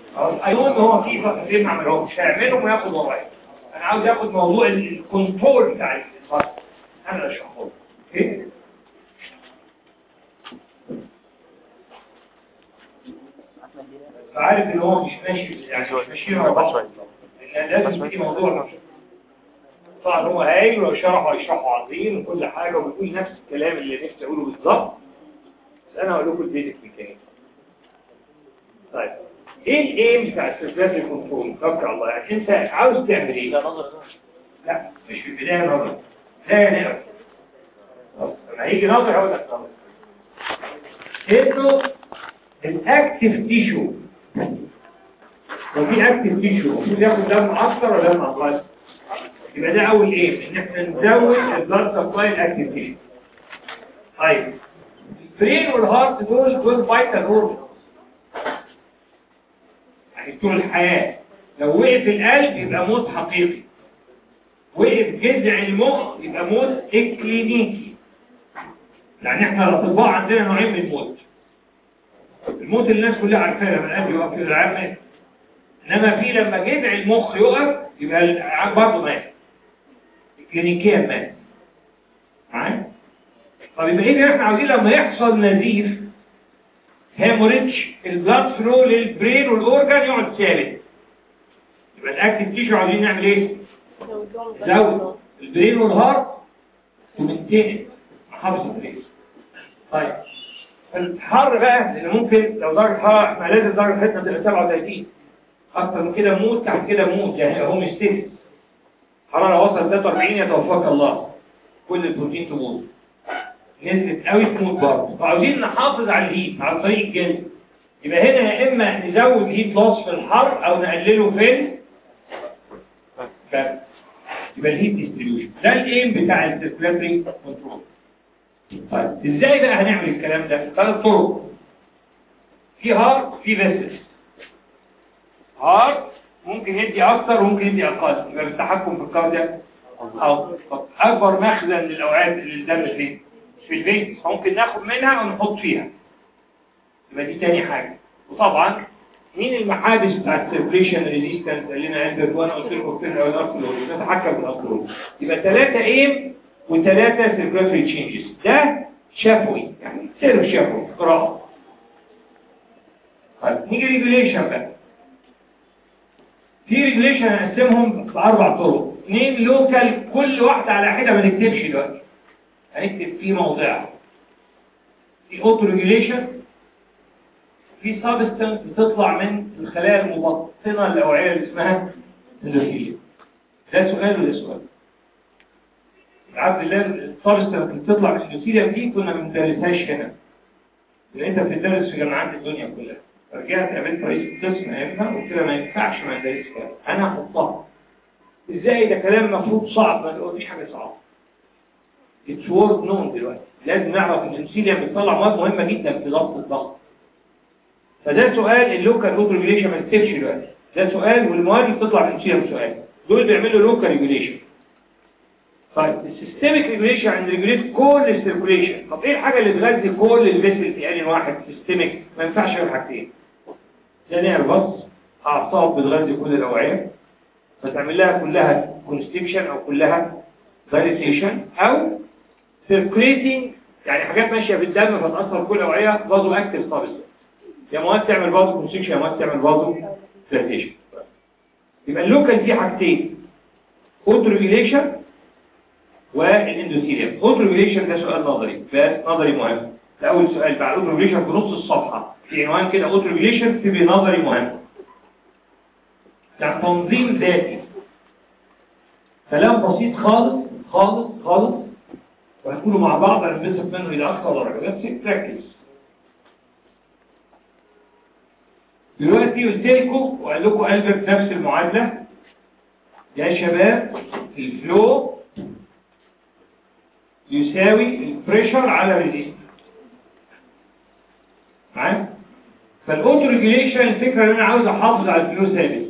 ايون هو في فقرتين ما عملهمش هيعملهم وياخد ورايا انا عاوز اخد موضوع الكنترول بتاع الاتصال انا اللي اشرحه لك. اوكي عارف ان هو مش ماشي يعني مش ماشي مع بعض لان لازم في موضوع طبعا هو هايل لو شرحه هيشرحه عظيم وكل حاجه وبيقول نفس الكلام اللي نفسي اقوله بالظبط بس انا هقول لكم البيزك ميكانيزم طيب ايه الايم بتاع السيرفيس كنترول توكل على الله يعني انت عاوز تعمل ايه لا مش في البدايه نظر لا نقرا لما هيجي نظر هقول لك نظر انه الاكتف تيشو لو في اكتف تيشو المفروض ياخد دم اكتر ولا دم اقل يبقى ده اول ايم ان احنا نزود البلاد سبلاي الاكتف تيشو طيب البرين والهارت دول دول فايتال هورمون يعني طول الحياه لو وقف القلب يبقى موت حقيقي وقف جذع المخ يبقى موت اكلينيكي يعني احنا الاطباء عندنا نوعين من الموت الموت اللي الناس كلها عارفاه لما القلب يقف كده العام مات انما في لما جذع المخ يقف يبقى العام برضه مات كلينيكيا مات معايا طب يبقى ايه احنا عاوزين لما يحصل نزيف هيموريدج البلاد فلو للبرين والاورجان يقعد ثابت يبقى الاكتف تيشو عاوزين نعمل ايه زود البرين والهارت ومنتهي محافظ البرين طيب الحر بقى لان ممكن لو درجه الحراره احنا لازم درجه حرارتنا تبقى 37 اكتر من كده موت تحت كده موت يعني هو مستفز حراره وصلت 43 يتوفاك الله كل البروتين تموت نزلت قوي تموت برضه فعاوزين نحافظ على الهيت على طريق الجلد يبقى هنا يا اما نزود هيت لوس في الحر او نقلله في البرد يبقى الهيت ديستريبيوشن ده الايم بتاع السيركلاتري كنترول طيب ازاي بقى هنعمل الكلام ده ثلاث طرق في هارت في فيسس هارت ممكن يدي اكتر وممكن يدي اقل يبقى بالتحكم في الكاردياك او اكبر مخزن للاوعيه للدم فين في البيت ممكن ناخد منها ونحط فيها يبقى دي تاني حاجه وطبعا مين المحابس بتاع السيركيشن ريزيستنس اللي انا عندك وانا قلت لكم في الارثلول نتحكم في الارثلول يبقى ثلاثه ايم وثلاثه سيركيولاتري تشينجز ده شفوي يعني سير شفوي قراءه طيب نيجي ريجوليشن بقى في ريجوليشن هنقسمهم باربع طرق اثنين لوكال كل واحده على حده ما نكتبش دلوقتي هنكتب فيه موضعها في اوتو ريجوليشن في سبستانس بتطلع من الخلايا المبطنه الاوعيه اللي اسمها اندوثيليوم ده سؤال وده سؤال عبد الله السبستانس اللي بتطلع من الاندوثيليوم دي كنا ما بندرسهاش هنا لان انت بتدرس في جامعات الدنيا كلها رجعت قابلت رئيس القسم ايامها وقلت له ما ينفعش ما ندرسش كده انا هحطها ازاي ده كلام المفروض صعب ما تقوليش حاجه صعبه اتس وورد نون دلوقتي لازم نعرف ان الانسولين بتطلع مواد مهمه جدا في ضغط الضغط فده سؤال اللوكال روت ريجوليشن ما تكتبش دلوقتي ده سؤال والمواد اللي بتطلع من الانسولين سؤال دول بيعملوا لوكال ريجوليشن طيب السيستميك ريجوليشن عند ريجوليت كل السيركوليشن طب ايه الحاجه اللي تغذي كل الفيسل في ان واحد سيستميك ما ينفعش غير حاجتين ده نيرفس اعصاب بتغذي كل الاوعيه فتعمل لها كلها كونستكشن او كلها دايليتيشن او سيركريتنج يعني حاجات ماشيه في الدم فتاثر كل الاوعيه بازو اكتف سبستنس يا مواد تعمل بازو كونستكشن يا مواد تعمل بازو دايليتيشن يبقى اللوكال دي حاجتين اوتو ريجوليشن والاندوثيليوم اوتو ريجوليشن ده سؤال نظري بس نظري مهم ده اول سؤال بعد اوتو ريجوليشن في نص الصفحه في عنوان كده اوتو ريجوليشن في نظري مهم يعني تنظيم ذاتي كلام بسيط خالص خالص خالص وهنقوله مع بعض هننبسط منه الى اقصى درجه بس تركز دلوقتي قلت لكم وقال لكم البرت نفس المعادله يا شباب الفلو يساوي البريشر على الريزيستنس معايا فالاوتو ريجوليشن الفكره ان انا عاوز احافظ على الفلو ثابت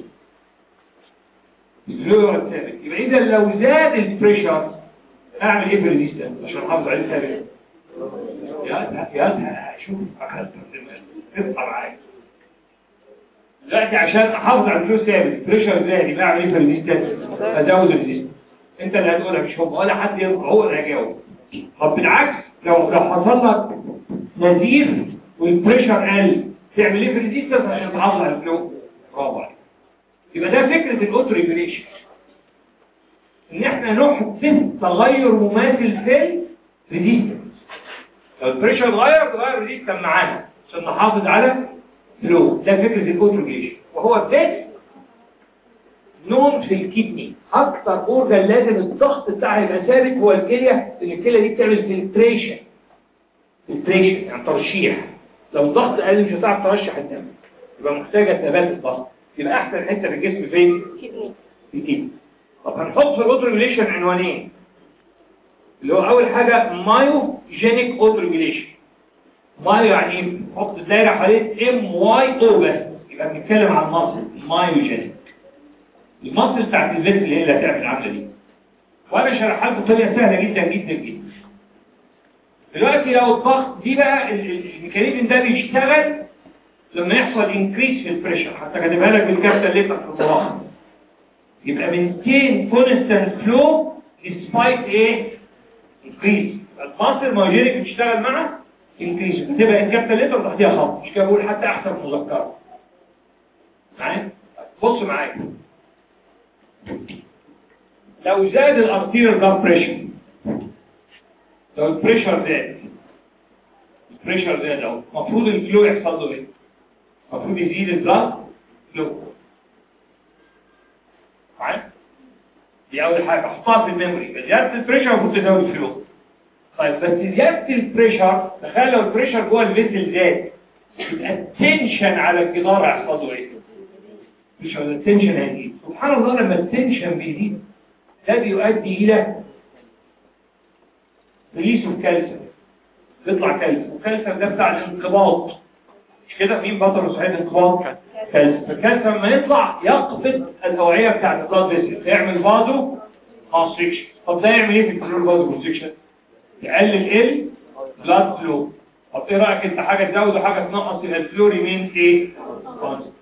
الفلو يقعد ثابت يبقى اذا لو زاد البريشر اعمل ايه في الريزيستنس عشان احافظ عليه ثابت يا يا شوف اخذت اصحى معايا دلوقتي عشان احافظ على الفلوس ثابت البريشر زادي بعمل ايه في الريزيستنس ازود الريزيستنس انت اللي هتقولها مش هم ولا حد يرفع هو اللي هيجاوب طب بالعكس لو لو حصل لك نزيف والبريشر قل تعمل ايه في الريزيستنس عشان تحافظ على الفلو برافو عليك يبقى ده فكره الاوتو ريجوليشن ان احنا نحدث تغير مماثل في الريزيستنس لو البريشر اتغير تغير الريزيستنس معانا عشان نحافظ على فلو ده فكره الاوتو ريجوليشن وهو بس نوم في الكدني اكتر اورجان لازم الضغط بتاعها يبقى ثابت هو الكليه لان الكليه دي بتعمل فلتريشن فلتريشن يعني ترشيح لو الضغط قل مش هتعرف ترشح الدم يبقى محتاجه ثبات الضغط يبقى احسن حته في الجسم فين كدني في الكدني طب هنحط في الاوتو ريجوليشن عنوانين اللي هو اول حاجه مايو جينيك اوتو ريجوليشن مايو يعني ايه نحط الدايره حوالين ام واي او بس يبقى بنتكلم عن مصل مايو جينيك المصل بتاعت الفيس اللي هي اللي هتعمل العمله دي وانا شرحها لكم بطريقه سهله جدا جدا جدا دلوقتي لو الضغط دي بقى ال- ال- الميكانيزم ده بيشتغل لما يحصل انكريس في البريشر حتى كاتبها لك بالكابتن اللي تحت المراقب يبقى maintain constant flow despite ايه increase المصل ماجيريك بتشتغل مع increase بتبقى الكابتن ليتر تحتيها خط مش كده بقول حتى احسن مذكره معايا بص معايا لو زاد الارتيريال بلاد بريشر لو البريشر زاد البريشر زاد اهو المفروض الفلو يحصل له ايه المفروض يزيد البلاد فلو معايا دي اول حاجه احطها في الميموري زياده البريشر المفروض تزود الفلو طيب بس زياده البريشر تخيل لو البريشر جوه الفيسل زاد يبقى التنشن على الجدار هيحصل له ايه مش هذا التنشن هيزيد سبحان الله لما التنشن بيزيد ده بيؤدي الى ريليس الكالسيوم بيطلع كالسيوم والكالسيوم ده بتاع الانقباض مش كده مين بطل صحيح الانقباض كالسيوم فالكالسيوم لما يطلع يقبض الاوعيه بتاعت البلاد فيسل فيعمل فازو كونستريكشن طب ده يعمل ايه في الكلور فازو كونستريكشن يقلل ال بلاد فلو طب ايه رايك انت حاجه تزود وحاجه تنقص يبقى الفلو ريمين ايه constant.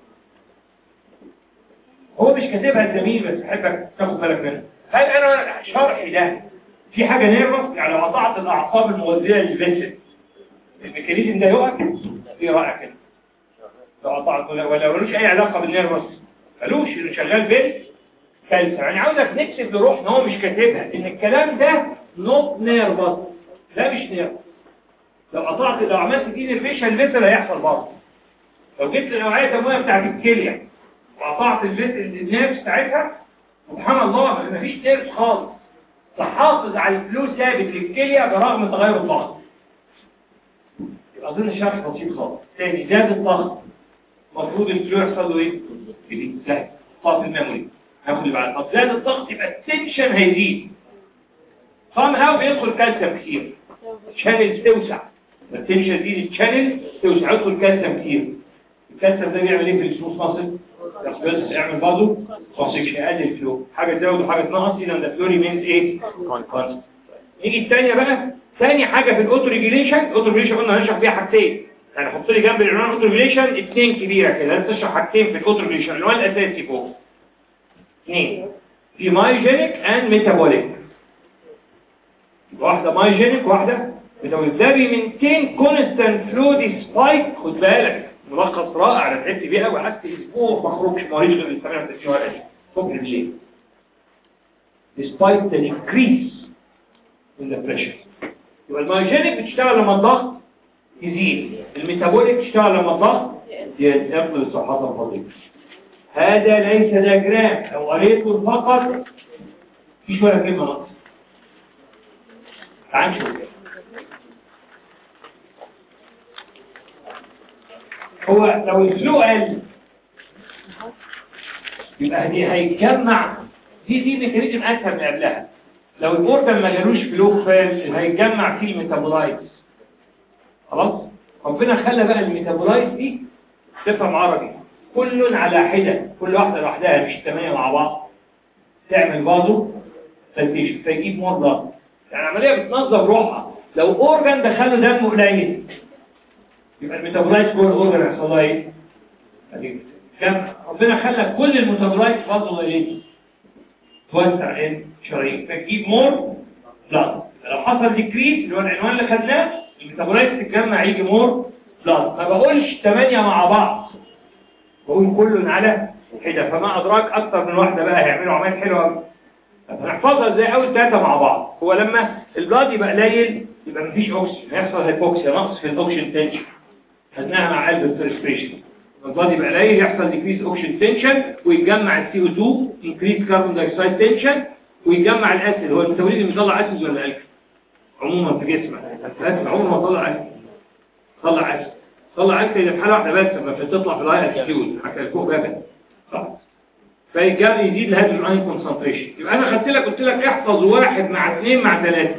هو مش كاتبها الزميل بس بحبك تاخد بالك منها هل انا شرحي ده في حاجه نيرفس يعني لو قطعت الاعصاب المغذيه للفيسل الميكانيزم ده يقف ايه رايك انت لو قطعت ولا ولا ملوش اي علاقه بالنيرفس ملوش اللي شغال بال كالسيوم يعني عاوزك نكتب لروحنا هو مش كاتبها ان الكلام ده نوت نيرفس ده مش نيرفس لو قطعت لو عملت دي نيرفيشن الفيسل هيحصل برضه لو جبت الاوعيه الدمويه بتاعت الكليه وقطعت الفيسل النيرف بتاعتها سبحان الله مفيش نيرف خالص تحافظ على الفلو ثابت للكليه برغم تغير الضغط يبقى اظن الشرح بسيط خالص تاني زاد الضغط المفروض الفلو يحصل له ايه؟ يزيد سهل طاقه الميموري هاخد اللي بعد طب زاد الضغط يبقى التنشن هيزيد صام هاو بيدخل كالسيوم كتير الشانل توسع التنشن دي الشانل توسع يدخل كالسيوم كتير الكالسيوم ده بيعمل ايه في السموث ماسل بس يعمل برضه كونسكشن يقلل الفلو حاجه تزود وحاجه تنقص اذا ده فلو ريمينز ايه كونستنت نيجي الثانيه بقى ثاني حاجه في الاوتو ريجيليشن الاوتو ريجيليشن قلنا هنشرح فيها حاجتين يعني حط لي جنب العنوان اوتو ريجيليشن اثنين كبيره كده لازم تشرح حاجتين في الاوتو ريجيليشن العنوان الاساسي فوق اثنين في مايجينيك اند ميتابوليك واحده مايجينيك واحده ميتابوليك ده بيمنتين كونستانت فلو دي سبايك خد بالك ملخص رائع انا تعبت بيه قوي قعدت اسبوع ما اخرجش ما اوريش غير السماع في الشوارع دي صبح بالليل despite the increase in the pressure يبقى المايجينيك بتشتغل لما الضغط يزيد الميتابوليك بتشتغل لما الضغط يزيد صحة الفضيل هذا ليس دياجرام لو قريته فقط مفيش ولا كلمة نقص تعال نشوف هو لو الفلو قل يبقى دي هيتجمع دي دي ميكانيزم اسهل من قبلها لو الاورجن ما جالوش فلو فال هيتجمع فيه الميتابولايتس خلاص ربنا خلى بقى الميتابولايتس دي تفهم عربي كل على حده كل واحده لوحدها مش ثمانيه مع بعض تعمل بازو فلتيشن فيجيب مور بلاد يعني عمليه بتنظم روحها لو اورجن دخله دم قليل يبقى الميتابولايتس جوه الاورجن هيحصل لها ايه؟ جمع ربنا خلى كل الميتابولايت فازو دايليتد توسع ان شرايين فتجيب مور بلاد لو حصل ديكريس اللي هو العنوان اللي خدناه الميتابولايت تتجمع يجي مور بلاد ما بقولش 8 مع بعض بقول كل على حده فما ادراك اكتر من واحده بقى هيعملوا عمليات حلوه قوي هنحفظها ازاي اول ثلاثه مع بعض هو لما البلاد يبقى قليل يبقى مفيش اوكسجين هيحصل هيبوكسيا نقص في الاوكسجين تنشن خدناها مع قلب الفرسبريشن البلاد يبقى قليل يحصل ديكريس اوكسجين تنشن ويتجمع السي او 2 انكريس كاربون دايوكسيد تنشن ويتجمع الاسيد هو الميتابوليزم بيطلع اسيد ولا الكل عموما في جسمك الاسيد عمره ما طلع اسيد طلع اسيد طلع اسيد في حاله واحده بس لما تطلع في الهاي الكيول حكى لكم بقى صح فيجي يزيد الهيدروجين ايون كونسنتريشن يبقى انا خدت لك قلت لك احفظ واحد مع اثنين مع ثلاثه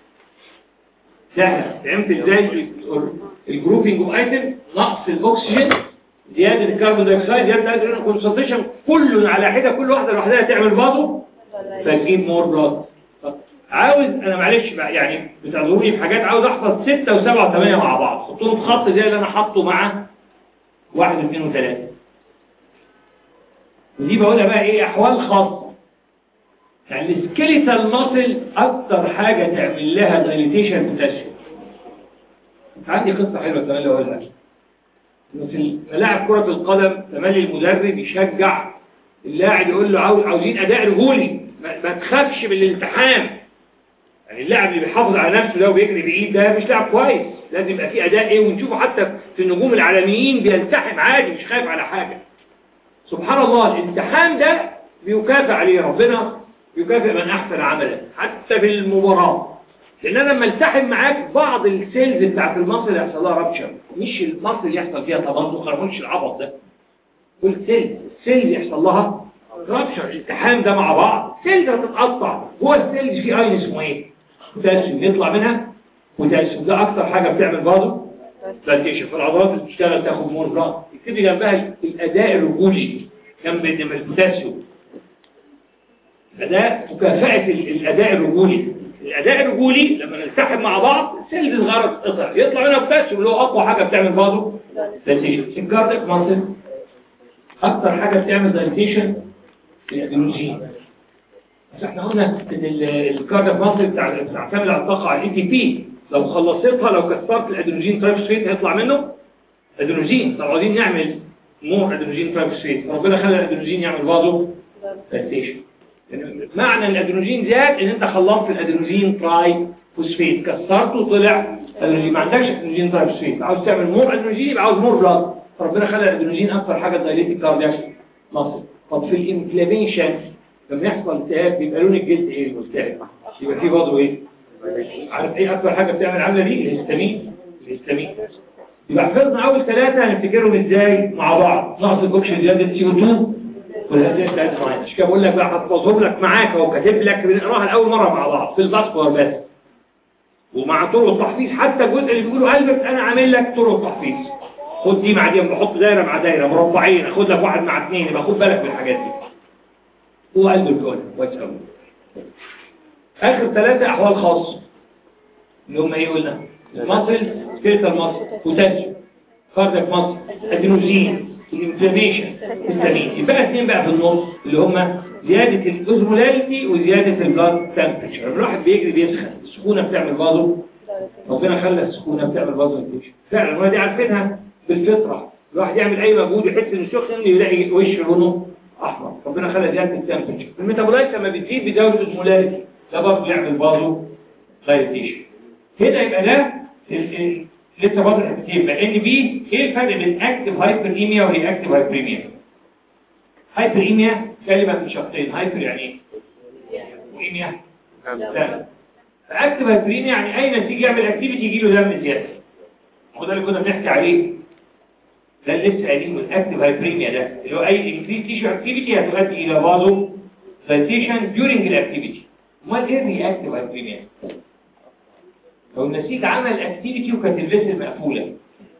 سهله فهمت ازاي الجروبنج اوف ايتم نقص الاكسجين زياده الكربون دايوكسيد زياده الهيدروجين كونسنتريشن كل على حده كل واحده لوحدها تعمل بعضه فتجيب مور بلاد عاوز انا معلش بقى يعني بتعذروني في حاجات عاوز احفظ 6 و7 و8 مع بعض حطهم في خط زي اللي انا حاطه مع 1 و2 و3 ودي بقولها بقى ايه احوال خاصه يعني السكيليتال ماسل اكتر حاجه تعمل لها دايليتيشن بوتاسيوم عندي قصه حلوه كمان اللي اقولها انه في ملاعب كره القدم تملي المدرب يشجع اللاعب يقول له عاوز عاوزين اداء رجولي ما, ما تخافش من الالتحام يعني اللاعب اللي بيحافظ على نفسه ده وبيجري بعيد ده مش لاعب كويس لازم يبقى فيه اداء ايه ونشوفه حتى في النجوم العالميين بيلتحم عادي مش خايف على حاجه سبحان الله الامتحان ده بيكافئ عليه ربنا يكافئ من احسن عملا حتى في المباراه لان انا لما التحم معاك بعض السيلز بتاعت المصل يحصل لها رابشر مش المصل يحصل فيها تمزق انا مش العبط ده كل سيلز السيلز يحصل لها رابشر الالتحام ده مع بعض سيلز هتتقطع جوه السيلز في اين اسمه ايه بوتاسيوم يطلع منها بوتاسيوم ده اكتر حاجه بتعمل برضه بلانتيشن فالعضلات اللي بتشتغل تاخد مور بلاد يكتب جنبها الاداء الرجولي جنب البوتاسيوم اداء مكافاه الاداء الرجولي الاداء الرجولي لما نلتحم مع بعض سيلز صغيره تتقطع يطلع منها بوتاسيوم اللي هو اقوى حاجه بتعمل برضه بلانتيشن الكارديك ماسل اكتر حاجه بتعمل دايليتيشن الادينوزين بس احنا قلنا ان الكارديك ماسل بتاع بتعتمد على الطاقه على الاي تي بي لو خلصتها لو كسرت الادينوزين ترايفوسفيت هيطلع منه ادينوزين طب عاوزين نعمل مو ادينوزين ترايفوسفيت ربنا خلى الادينوزين يعمل برضه فلتيشن يعني معنى ان الادينوزين زاد ان انت خلصت الادينوزين تراي فوسفيت كسرته وطلع ادينوزين ما عندكش ادينوزين ترايفوسفيت عاوز تعمل مور ادينوزين يبقى عاوز مور بلاد ربنا خلى الادينوزين اكثر حاجه دايليت الكاردياك مصر طب في الانفلاميشن لما يحصل التهاب بيبقى لون الجلد ايه الملتهب يبقى فيه برضه ايه عارف ايه اكثر حاجه بتعمل عامله دي الهستامين الهستامين يبقى حفظنا اول ثلاثه هنفتكرهم ازاي مع بعض نقص الاكسجين زياده سي او 2 والهدايا بتاعت معايا مش كده بقول لك بقى هحفظهم لك معاك اهو كاتب لك بنقراها لاول مره مع بعض في الباسبور بس ومع طرق التحفيظ حتى الجزء اللي بيقولوا قلبك انا عامل لك طرق التحفيظ خد دي مع دي بحط دايره مع دايره مربعين اخد لك واحد مع اثنين يبقى خد بالك من الحاجات دي هو قلب الكون كويس قوي اخر ثلاثه احوال خاصه اللي هم ايه قلنا مصل سكيلتال مصل بوتاسيوم كاردياك مصل ادينوزين الانفلاميشن التامين يبقى اثنين بقى في النص اللي هم زياده الاوزمولاريتي وزياده البلاد تمبرتشر الواحد بيجري بيسخن السخونه بتعمل بازو ربنا خلى السخونه بتعمل بازو انفكشن فعلا ودي عارفينها بالفطره الواحد يعمل اي مجهود يحس انه سخن يلاقي وشه لونه احمر ربنا خلى زياده التمبرتشر الميتابولايت لما بتزيد بيزود الاوزمولاريتي ده برضه يعمل بازو دايليتيشن هنا يبقى ده لسه برضه الحتتين يبقى ان بي ايه الفرق بين اكتف هايبريميا ورياكتيف هايبريميا هايبريميا كلمه من شقين هايبر يعني ايه وايميا لا اكتف هايبريميا يعني اي نسيج يعمل اكتيفيتي يجي له دم زياده هو ده اللي كنا بنحكي عليه ده اللي لسه قايلين الاكتف هايبريميا ده اللي هو اي انكريز تيشو اكتيفيتي هتؤدي الى بازو دايتيشن ديورنج الاكتيفيتي امال ايه الرياكتيف هايبريميا لو النسيج عمل اكتيفيتي وكانت الفيسل مقفوله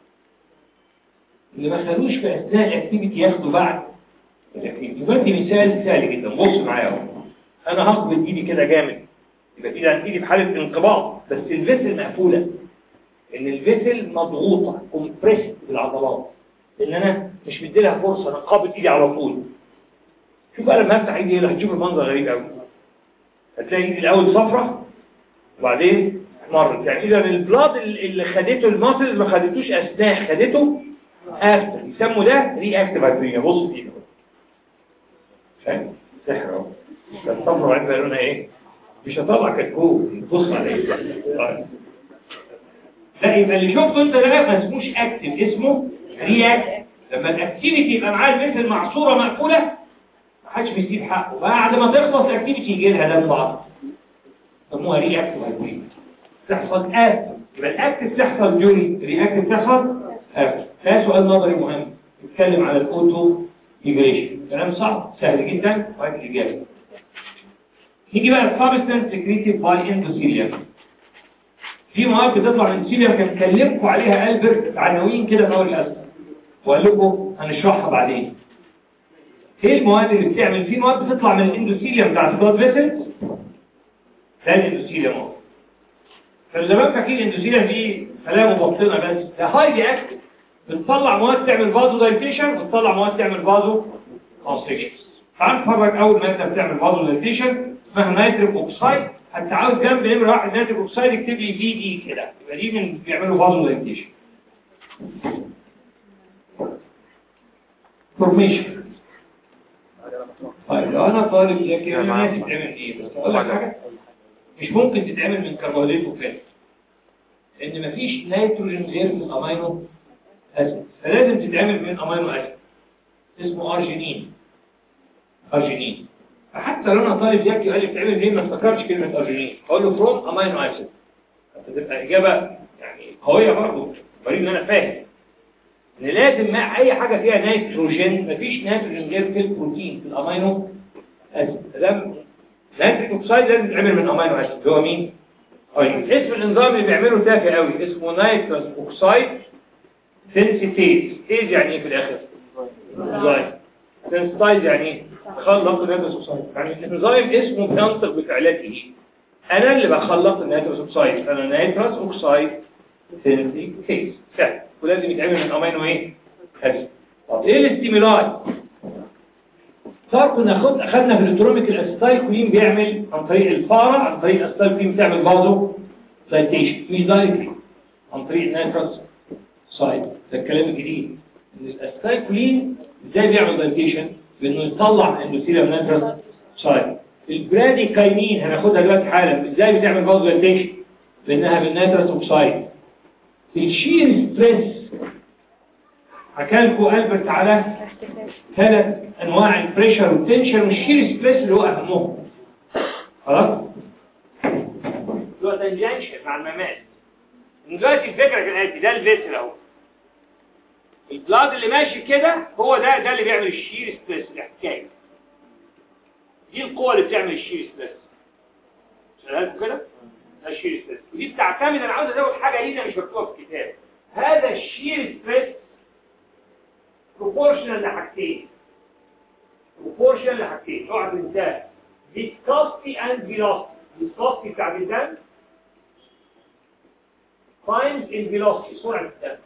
اللي ما خدوش في اثناء الاكتيفيتي ياخدوا بعد الاكتيفيتي بدي مثال سهل جدا بص معايا اهو انا هقبض ايدي كده جامد يبقى ايدي ايدي في حاله انقباض بس الفيسل مقفوله ان الفيسل مضغوطه كومبريس بالعضلات ان انا مش مديلها فرصه انا قابض ايدي على طول شوف بقى لما افتح ايدي هنا هتشوف المنظر غريب قوي هتلاقي ايدي الاول صفرة وبعدين مرت يعني اذا البلاد اللي خدته الماسل ما خدتوش اثناء خدته افتر يسموا ده ري اكتيف هايبرينيا بص دي فاهم سحر اهو الصفرة عندنا لونها ايه مش هطلع كتكوت بص عليه طيب. لا يبقى اللي شفته انت ده ما اسموش اكتف اسمه رياكت لما الاكتيفيتي يبقى معاه مثل معصوره مقفوله ما حدش بيسيب حقه بعد ما تخلص الاكتيفيتي يجي لها دم بعض سموها رياكت هايبريد تحصل اكتف يبقى الاكتف تحصل جوري رياكتف تحصل اكتف ده سؤال نظري مهم نتكلم على الاوتو ميجريشن كلام صعب سهل جدا وهذه الاجابه نيجي بقى السبستنس سكريتيف باي اندوثيليوم في مواد بتطلع من السيليوم كان كلمكم عليها البرت عناوين كده في اول الاسئله وقال لكم هنشرحها بعدين ايه المواد اللي بتعمل في مواد بتطلع من الاندوثيليوم بتاعت البلاد فيسل ده الاندوثيليوم اهو كانوا زمان فاكرين الاندوثيليوم دي خلايا مبطنه بس ده هايلي اكتف بتطلع مواد تعمل فازو دايليتيشن وتطلع مواد تعمل فازو كونستريكشن تعال نتفرج اول ماده بتعمل فازو دايليتيشن اسمها نيتريك اوكسايد حتى عاوز جنب نمره واحد نيتريك اوكسايد اكتب لي في دي كده يبقى دي من بيعملوا فازو دايليتيشن فورميشن طيب لو انا طالب ذكي انا ناسي تتعمل ايه بس اقول لك حاجه مش ممكن تتعمل من كربوهيدرات وفات لان مفيش نيتروجين غير من امينو اسيد فلازم تتعمل من امينو اسيد اسمه ارجينين ارجينين فحتى لو انا طالب ذكي وقال لي بتعمل منين ما افتكرش كلمه ارجينين اقول له فروم امينو اسيد فتبقى اجابه يعني قويه برضه بريد ان انا فاهم ان لازم مع اي حاجه فيها نيتروجين مفيش نيتروجين غير في البروتين في الامينو اسيد لازم نيتريك اوكسيد لازم يتعمل من امينو اسيد اللي هو مين طيب اسم الانزيم اللي بيعمله تافه قوي اسمه نيتروس اوكسيد سنسيتيز ايه يعني ايه في الاخر انزيم سنسيتايز يعني ايه خلق النيتروس اوكسيد يعني الانزيم اسمه بينطق بفعلاته انا اللي بخلق النيتروس اوكسيد انا نيتروس اوكسيد سنسيتيز سهل ولازم يتعمل من امينو ايه اسيد طب ايه الاستيمولاي صار كنا خد اخذنا في الالكترونيك الاسيتايل كولين بيعمل عن طريق الفاره عن طريق الاسيتايل كولين بتعمل بازو دايتيشن مش دايركتلي عن طريق النيتروس سايد ده الكلام الجديد ان الاسيتايل كولين ازاي بيعمل دايتيشن بانه يطلع اندوثيليوم نيتروس سايد البرادي كاينين هناخدها دلوقتي حالا ازاي بتعمل بازو دايتيشن لانها بالنيتروس اوكسايد الشير ستريس حكى لكم ألبرت على ثلاث أنواع البريشر والتنشن والشير ستريس اللي هو أهمهم خلاص؟ اللي هو تنجنشن مع الممات دلوقتي الفكرة كالآتي ده الفيسل أهو البلاد اللي ماشي كده هو ده ده اللي بيعمل الشير ستريس الاحتكاك دي القوة اللي بتعمل الشير ستريس شغال كده؟ ده الشير ستريس ودي بتعتمد انا عاوز ازود حاجه لينا مش مكتوبه في الكتاب هذا الشير ستريس بروبورشنال لحاجتين بروبورشنال لحاجتين اوعى تنساه viscosity and velocity viscosity بتاع الدم times in velocity سرعه الدم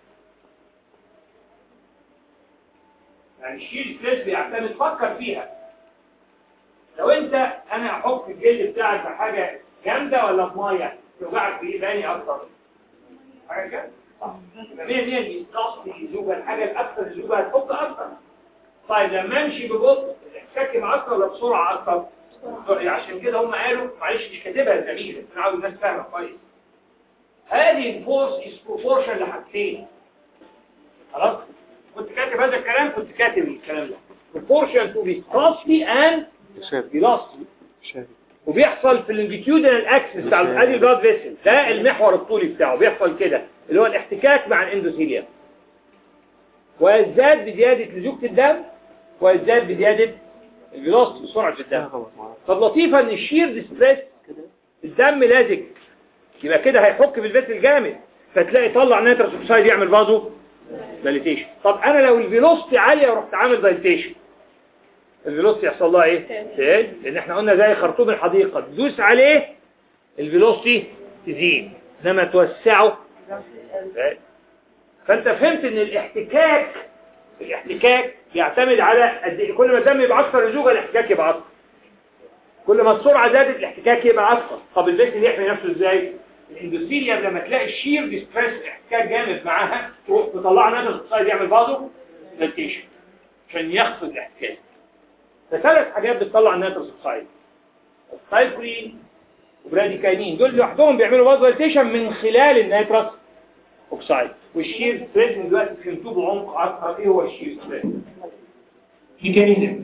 يعني الشير ستريس بيعتمد فكر فيها لو انت انا احط الجلد بتاعك بحاجه جامدة ولا بمية توجعك في ايه باني اكتر حاجة كده صح يبقى 100 100 دي قصدي اللوبة الحاجة الاكثر اللوبة هتحط اكتر طيب لما امشي ببطء الاحتكاك مع اكتر ولا بسرعة اكتر عشان كده هم قالوا معلش مش كاتبها الزميل انا عاوز الناس فاهمة كويس هذه الفورس از بروبورشن لحاجتين خلاص كنت كاتب هذا الكلام كنت كاتب الكلام ده proportion to viscosity and velocity وبيحصل في اللونجيتيودنال اكسس بتاع ادي البلاد فيسل ده المحور الطولي بتاعه بيحصل كده اللي هو الاحتكاك مع الاندوثيليوم ويزداد بزياده لزوجة الدم ويزداد بزياده الفيلوسيتي سرعه الدم طب لطيفه ان الشير ديستريس الدم لازق يبقى كده هيحك في الفيسل جامد فتلاقي طلع نيتروس اوكسايد يعمل بازو دايليتيشن طب انا لو الفيلوسيتي عاليه ورحت عامل دايليتيشن الفيلوسيتي يحصل لها ايه تقل لان احنا قلنا زي خرطوم الحديقه تدوس عليه الفيلوسيتي تزيد انما توسعه فانت فهمت ان الاحتكاك الاحتكاك يعتمد على قد إيه كل ما الدم يبقى اكثر لزوجة الاحتكاك يبقى اكثر كل ما السرعة زادت الاحتكاك يبقى اكثر طب البيت يحمي نفسه ازاي الاندوثيليا لما تلاقي الشير ديستريس احتكاك جامد معاها تروح تطلع نازل الاقتصاد يعمل بعضه دلتيشن عشان يخفض الاحتكاك فثلاث حاجات بتطلع النيتروس اوكسايد السايكلين وبراديكاينين دول لوحدهم بيعملوا فازوليتيشن من خلال النيتروس اوكسايد والشير ستريس من دلوقتي فهمتوه بعمق اكثر ايه هو الشير ستريس ميكانيزم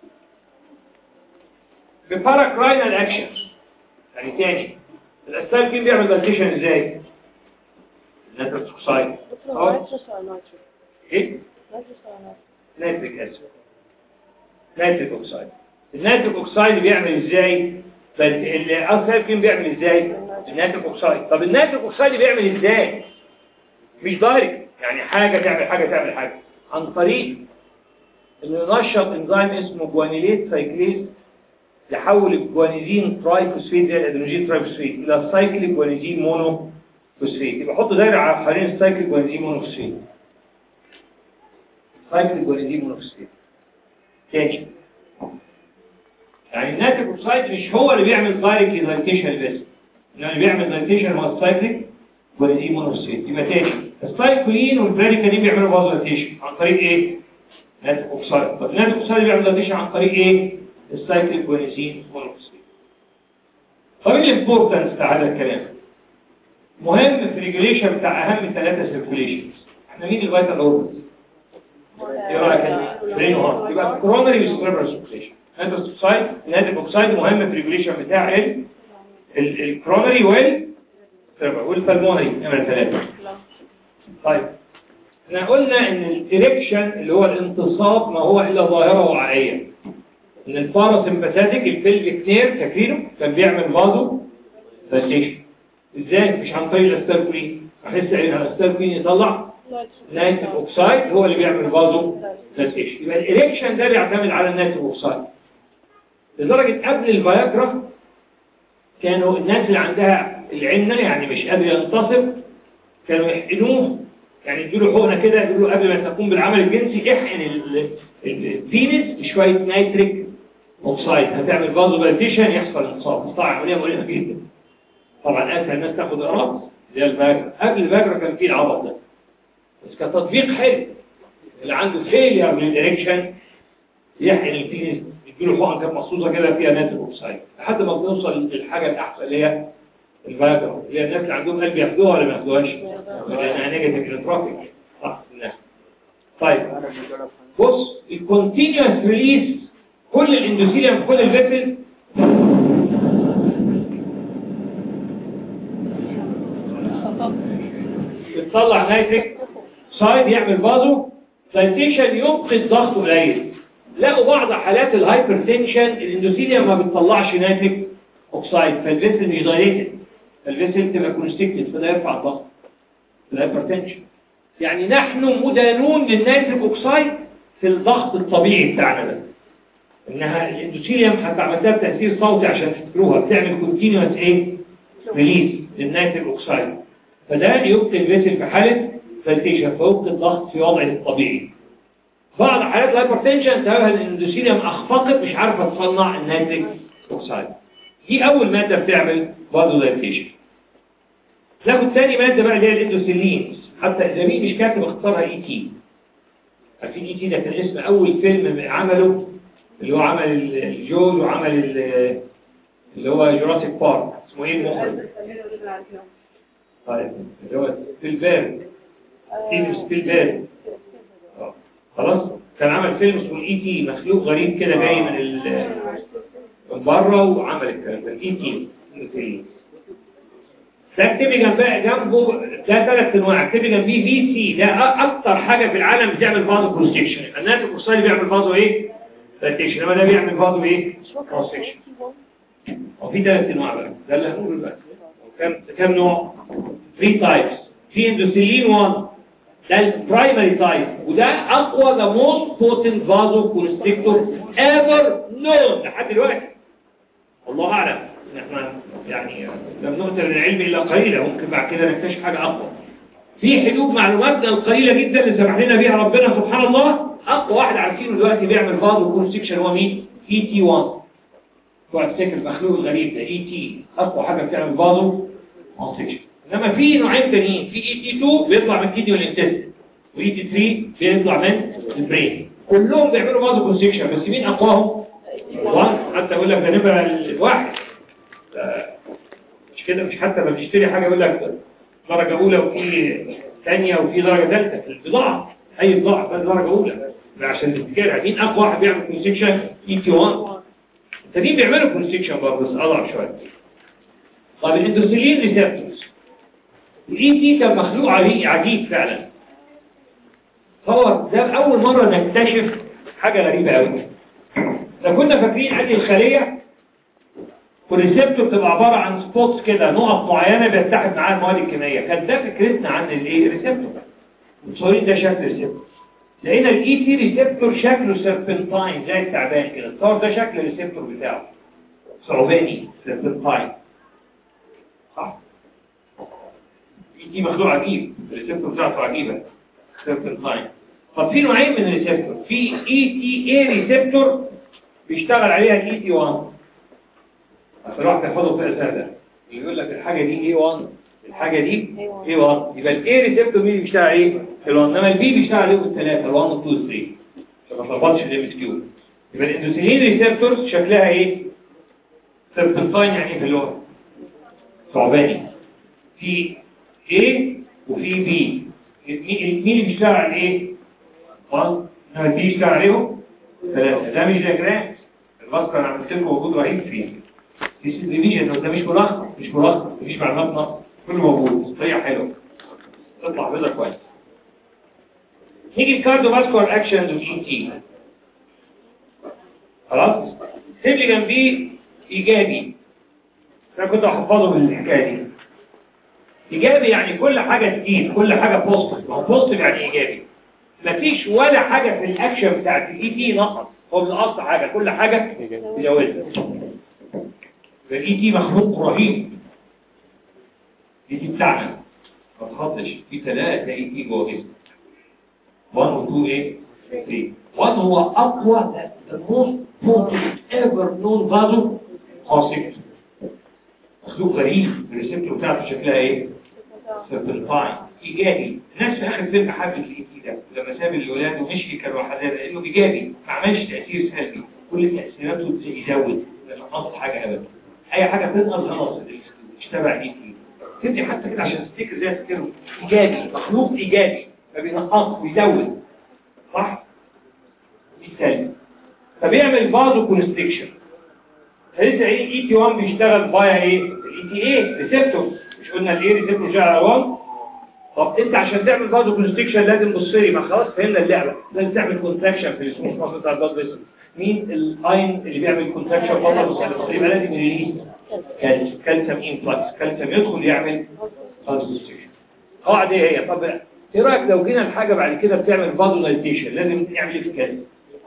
بباراكراينال اكشن يعني تاني الاسايكلين بيعمل فازوليتيشن ازاي النيتروس اوكسايد أهو. نيتروس ولا نيتروس؟ ايه نيتروس ولا نيتروس؟ نيتريك اسيد نيتريك اوكسايد النيتريك اوكسايد بيعمل ازاي الاسايكلين بيعمل ازاي النيتريك اوكسايد طب النيتريك اوكسايد بيعمل ازاي مش دايركت يعني حاجه تعمل حاجه تعمل حاجه عن طريق انه ينشط انزيم اسمه جوانيليت سايكليز يحول الجوانيدين ترايفوسفيت زي الادرينالين ترايفوسفيت الى سايكليك جوانيدين مونو فوسفيت يبقى حط دايره على حوالين السايكليك جوانيدين مونو فوسفيت سايكليك جوانيدين مونو فوسفيت تاني يعني الناتج اوكسايد مش هو اللي بيعمل دايركت دايليتيشن بس انما اللي بيعمل دايليتيشن هو السايكليك جوانيدين مونو فوسفيت يبقى تاني السايكلين والبراديكالين بيعملوا فازوليتيشن عن طريق ايه؟ ناتج اوكسايد طب الناتج اوكسايد بيعمل دايليتيشن عن طريق ايه؟ السايكليك جوانيدين مونو فوسفيت طب ايه الامبورتنس بتاع هذا الكلام؟ مهم في الريجوليشن بتاع اهم ثلاثه سيركوليشنز احنا مين الفيتال اورجنز؟ ايه رايك برين وهارت يبقى الكورونري والسيربرال سيركوليشن نيتروس اوكسايد نيتريك اوكسايد مهم في الريجوليشن بتاع ال الكورونري وال والبلمونري نمره ثلاثه طيب احنا قلنا ان الاريكشن اللي هو الانتصاب ما هو الا ظاهره وعائيه ان الباراسمباثيك البلفيك نير فاكرينه كان بيعمل فازو فالسيشن ازاي مش عن طريق الاستالكولين احس ان الاستالكولين يطلع نيتريك اوكسايد هو اللي بيعمل فازو فالسيشن يبقى الاريكشن ده بيعتمد على النيتريك اوكسايد لدرجه قبل الفياجرا كانوا الناس اللي عندها العنه يعني مش قادر ينتصب كانوا يحقنوه يعني يديله حقنه كده يقولوا قبل ما تقوم بالعمل الجنسي احقن ال- ال- البينس بشويه نيتريك اوكسايد هتعمل فازو فاليديشن يحصل انتصاب طبعا عمليه مؤلمه جدا طبعا اسهل الناس تاخد اقراص زي الفاجرا قبل الفاجرا كان في العبط ده بس كتطبيق حلو اللي عنده فيلير من الدايركشن يحقن البينس يديله حقن كانت مخصوصه كده فيها نيتريك اوكسايد لحد ما بنوصل للحاجه الاحسن اللي هي الفاجرا اللي هي الناس اللي عندهم قلب ياخدوها ولا ما ياخدوهاش لانها نيجاتيف انتروبيك صح الناس طيب بص الكونتينوس ريليس كل الاندوثيليوم كل الفيسل بتطلع نيتريك سايد يعمل فازو دايتيشن يبقي الضغط قليل لقوا بعض حالات الهايبرتنشن الاندوثيليوم ما بتطلعش نيتريك اوكسايد فالفيسل مش دايليتد فالفيسل تبقى كونستكتد فده يرفع الضغط الهايبرتنشن يعني نحن مدانون للنيتريك اوكسايد في الضغط الطبيعي بتاعنا ده انها الاندوثيليوم حتى عملتها بتاثير صوتي عشان تفتكروها بتعمل كونتينوس ايه ريليز للنيتريك اوكسايد فده يبقي الفيسل في حاله فلتيشن فيبقي الضغط في وضعه الطبيعي بعض حالات الهايبرتنشن سببها ان الاندوثيليوم اخفقت مش عارفه تصنع النيتريك اوكسايد دي اول ماده بتعمل برضه دايليتيشن ناخد تاني ماده بقى اللي هي الاندوثيلينز حتى الزميل مش كاتب اختصارها اي تي عارفين اي تي ده كان اسم اول فيلم عمله اللي هو عمل الجول وعمل ال- اللي هو جوراسيك بارك اسمه ايه المخرج طيب اللي هو سبيلبرج ستيفن سبيلبرج آه. خلاص كان عمل فيلم اسمه الاي تي مخلوق غريب كده جاي من ال- من بره وعمل الكلام ده الاي تي ده اكتبي جنبه جنبه ده ثلاث انواع اكتبي جنبيه في سي ده أ- اكتر حاجه في العالم بتعمل فازو كونستكشن الناتج اوكسايد بيعمل فازو ايه؟ فلتيشن انما ده بيعمل فازو ايه؟ كونستكشن هو في ثلاث انواع بقى ده اللي هنقوله بقى كم كم نوع؟ 3 تايبس في اندوثيلين 1 ده البرايمري تايب وده اقوى ذا موست بوتنت فازو كونستريكتور ايفر نون لحد دلوقتي والله اعلم ان احنا يعني لم نؤتى من العلم الا قليلا ممكن بعد كده نكتشف حاجه اقوى في حدود معلوماتنا القليله جدا اللي سمح لنا بيها ربنا سبحان الله اقوى واحد عارفينه دلوقتي بيعمل فازو كونستكشن هو مين اي تي 1 اوعى تفتكر المخلوق الغريب ده اي تي اقوى حاجه بتعمل فازو كونستكشن انما في نوعين تانيين في اي تي 2 بيطلع من الكدني والانتست واي تي 3 بيطلع من البرين كلهم بيعملوا فازو كونستكشن بس مين اقواهم 1 حتى يقول لك ده نبقى الواحد مش كده مش حتى لما بتشتري حاجه يقول لك درجه اولى وفي ثانيه وفي درجه ثالثه في البضاعه اي بضاعه بس درجه اولى عشان تفتكرها مين اقوى واحد بيعمل كونستكشن اي تي 1 التانيين بيعملوا كونستكشن برضه بس اضعف شويه طب الاندوسيلين ريسبتورز الاي تي كان مخلوق عليه عجيب فعلا هو ده اول مره نكتشف حاجه غريبه قوي لو كنا فاكرين ادي الخليه والريسبتور بتبقى عباره عن سبوتس كده نقط معينه بيتحد معاها المواد الكيميائيه كانت ده فكرتنا عن الايه الريسبتور متصورين ده شكل ريسبتور لقينا الاي تي ريسبتور شكله سيربنتاين زي التعبان كده الصور ده شكل الريسبتور بتاعه ثعباني سيربنتاين صح الاي تي مخلوق عجيب الريسبتور بتاعته عجيبه سيربنتاين طب في نوعين من الريسبتور في اي تي اي ريسبتور بيشتغل عليها الاي تي 1 عشان الواحد يحفظه في الاسئله يقول لك الحاجه دي اي 1 الحاجه دي اي 1 يبقى الاي ريسبتور مين بيشتغل عليه ال1 انما البي بيشتغل عليه الثلاثه ال1 و 2 و 3 عشان ما تلخبطش الام اس كيو يبقى الاندوسيلين ريسبتورز شكلها ايه سيربنتاين يعني ايه في اللغه ثعباني في A وفي B مين اللي بيشتغل على ايه 1 انما البي بيشتغل عليهم ثلاثه ده مش دياجرام الباسكر انا عملت لكم وجود رهيب فيه دي ديفيجن ده مش ملخص مش ملخص مفيش معلومات ناقصه كله موجود طريقه حلوه تطلع بيضه كويس نيجي الكارديو فاسكولار اكشنز والاي تي خلاص سيب لي جنبيه ايجابي انا كنت احفظه من الحكايه دي ايجابي يعني كل حاجه تقيل كل حاجه بوزيتيف ما هو بوزيتيف يعني ايجابي مفيش ولا حاجه في الاكشن بتاعت الاي تي نقص هو بنقص حاجه كل حاجه بيزودها الاي تي مخلوق رهيب الاي تي بتاعنا ما تخطش في ثلاثه اي تي جوه جسمك 1 و 2 ايه 3 1 هو اقوى the most potent ever known vaso constrictor مخلوق غريب الريسبتور بتاعته شكلها ايه سيربنتاين ايجابي الناس في اخر الفيلم حبت الاي تي ده لما ساب الولاد ومشي كانوا حذر لانه ايجابي ما عملش تاثير سلبي كل تاثيراته يزود مش نقص حاجه ابدا اي حاجه تنقص خلاص مش تبع الاي تي تدي حتى كده عشان تفتكر زي تفتكر ايجابي مخلوق ايجابي ما بينقص بيزود صح دي سلبي فبيعمل بازو كونستريكشن لسه ايه الاي تي 1 بيشتغل بايا ايه الاي تي ايه ريسبتور مش قلنا الايه ريسبتور شغال على 1 طب انت عشان تعمل بازو كونستريكشن لازم بصري ما خلاص فهمنا اللعبه لازم تعمل كونتراكشن في السموث ماسل بتاع البلد فيسل مين الاين اللي بيعمل كونتراكشن فقط يبقى لازم يريليز كالسيوم كالسيوم انفلكس كالسيوم يدخل يعمل بازو كونستريكشن قاعده هي طب ايه رايك لو جينا لحاجه بعد كده بتعمل بازو دايليتيشن لازم نعمل ايه في الكالسيوم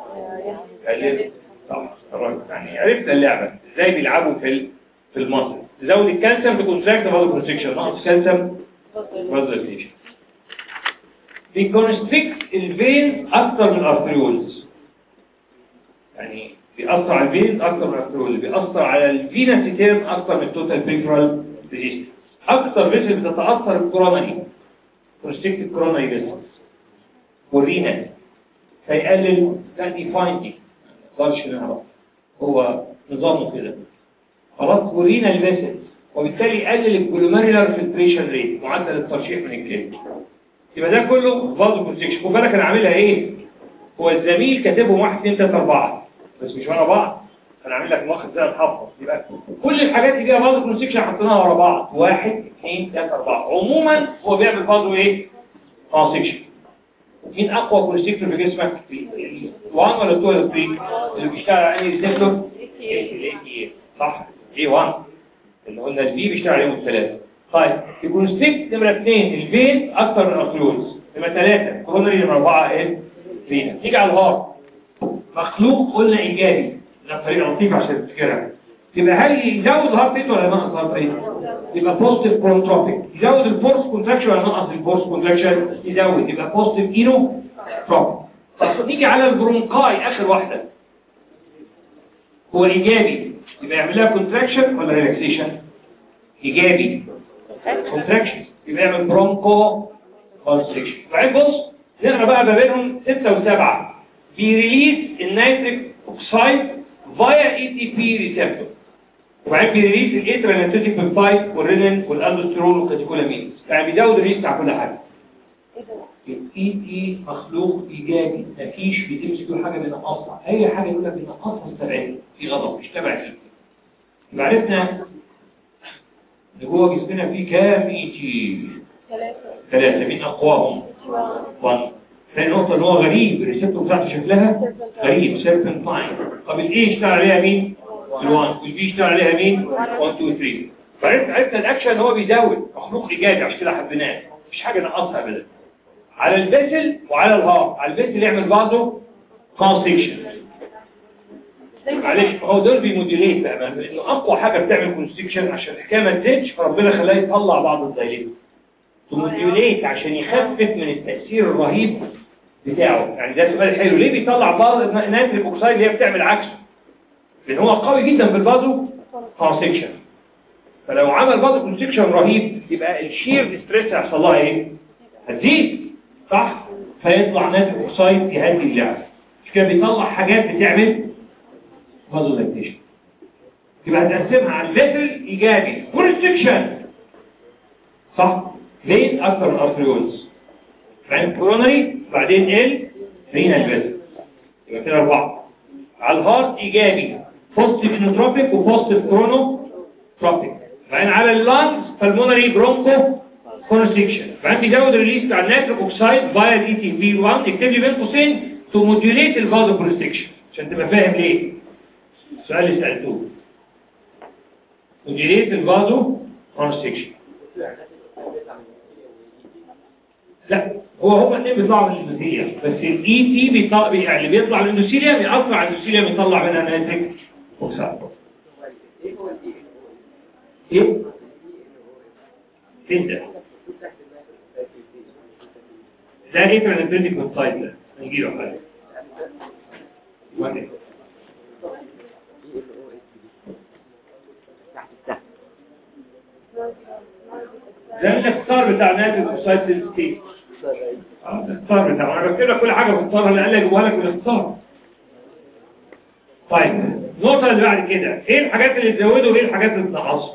صح يعني عرفت اللعبه ازاي بيلعبوا في في المصل تزود الكالسيوم بكونتراكت بازو كونستريكشن نقص كالسيوم بازو دايليتيشن بيكونستريكت الفين اكتر من الارتريولز يعني بيأثر على الفين اكتر من الارتريولز بيأثر على الفينا سيتيرم اكتر من التوتال بيكرال ريجستر اكتر فيسل بتتأثر الكورونري كونستريكت الكورونري فيسل والرينا فيقلل ده ديفايندي قدرش نعرف هو نظامه كده خلاص ورينا الفيسل وبالتالي يقلل الجلوميرولار فلتريشن ريت معدل الترشيح من الكلى يبقى ده كله فازو كونستريكشن خد بالك انا عاملها ايه هو الزميل كاتبهم 1 2 3 4 بس مش ورا بعض انا عامل لك مؤخذ زي الحفظ يبقى كل الحاجات دي فيها فازو كونستريكشن حطيناها ورا بعض 1 2 3 4 عموما هو بيعمل فازو ايه كونستريكشن مين اقوى كونستريكتور في جسمك 1 ولا 2 ولا 3 اللي بيشتغل على انهي ريسبتور صح اي 1 اللي قلنا البي بيشتغل عليهم الثلاثه طيب الكونستريكت نمره 2 الفين اكتر من الارتريولز نمره 3 كورونري نمره 4 ايه فين تيجي على الهارت مخلوق قلنا ايجابي ده طريقه لطيفه عشان تفتكرها يبقى هل يزود الهارت ريت ولا ينقص الهارت ريت يبقى بوزيتيف كونتروبيك يزود الفورس كونتراكشن ولا ينقص الفورس كونتراكشن يزود يبقى بوزيتيف اينو تروبيك طب نيجي على البرونكاي اخر واحده هو ايجابي يبقى يعمل لها كونتراكشن ولا ريلاكسيشن ايجابي كونتراكشن يبقى يعمل برونكو كونستريكشن بعدين بص نقرا بقى ما بينهم 6 و7 بيريليز النيتريك اوكسايد فايا اي تي بي ريسبتور وبعدين بيريليز الاترانيتيك بيبتايد والرينين والاندوستيرون والكاتيكولامين يعني بيزود الريس بتاع كل حاجه الاي تي مخلوق ايجابي مفيش بتمشي كل حاجه بينقصها اي حاجه يقول لك بينقصها استبعدها في غضب مش تبع فيه يبقى عرفنا ان جوه جسمنا فيه كام اي تي ثلاثه مين اقواهم 1 ثاني نقطه ان هو غريب الريسبتور بتاعته شكلها غريب سيربنتاين طب الاي اشتغل عليها مين ال1 والبي اشتغل عليها مين 1 2 3 فعرفت عرفنا الاكشن هو بيزود مخلوق ايجابي عشان كده حبيناه مفيش حاجه نقصها ابدا على البسل وعلى الهار على البسل يعمل بعضه كونستكشن معلش هو دول بيموديليت بقى انه اقوى حاجه بتعمل كونستكشن عشان الحكايه ما تزيدش فربنا خلاه يطلع بعض الدايليت تموديليت عشان يخفف من التاثير الرهيب بتاعه يعني ده سؤال حلو ليه بيطلع بعض نيتريك اوكسايد اللي هي بتعمل عكسه لان هو قوي جدا في البازو كونستكشن فلو عمل بازو كونستكشن رهيب يبقى الشير ستريس هيحصل لها ايه هتزيد صح فيطلع ناتج اوكسايد يهدي اللعب مش كده بيطلع حاجات بتعمل فازو لاكتيشن يبقى هتقسمها على الليفل ايجابي كونستكشن صح فين اكثر من الارتريولز بعدين كورونري بعدين ال رينال فيزل يبقى كده اربعه على الهارت ايجابي بوزيتيف انوتروبيك وبوزيتيف كرونوتروبيك بعدين على اللانز بالمونري برونكو كونستكشن بعدين بيزود الريليس بتاع النيتريك اوكسايد فايا دي تي في 1 اكتب لي بين قوسين تو موديوليت الفازو كونستكشن عشان تبقى فاهم ليه السؤال اللي سالتوه موديوليت الفازو كونستكشن لا هو هما الاثنين بيطلعوا من الاندوثيليوم بس الاي تي بيطلع يعني اللي بيطلع من الاندوثيليوم يأثر على الاندوثيليوم يطلع منها نيتريك اوكسايد ايه فين ده ده ايه ترانسبيرتيك اوكسايد ده نجيله حاجه واحد ده الاختصار بتاع نادي الاوكسايد سيلستيت الاختصار بتاعه انا بكتب لك كل حاجه في الصوره اللي قال لي اجيبها لك بالاختصار طيب النقطه اللي بعد كده ايه الحاجات اللي تزوده وايه الحاجات اللي تنقصه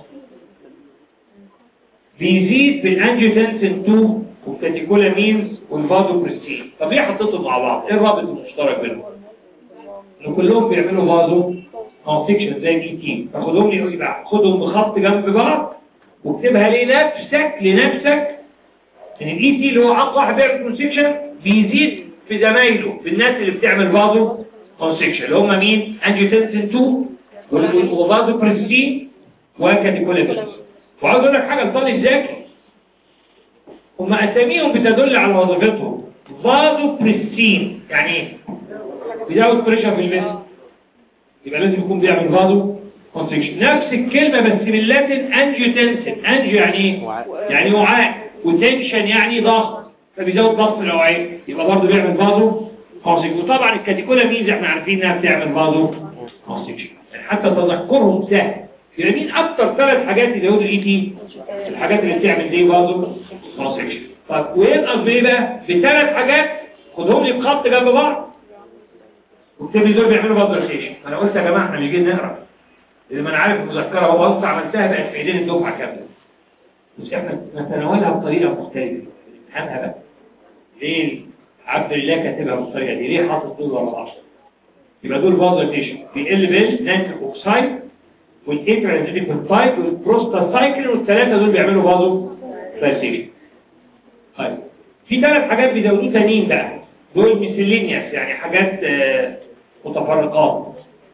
بيزيد بالانجيوتنسين 2 والكاتيكولامينز والفازوبريستين طب ليه حطيتهم مع بعض ايه الرابط المشترك بينهم ان كلهم بيعملوا فازو كونستكشن زي الاي تي فخدهم لي يبقى خدهم بخط جنب بعض واكتبها لنفسك لنفسك ان الاي تي اللي هو اقوى واحد بيعمل كونستكشن بيزيد في زمايله بالناس اللي بتعمل فازو كونستكشن اللي هم مين انجيوتنسين 2 وفازوبريستين وكاتيكولامينز وعاوز اقول لك حاجه لطالب الذكي هم اساميهم بتدل على وظيفتهم فازو بريستين يعني ايه بيزود بريشر في الجسم يبقى لازم يكون بيعمل فازو كونستريكشن نفس الكلمه بس باللاتين انجيوتنسن انجيو يعني ايه يعني وعاء وتنشن يعني ضغط فبيزود ضغط الاوعيه يبقى برضه بيعمل فازو كونستريكشن وطبعا الكاتيكولامينز احنا عارفين انها بتعمل فازو كونستريكشن يعني حتى تذكرهم سهل يعني مين اكتر ثلاث حاجات اللي يقول الاي تي الحاجات اللي بتعمل دي برضه كونستريكشن طب وينقص بايه بقى بثلاث حاجات خدهم لي بخط جنب بعض واكتب لي دول بيعملوا برضه ريسيشن انا قلت يا جماعه احنا جايين نقرا اذا ما انا عارف المذكره هو بص عملتها بقت في ايدين الدفعه كامله بس احنا نتناولها بطريقه مختلفه نفهمها بقى ليه عبد الله كاتبها بالطريقه دي ليه حاطط دول ورا بعض يبقى دول برضه ريسيشن بيقل بال نيتريك اوكسايد والانترنزيتيك بيبتايد والبروستاسايكلين والثلاثه دول بيعملوا برضه ريسيشن طيب في ثلاث حاجات بيزودوه تانيين بقى دول ميسيلينياس يعني حاجات آه متفرقات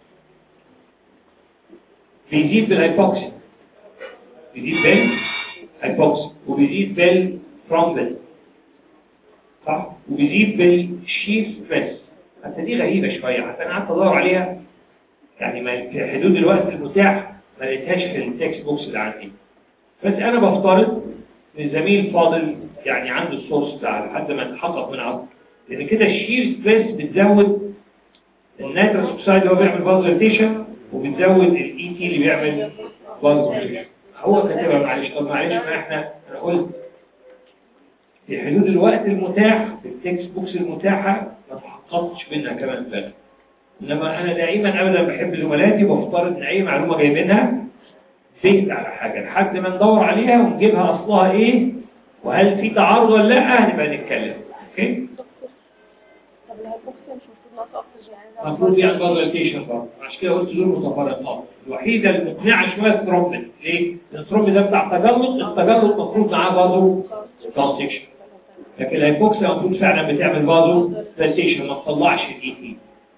بيزيد بالهايبوكسي بيزيد بالهايبوكسي وبيزيد بالثرومبل صح وبيزيد بالشيف ستريس حتى دي غريبة شوية حتى انا قعدت ادور عليها يعني ما في حدود الوقت المتاح ما لقيتهاش في التكست بوكس اللي عندي بس انا بفترض ان الزميل فاضل يعني عنده السورس بتاعه لحد ما يتحقق من عقله لان كده الشير ستريس بتزود النيتروس اوكسايد هو بيعمل فازوليتيشن وبتزود الاي تي اللي بيعمل فازوليتيشن هو كاتبها معلش طب معلش ما احنا انا قلت في حدود الوقت المتاح في التكست بوكس المتاحه ما تحققتش منها كمان فعلا انما انا دائما ابدا بحب زملاتي بفترض ان اي معلومه جايبينها بيت على حاجه لحد ما ندور عليها ونجيبها اصلها ايه وهل في تعارض ولا لا هنبقى نتكلم اوكي طب الهيبوكسيا مش المفروض ناقص اكسجين يعني ده المفروض يعني فازوليتيشن برضه عشان كده قلت دول متفرقات الوحيده المقنعه شويه الترومبن ليه؟ الترومبن ده بتاع تجلط التجلط المفروض معاه برضه كونسكشن لكن الهيبوكسيا المفروض فعلا بتعمل برضه فازوليتيشن ما تطلعش الاي تي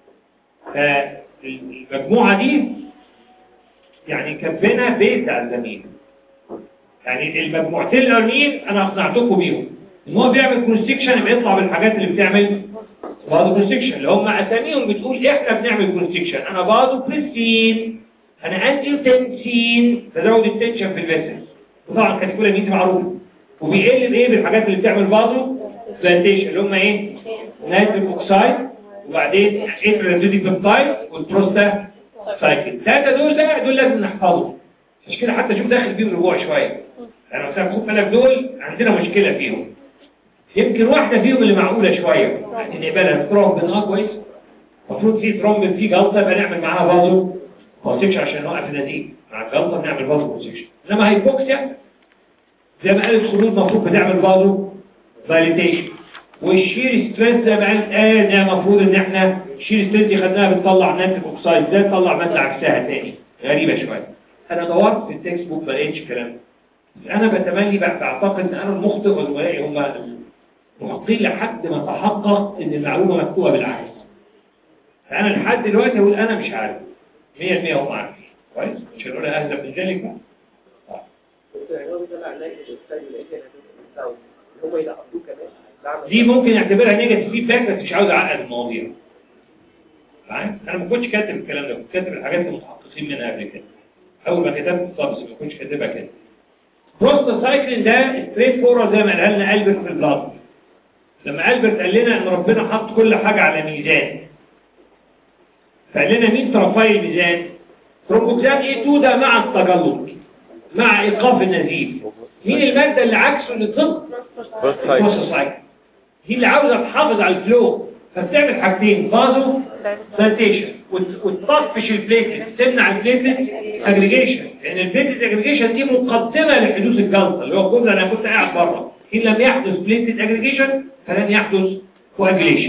فالمجموعه دي يعني كبنا بيت على الزميل يعني المجموعتين الاولانيين انا اقنعتكم بيهم ان هو بيعمل كونستكشن يبقى يطلع بالحاجات اللي بتعمل بعض كونستكشن اللي هم اساميهم بتقول احنا بنعمل كونستكشن انا بعضه بريستين انا انجيوتنسين بزود التنشن في الفيسل وطبعا كاتيكولا ميزي معروفه وبيقل بايه بالحاجات اللي بتعمل بعضه بلانتيشن اللي هم ايه نيتريك اوكسايد وبعدين انتراديوتيك بيبتايد والبروستا سايكل الثلاثه دول بقى دول لازم نحفظهم مش كده حتى شوف داخل بيهم رجوع شويه انا مثلا خد بالك دول عندنا مشكله فيهم يمكن واحده فيهم اللي معقوله شويه عشان نقبلها ترومب اه كويس المفروض في ترومب في جلطه يبقى نعمل معاها برضه كونسكشن عشان نوقف النزيف مع الجلطه بنعمل برضه كونسكشن انما هايبوكسيا زي ما قالت خلود المفروض بتعمل برضه فاليديشن والشير ستريس زي ما قالت آه ده المفروض ان احنا الشير ستريس دي خدناها بتطلع نيتريك اوكسايد ده تطلع ماده عكسها تاني غريبه شويه انا دورت في التكست بوك ما لقيتش الكلام ده انا بتملي بقى بعتقد ان انا المخطئ وزملائي هم المحققين لحد ما تحقق ان المعلومه مكتوبه بالعكس فانا لحد دلوقتي اقول انا مش عارف 100% هم عارفين كويس مش هنقول اهدى من ذلك بقى دي ممكن اعتبرها نيجاتيف فيدباك بس مش عاوز اعقد المواضيع فاهم انا ما كنتش كاتب الكلام ده كنت كاتب الحاجات اللي متحققين منها قبل كده اول ما كتبت الصبس ما كنتش كاتبها كده بروستا سايكلين ده ستريت فورورد زي ما قالها لنا البرت في البلاد لما البرت قال لنا ان ربنا حط كل حاجه على ميزان فقال لنا مين طرفي الميزان ترومبوكسان اي 2 ده مع التجلط مع ايقاف النزيف مين الماده اللي عكسه اللي ضد بروستا سايكلين دي اللي عاوزه تحافظ على الفلو فبتعمل حاجتين فازو سانتيشن وتطفش البليتلت تمنع البليتلت اجريجيشن لان البليتلت اجريجيشن دي مقدمه لحدوث الجلطه اللي هو الجمله انا كنت قاعد بره ان لم يحدث بليتلت اجريجيشن فلن يحدث كواجليشن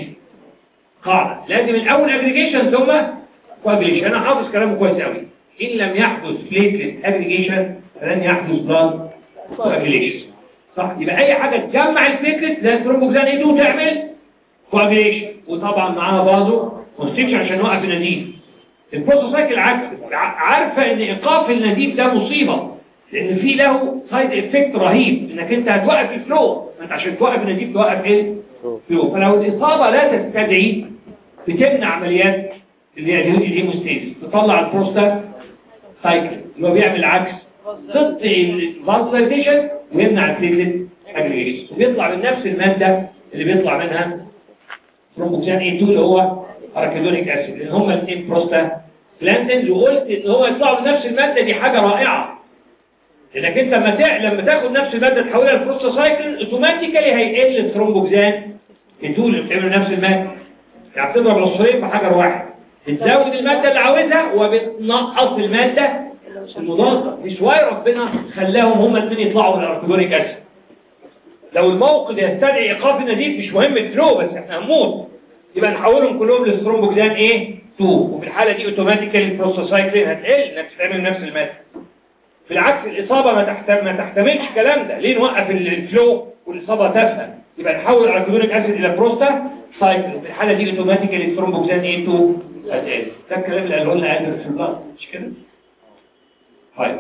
قاعده لازم الاول اجريجيشن ثم كواجليشن انا حافظ كلامه كويس قوي ان لم يحدث بليتلت اجريجيشن فلن يحدث بلاد كواجليشن صح يبقى اي حاجه تجمع البليتلت زي الثرومبوكسان ايدو تعمل كواجليشن وطبعا معاها برضه كونستكشن عشان نوقف النزيف البروتوسايكل عكس عارفه ان ايقاف النزيف ده مصيبه لان في له سايد افكت رهيب انك انت هتوقف الفلو انت عشان توقف النزيف توقف ايه الفلو فلو الاصابه لا تستدعي بتمنع عمليات اللي هي الهيموستاسيس تطلع البروستا سايكل اللي هو بيعمل عكس ضد الفازوليتيشن ويمنع البليتلت اجريجيشن وبيطلع من نفس الماده اللي بيطلع منها ترومبوكسان اي 2 اللي هو اركيدونيك اسيد لان هم الاثنين بروستا بلانتنز وقلت ان هو يطلعوا بنفس الماده دي حاجه رائعه لانك انت لما تع... لما تاخد نفس الماده تحولها لبروستا سايكل اوتوماتيكالي هيقل الثرومبوكسان الدول اللي بتعمل نفس الماده يعني بتضرب العنصرين في حجر واحد بتزود الماده اللي عاوزها وبتنقص الماده المضاده مش واي ربنا خلاهم هم الاثنين يطلعوا من الاركيدونيك اسيد لو الموقف يستدعي ايقاف النزيف مش مهم الفلو بس احنا هنموت يبقى نحولهم كلهم للثرومبوكسان ايه 2 وفي الحاله دي اوتوماتيكالي البروستاسايكلين هتقل انك تتعمل نفس الماده بالعكس الاصابه ما تحتمل ما تحتملش الكلام ده ليه نوقف الفلو والاصابه تافهه يبقى نحول الاركيدونيك اسيد الى بروستا سايكل وفي الحاله دي اوتوماتيكالي الثرومبوكسان ايه 2 هتقل ده الكلام اللي قاله لنا قادر في البلاد مش كده طيب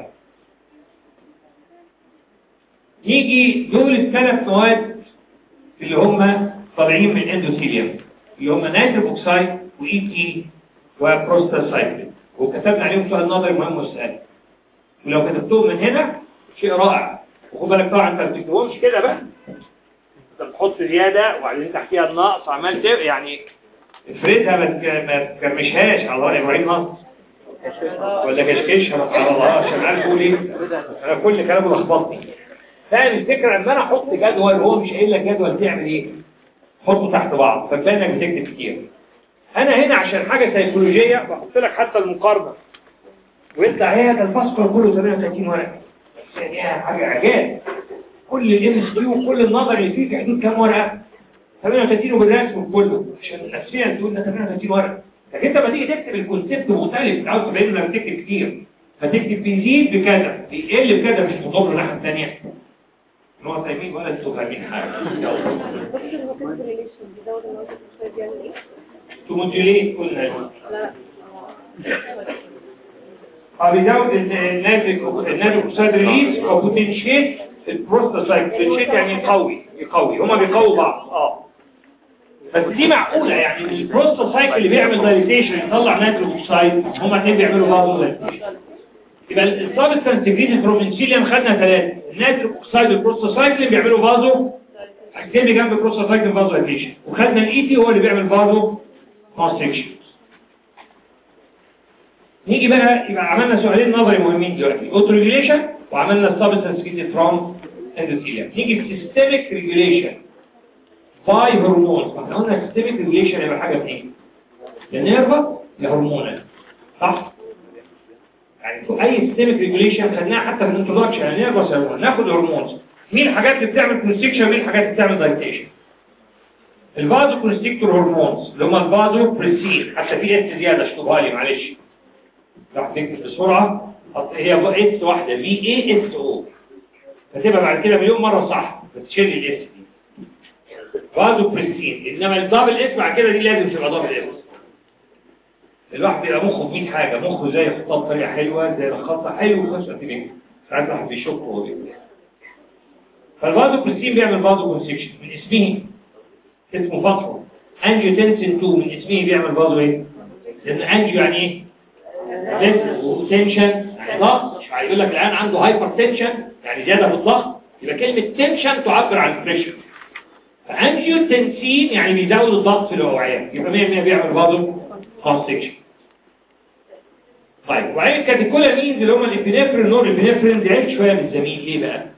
يجي دول الثلاث مواد اللي هم طالعين من الاندوثيليوم اللي هم نيتريك اوكسايد واي تي وبروستاسايكلين وكتبنا عليهم سؤال نظري مهم وسؤال ولو كتبتهم من هنا شيء رائع وخد بالك طبعا انت ما بتكتبهمش كده بقى انت بتحط زياده وبعدين تحتيها النقص عمال ت- يعني افردها ما تك- ما تكرمشهاش على الله ابراهيم نصر ولا كشكشها ما تعرضهاش انا عارف اقول ايه انا كل كلامه لخبطني فاهم الفكره لما انا احط جدول هو مش قايل لك جدول تعمل ايه حطه تحت بعض فتلاقي انك بتكتب كتير انا هنا عشان حاجه سيكولوجيه بحط لك حتى المقارنه وانت هي ده الفاسكولار كله 38 ورقه بس يعني هي حاجه عجاب كل الام اس كيو وكل النظر اللي فيه في حدود كام ورقه 38 وبالرسم كله عشان نفسيا تقول ده 38 ورقه لكن انت لما تيجي تكتب الكونسيبت مختلف عاوز تبين لما بتكتب كتير فتكتب بيزيد بكذا بيقل بكذا مش مضر الناحيه الثانيه هو فاهمين ولا انتوا فاهمين حاجه دكتور هو كده ريليشن بيزود النقطة الأكسيد بيعمل إيه؟ تموديوليت قلنا لا اه بيزود الناتج الناتج اوكسيد ريليز وبوتنشيت البروستاسايت بوتنشيت يعني يقوي يقوي هما بيقووا بعض اه بس دي معقولة يعني البروستاسايت اللي بيعمل دايليتيشن يطلع ناتج اوكسيد هما الاثنين بيعملوا بعض دايليتيشن يبقى السبستانس جديد برومنسيليوم خدنا ثلاثة الناتج اوكسيد والبروستاسايكلين بيعملوا بازو اكتبي جنب البروستاسايكلين بازو دايليتيشن وخدنا الايتي هو اللي بيعمل بازو كونستريكشن نيجي بقى يبقى عملنا سؤالين نظري مهمين دلوقتي اوتو ريجوليشن وعملنا السبستانس جديد فروم اندوثيليوم نيجي السيستميك ريجوليشن باي هرمونز ما احنا قلنا السيستميك ريجوليشن يبقى حاجه اثنين يا نيرفا يا هرمونال صح يعني في اي سيستميك ريجوليشن خدناها حتى في الانترودكشن يعني نيرفا هرمون ناخد هرمونز مين الحاجات اللي بتعمل كونستكشن مين الحاجات اللي بتعمل دايتيشن الفازو كونستكتور هرمونز اللي هم الفازو بريسين حتى في اس زياده اشطبها لي معلش راح تكتب بسرعه حط هي اس واحده في اي اس او فتبقى بعد كده مليون مره صح بتشيل الاس دي فازو بريسين انما الدبل اس بعد كده دي لازم تبقى دبل اس الواحد بيبقى مخه في 100 حاجه مخه زي خطاب طريقه حلوه زي الخطه حلو وفي نفس الوقت بيكتب ساعات الواحد بيشك وهو بيكتب فالفازو بريسين بيعمل فازو كونستكشن من اسمه اسمه فاترو انجيوتنسين 2 من اسمه بيعمل فازو ايه لان انجيو يعني ايه وتنشن يعني ضغط هيقول لك الان عنده هايبر تنشن يعني زياده في الضغط يبقى كلمه تنشن تعبر عن البريشر فانجيو تنسين يعني بيزود الضغط في الاوعيه يبقى 100% بيعمل فازو كونستكشن طيب وبعدين الكاتيكولامينز اللي هم الابنفرين نور الابنفرين زعلت شويه من الزميل ليه بقى؟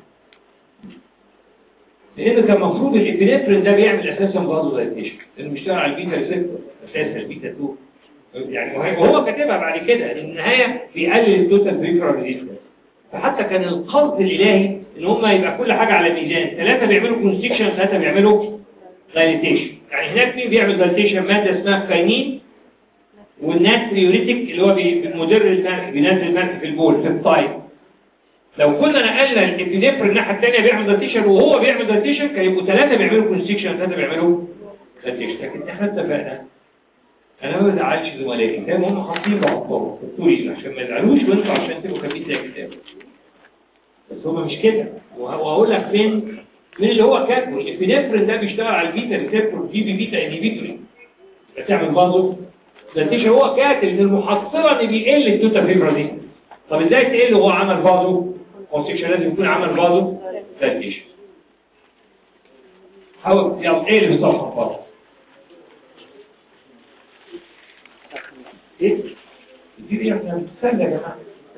لأنه كان المفروض الإبنفرين ده بيعمل أساسا فازو دايتيشن لأنه بيشتغل على البيتا ريسبتور أساسا البيتا 2 يعني وهي- وهو كاتبها بعد كده ان النهاية بيقلل التوتال بريفرال ريزيستنس فحتى كان القصد الإلهي ان هم يبقى كل حاجة على ميزان ثلاثة بيعملوا كونستكشن ثلاثة بيعملوا دايليتيشن يعني هناك مين بيعمل دايليتيشن مادة اسمها كاينين والناتريوريتك اللي هو بي- مدر الملح بينزل الملح في البول في الطايب لو كنا نقلنا الابنفرين الناحية الثانية بيعمل دايليتيشن وهو بيعمل دايليتيشن كان يبقوا ثلاثة بيعملوا كونستكشن ثلاثة بيعملوا دايليتيشن لكن احنا اتفقنا انا ما بزعلش زملائي ده هم حاطين بعضهم الطولي عشان ما يزعلوش وانتوا عشان تبقوا كاتبين زي كتاب بس هم مش كده وه- وهقول لك فين مين اللي هو كاتبه الابنفرين ده بيشتغل على البيتا ريسبتور جي بي بيتا انهبيتوري بتعمل برضه نتيجه هو كاتب ان المحصله ان بيقل التوتا فيبرا دي طب ازاي تقل وهو عمل بازو كونستكشن لازم يكون عمل بازو دايتيشن حاول يلا ايه اللي بيصحح بازو ايه دي ايه احنا بنستنى يا جماعه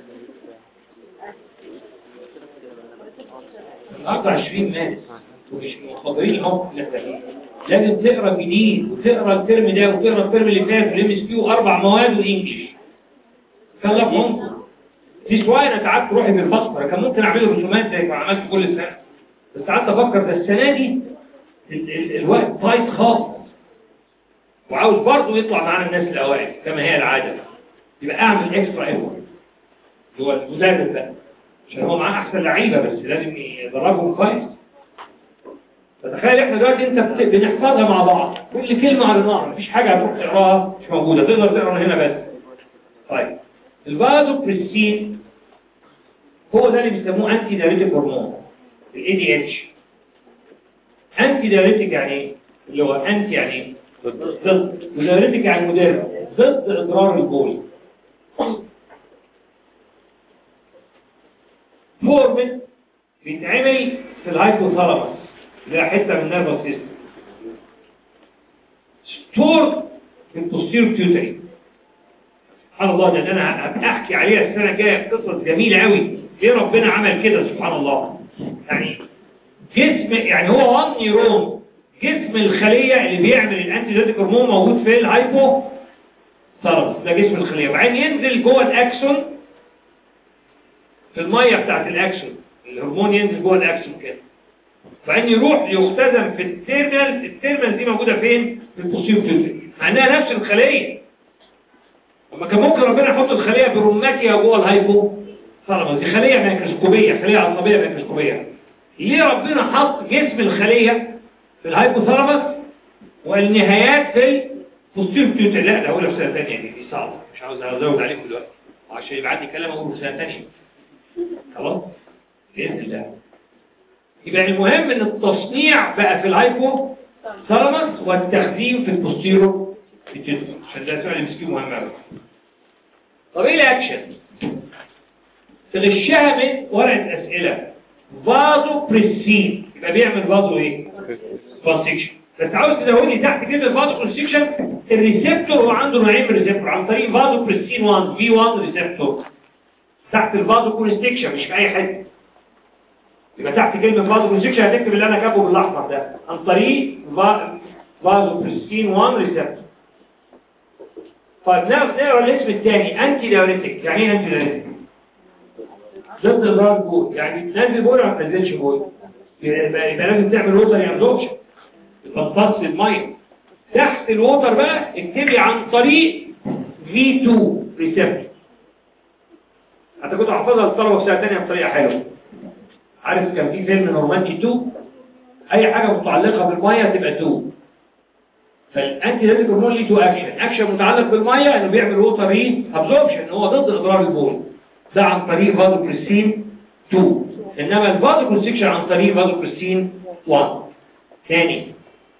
النهارده 20 مارس ومش مخبرين الموقف اللي احنا فيه لازم تقرا جديد وتقرا الترم ده وتقرا الترم اللي فات والام اس كيو اربع مواد وانجلش كان لك ممكن دي شويه انا ساعات روحي بالبصره كان ممكن اعمله رسومات زي ما عملت كل سنه بس قعدت افكر ده السنه دي ال ال الوقت تايت خالص وعاوز برضه يطلع معانا الناس الاوائل كما هي العاده يبقى اعمل اكسترا ايفورت هو المدرب ده عشان هو معاه احسن لعيبه بس لازم يدربهم كويس فتخيل احنا دلوقتي انت بت- بنحفظها مع بعض كل كلمه قريناها مفيش حاجه هتروح تقراها مش موجوده تقدر تقرا من هنا بس طيب الفازو بريسين هو ده اللي بيسموه انتي دايريتيك هرمون الاي دي اتش انتي دايريتيك يعني ايه اللي هو انتي يعني ايه ضد ودايريتيك يعني مدرب ضد اضرار البول فورمن بيتعمل في الهايبوثالاموس اللي هي حته من النيرفس سيستم ستور في البوستيرو بيوتري سبحان الله ده انا هبقى احكي عليها السنه الجايه قصص جميله قوي ليه ربنا عمل كده سبحان الله يعني جسم يعني هو وان نيرون جسم الخليه اللي بيعمل الانتيبيوتيك هرمون موجود في الهايبو ثالاموس ده جسم الخليه وبعدين ينزل جوه الاكسون في الميه بتاعت الاكسون الهرمون ينزل جوه الاكسون كده وبعدين يروح يختزن في التيرمينال التيرمينال دي موجوده فين في البوستيرو بيوتري مع انها نفس الخليه اما كان ممكن ربنا يحط الخليه برمتها جوه الهايبو ثالاموس دي خليه ميكروسكوبيه خليه عصبيه ميكروسكوبيه ليه ربنا حط جسم الخليه في الهايبوثالاموس والنهايات في البوستيرو بيوتري لا ده اقولها في سنه ثانيه دي دي صعبه مش عاوز ازود عليكم دلوقتي عشان يبقى عندي كلام اقوله في سنه ثانيه خلاص باذن الله يبقى المهم ان التصنيع بقى في الهايبو ثالاموس والتخزين في البوستيرو بيوتري عشان ده سؤال مسكين مهم قوي طب ايه الاكشن تغشها من ورقه اسئله فازو بريسين يبقى بيعمل فازو ايه كونستكشن بس عاوز تزودني تحت كلمه فازو كونستكشن الريسبتور هو عنده نوعين من الريسبتور عن طريق فازو بريسين 1 في 1 ريسبتور تحت الفازو كونستكشن مش في اي حته يبقى تحت كلمه فازو كونستكشن هتكتب اللي انا كاتبه بالاحمر ده عن طريق فازو بريسين 1 ريسبتور طيب نقرا الاسم الثاني انتي دايوريتك يعني ايه انتي دايوريتك ضد الراس بول يعني تنزل بول ولا ما تنزلش بول يبقى يبقى لازم تعمل ووتر يابزوربشن تمتص الميه تحت الووتر بقى اكتبي عن طريق V2 ريسبتور حتى كنت احفظها للطلبه في سنه ثانيه بطريقه حلوه عارف كان في فيلم نورماندي 2 اي حاجه متعلقه بالميه تبقى 2 فالانتي دايتيك هرمون ليه تو اكشن اكشن متعلق بالميه انه بيعمل ووتر ري ابزوربشن هو ضد اضرار البول ده عن طريق فازوبريسين 2 انما الفازوكونستكشن عن طريق فازوبريسين 1 ثاني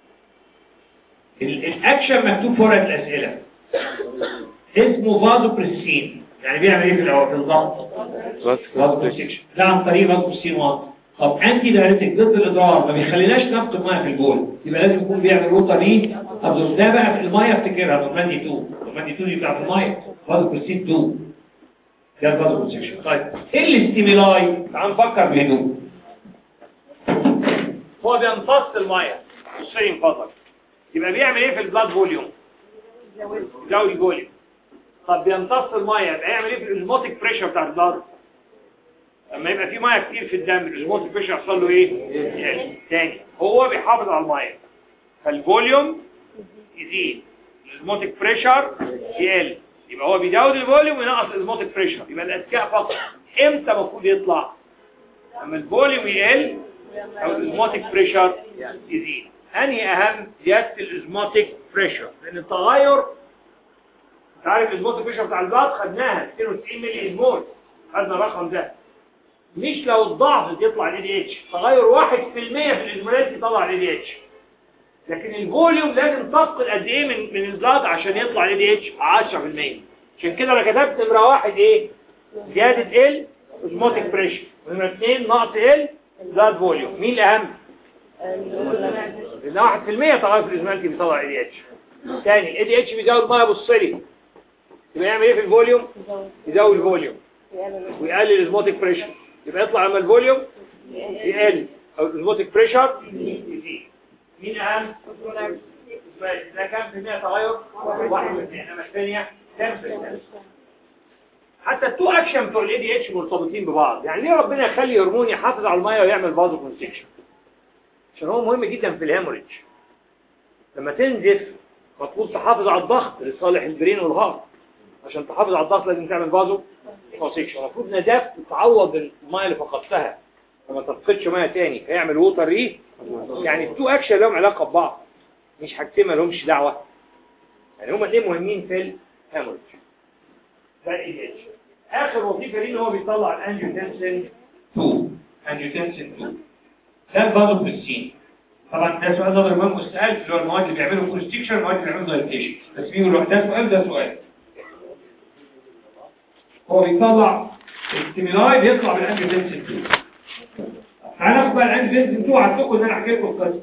الاكشن مكتوب في ورقه الاسئله اسمه فازوبريسين يعني بيعمل ايه في الاول في الضغط فازوكونستكشن ده عن طريق فازوبريسين 1 طب انتي دايريتك ضد الاضرار ما بيخليناش نفقد ميه في البول يبقى لازم يكون بيعمل ووتر ري ابزورب ده بقى في الميه افتكرها نورماندي 2 نورماندي 2 دي بتاعت الميه فازوبريسين 2 ده الفازو كونستكشن طيب ايه الاستيميلاي تعال نفكر بهدوء هو بيمتص الميه بصي انفضل يبقى بيعمل ايه في البلاد فوليوم يزود الفوليوم طب بيمتص الميه يبقى يعمل ايه في الاسموتيك بريشر بتاع البلاد لما يبقى في ميه كتير في الدم الاسموتيك بريشر يحصل له ايه يقل تاني هو بيحافظ على الميه فالفوليوم يزيد الاسموتيك بريشر يقل يبقى هو بيزود الفوليوم وينقص الاسموتيك بريشر يبقى الاذكياء فقط امتى المفروض يطلع لما الفوليوم يقل او الاسموتيك بريشر يزيد انهي اهم زياده الاسموتيك بريشر لان التغير انت عارف الاسموتيك بريشر بتاع البلد خدناها 92 ملي اسمول خدنا الرقم ده مش لو الضعف يطلع الاي دي اتش تغير 1% في الاسمولات يطلع الاي دي اتش لكن الفوليوم لازم تفقد قد ايه من من البلاد عشان يطلع الاي دي اتش 10% عشان كده انا كتبت نمره واحد ايه زياده ال اوزموتيك بريشر ونمره اثنين نقص ال بلاد فوليوم مين الاهم لان 1% تغير في الاسمنت بيطلع الاي دي اتش ثاني الاي دي اتش بيزود ميه بصلي يبقى يعمل ايه في الفوليوم يزود الفوليوم ويقلل الاسموتيك بريشر يبقى يطلع لما الفوليوم يقل او الاسموتيك بريشر يزيد مين اهم ده كام في المية تغير واحد في المية انما الثانية كام في المية حتى التو اكشن بتوع الاي دي اتش مرتبطين ببعض يعني ليه ربنا يخلي هرمون يحافظ على الميه ويعمل فازو كونستكشن عشان هو مهم جدا في الهيموريدج لما تنزف مطلوب تحافظ على الضغط لصالح البرين والهارت عشان تحافظ على الضغط لازم تعمل فازو كونستكشن المفروض نزاف تعوض الميه اللي فقدتها فما تفقدش ميه تاني فيعمل ووتر ري يعني التو اكشن لهم علاقه ببعض مش حاجتين ما لهمش دعوه يعني هما الاثنين مهمين في الهيموريدج ده الاي اتش اخر وظيفه ليه ان هو بيطلع الانجيوتنسين 2 انجيوتنسين 2 ده الفازوبريسين طبعا ده سؤال نظري مهم مستقل اللي هو المواد اللي بيعملوا كونستكشن المواد اللي بيعملوا دايليتيشن بس مين يروح ده سؤال ده سؤال هو بيطلع الستيمولاي بيطلع بالانجيوتنسين 2 تعالى ناخد بقى الانجيوتنسين 2 وعدتكم ان انا احكي لكم القصه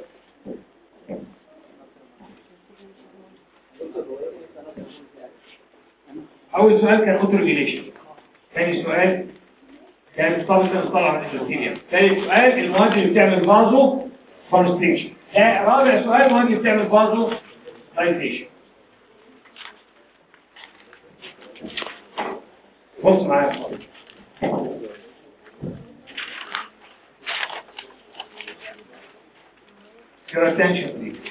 اول سؤال كان اوتو ريجيليشن ثاني سؤال كان سبستنس طالعه من الاندوثيليوم ثالث سؤال المواد اللي بتعمل فازو كونستريكشن رابع سؤال المواد اللي بتعمل فازو دايليتيشن بص معايا خالص your attention please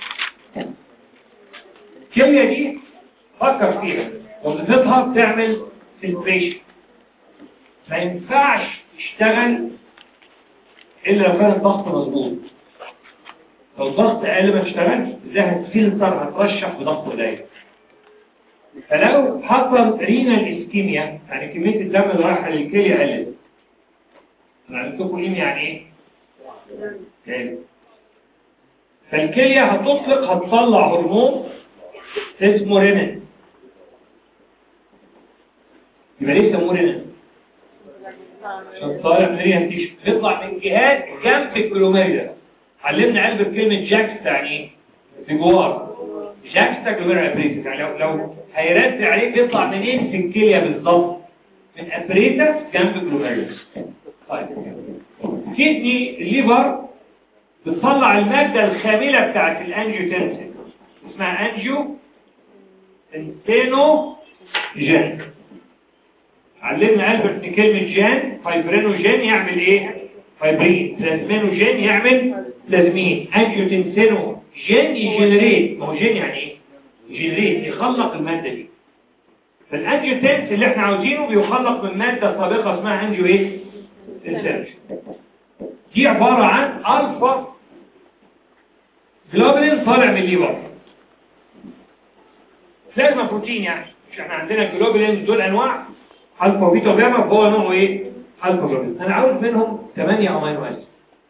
الكيمياء دي فكر فيها وظيفتها بتعمل filtration ما ينفعش تشتغل الا لو كان الضغط مظبوط لو الضغط اقل ما تشتغلش ازاي هتفلتر هترشح بضغط قليل فلو حصل رينال اسكيميا يعني كميه الدم اللي رايحه للكليه قلت انا قلت لكم ايه يعني ايه؟ تاني. فالكليه هتطلق هتطلع هرمون اسمه رينين يبقى ليه سموه رينين؟ عشان طالع من ريها تيشو بيطلع من جهات جنب الجلوميريا علمنا قلب بكلمة جاكستا يعني ايه؟ بجوار جاكستا جلوميريا ابريتس يعني لو لو هيرد عليك بيطلع منين في الكلية بالظبط من ابريتس جنب جلوميريا طيب كدني الليفر بتطلع المادة الخاملة بتاعت الانجيوتنسين اسمها انجيو انتينو جن علمنا ألبرت ان كلمة جان فايبرينوجين يعمل ايه فايبرين بلازمينوجين يعمل بلازمين انجيوتنسينو جين يجنريت ما هو جين يعني ايه يجنريت يخلق المادة دي فالانجيوتنس اللي احنا عاوزينه بيخلق من مادة سابقة اسمها انجيو ايه تنسيرش دي عبارة عن الفا جلوبولين طالع من الليفر لازم بروتين يعني مش احنا عندنا جلوبولين دول انواع الفا وبيتا وجاما فهو نوعه ايه الفا جلوبولين انا عاوز منهم 8 امينو اسيد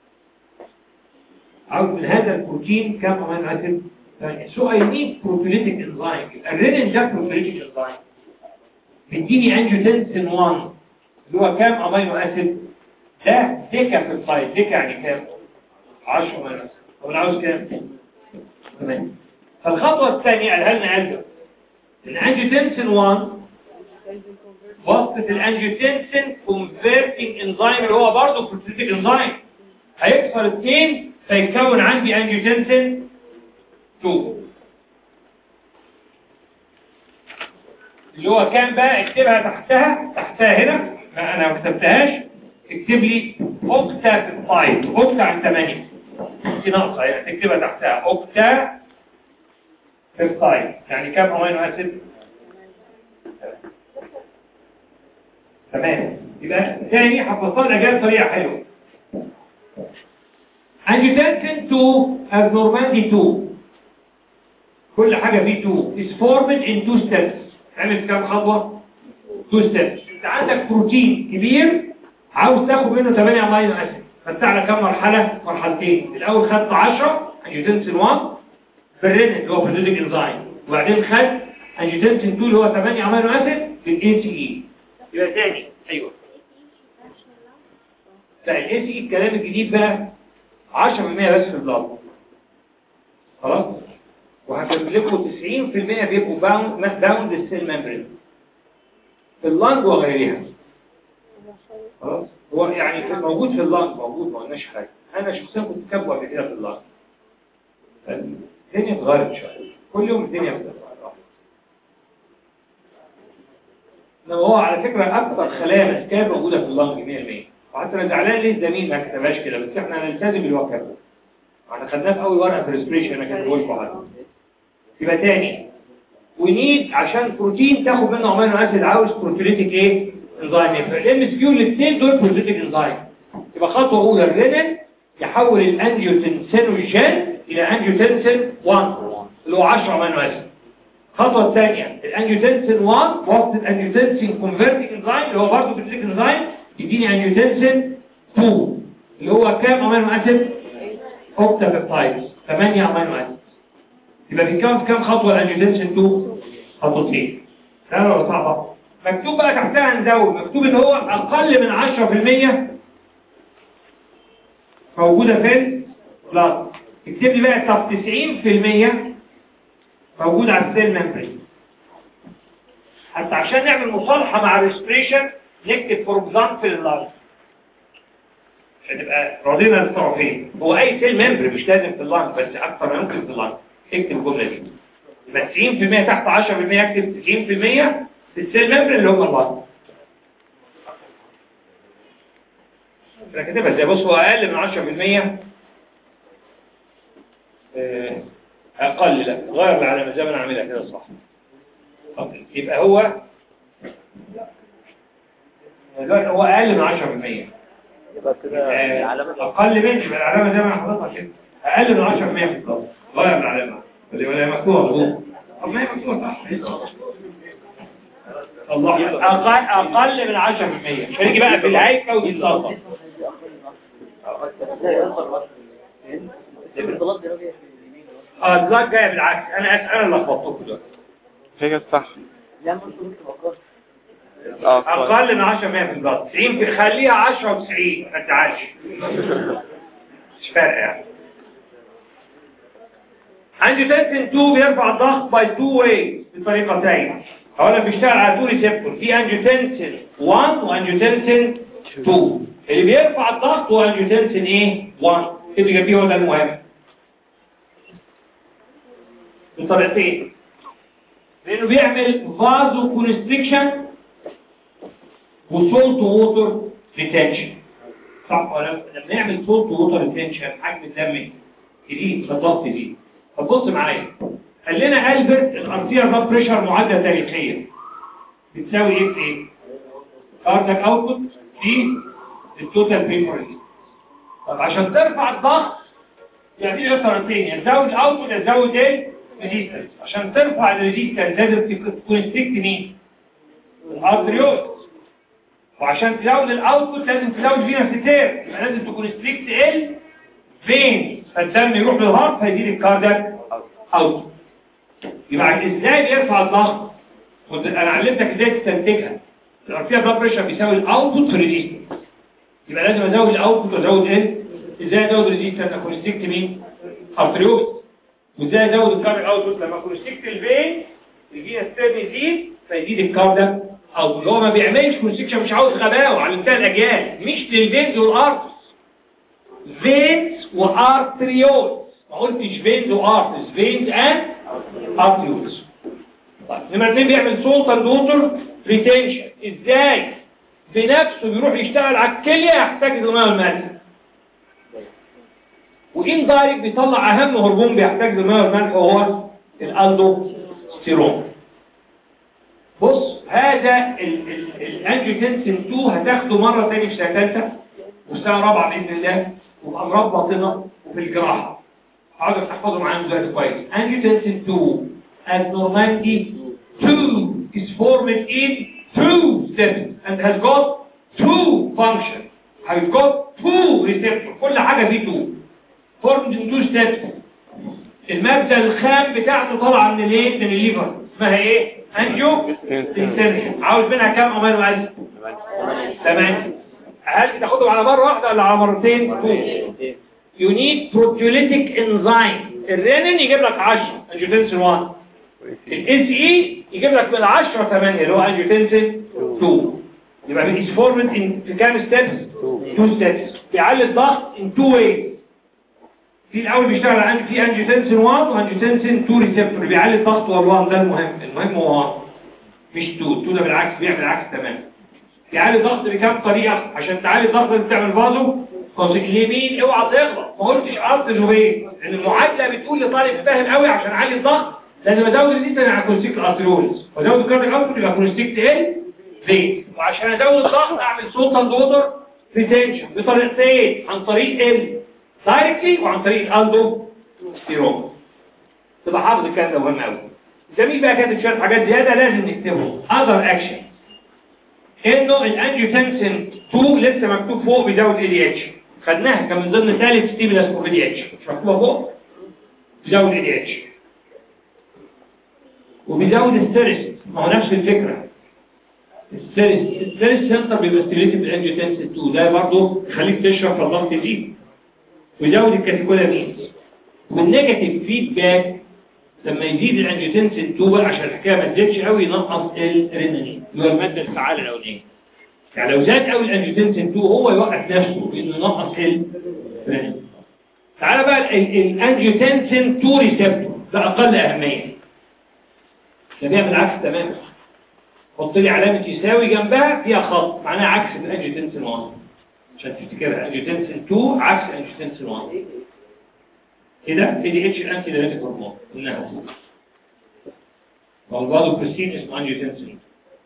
عاوز من هذا البروتين كم امينو اسيد سو اي نيد بروتيليتيك انزيم الرينين ده بروتيليتيك انزيم بيديني انجيوتنسين 1 اللي هو كام امينو اسيد ده ديكا في السايد ديكا يعني كام 10 امينو اسيد طب انا عاوز كام 8 فالخطوه الثانيه قالها لنا قال الانجيوتنسين 1 وصفة الانجيوتنسين كونفرتنج انزيم اللي هو برضه بروتيتيك انزيم هيكسر اثنين فيكون عندي انجيوتنسين 2 اللي هو كام بقى اكتبها تحتها تحتها هنا ما انا ما كتبتهاش اكتب لي اوكتا في الطايب اوكتا عن 8 دي ناقصه يعني تكتبها تحتها اوكتا في الطايب يعني كام امينو اسيد تمام يبقى تاني حفظتها الاجابه بطريقه حلوه angiotensin 2 abnormality 2 كل حاجه فيه 2 is formed in two steps عمل كام خطوه 2 steps انت عندك بروتين كبير عاوز تاخد منه 8 امينو اسيد خدت على كام مرحله مرحلتين الاول خدت 10 angiotensin 1 بالرينين اللي هو بروتيك انزيم وبعدين خدت angiotensin 2 اللي هو 8 امينو اسيد بالاي سي اي يبقى تاني ايوه لا الاي سي الكلام الجديد بقى 10% بس في البلاد خلاص وهكتب لكم 90% بيبقوا باوند باوند السيل ممبرين في اللنج وغيرها خلاص هو يعني في موجود في اللنج موجود ما قلناش حاجه انا شخصيا كنت كاتبه قبل كده في اللنج الدنيا اتغيرت شويه كل يوم الدنيا بتتغير انما هو على فكرة اكثر خلايا مسكات موجودة في اللنج 100% وحتى انا زعلان ليه الزميل ما كتبهاش كده بس احنا هنلتزم اللي هو كتبه احنا خدناه في اول ورقة في الريسبريشن انا كاتبه لكم حاجه يبقى تاني ونيد عشان بروتين تاخد منه امينو اسيد عاوز بروتيليتيك ايه انزيم الام اس كيو الاثنين دول بروتيليتيك انزيم يبقى خطوه اولى الرينين يحول الانجيوتنسينوجين الى انجيوتنسين 1 اللي هو 10 امينو اسيد الخطوه الثانيه الانجيوتنسين 1 وصلت الانجيوتنسين كونفرتنج انزيم اللي هو برضه بروتيليتيك انزيم يديني انجيوتنسين 2 اللي هو كام امينو اسيد اوكتابيبتايدز 8 امينو اسيد يبقى في كام كام خطوه الانجيوتنسين 2 خطوتين سهله ولا صعبه مكتوب بقى تحتها نزود مكتوب ان هو اقل من 10% موجودة فين بلاد اكتب لي بقى طب 90% موجود على السيل ممبرين حتى عشان نعمل مصالحة مع الريسبريشن نكتب فور اكزامبل اللارج عشان تبقى راضينا الطرفين هو اي سيل ممبر مش لازم في اللانج بس اكثر ما يمكن في اللانج اكتب الجملة دي يبقى 90% تحت 10% اكتب 90% في السيل ممبر اللي هم اللانج انا كاتبها ازاي بص هو اقل من 10% آه، اقل لا غير العلامه زي ما انا عاملها كده صح طب يبقى هو دلوقتي هو اقل من 10% يبقى كده آه، العلامة اقل من يبقى العلامه زي ما انا حاططها كده اقل من 10% في الضغط غير العلامه اللي ولا مكتوبه مظبوط طب ما هي مكتوبه صح الله اقل اقل من 10% مش هنيجي بقى في الهيكه ودي الضغط ازاي اصغر وقت ليه البلاط ده راجع اليمين اه الضغط جايه بالعكس انا اسف انا اللي لخبطتكم دلوقتي هي صح لا مش قلت بقى اه كويس. اقل من 10% في الضغط 90 في خليها 10 و90 ما تزعلش مش فارقه يعني عندي تنسن 2 بيرفع الضغط باي 2 واي بطريقتين اولا بيشتغل على 2 ريسبتور في انجيوتنسين 1 وانجيوتنسين 2 اللي بيرفع الضغط هو انجيوتنسين ايه 1 اللي جنبيه هو ده المهم بطريقتين لانه بيعمل فازو كونستريكشن وسولت ووتر ريتنشن صح ولا لما نعمل سولت ووتر ريتنشن حجم الدم يزيد الضغط يزيد طب بص معايا قال لنا البرت الارتير بلاد بريشر معادله تاريخيه بتساوي ايه في ايه كاردك اوتبوت في التوتال بريشر طب عشان ترفع الضغط يعني ايه طريقتين يا تزود الاوتبوت يا تزود ايه ريزيستنس عشان ترفع الريزيستنس لازم تكونستريكت مين الارتريول وعشان تزود الاوتبوت لازم تزود فينا ستير لازم تكون ستريكت ال فين فالدم يروح للهارت فيجي الكاردياك اوت يبقى ازاي بيرفع الضغط كنت انا علمتك ازاي تستنتجها الارتيا بلاد بريشر بيساوي الاوتبوت في الريزيستنس يبقى لازم ازود الاوتبوت وازود ايه ازاي ازود الريزيستنس اكون ستريكت مين ارتريول وازاي ازود الكاردياك اوتبوت لما اكون ستريكت الفين يجي ستير يزيد فيزيد الكاردياك او اللي هو ما بيعملش كونستكشن مش عاوز غباوه علمتها الاجيال مش للفينز والارتس فينز وارتريولز ما قلتش فينز وارتس فينز اند ارتريولز طيب نمرة اتنين بيعمل سولت اند ووتر ريتنشن ازاي بنفسه بيروح يشتغل على الكليه يحتاج الميه والملح وان دايركت بيطلع اهم هرمون بيحتاج الميه والملح وهو الالدوستيرون بص هذا الانجيوتنسين 2 هتاخده مرة تاني في سنة ثالثة وفي سنة رابعة بإذن الله وفي أمراض باطنة وفي الجراحة عاوزك تحفظه معانا دلوقتي كويس انجيوتنسين 2 abnormality 2 is formed in two steps and has got two functions has got two receptors كل حاجة فيه 2 formed in two steps المادة الخام بتاعته طالعة من الايه من الليفر اسمها ايه انجو تنسنشن عاوز منها كام امينو اسيد تمام هل تاخدهم على مره واحده ولا على مرتين يو نيد بروتيوليتيك انزيم الرينين يجيب لك 10 انجيوتنسين 1 الاس اي يجيب لك من 10 8 اللي هو انجيوتنسين 2 يبقى بيس فورمد في كام ستيبس 2 ستيبس بيعلي الضغط ان 2 ويز في الاول بيشتغل عندي في انجيوتنسين 1 وانجيوتنسين 2 ريسبتور بيعلي الضغط والوان ده المهم المهم هو مش 2 2 ده بالعكس بيعمل العكس تماما بيعلي الضغط بكام طريقه عشان تعلي الضغط لازم تعمل فازو اليمين اوعى تغلط ما قلتش ارض زوبين لان المعادله بتقول لطالب فاهم قوي عشان اعلي الضغط لازم ازود الديتا على كونستيكت ارتريولز وازود الكارديك اوتبوت يبقى كونستيكت ال في وعشان ازود الضغط اعمل صوت ووتر ريتنشن بطريقتين عن طريق ال دايركتلي وعن طريق الاندو ستيرون تبقى حافظ الكلام ده مهم قوي جميل بقى كاتب شويه حاجات زياده لازم نكتبهم اذر اكشن انه الانجيوتنسين 2 لسه مكتوب فوق بيزود ال اتش خدناها كان من ضمن ثالث ستيمولاس فور ال اتش مش مكتوبه فوق بيزود ال اتش وبيزود الثيرست ما هو نفس الفكره السيرس سنتر بيبقى ستيليتد بالانجيوتنسين 2 ده برضه يخليك تشرب فالضغط يزيد ويزود الكاتيكولامينز والنيجاتيف فيدباك لما يزيد الانجيوتنسين 2 بقى عشان الحكايه ما تزيدش قوي ينقص الرينانين اللي هو الماده الفعاله الاولانيه يعني لو زاد قوي الانجيوتنسين 2 هو يوقف نفسه بانه ينقص الرينانين تعالى بقى الانجيوتنسين 2 ريسبتور ده اقل اهميه ده بيعمل عكس تماما حط لي علامه يساوي جنبها فيها خط معناها عكس الانجيوتنسين 1 عشان تفتكرها انجيوتنسين 2 عكس انجيوتنسين 1 كده اي دي اتش الانتي دايريتك هرمون قلناها والبادو بريستين اسمه انجيوتنسين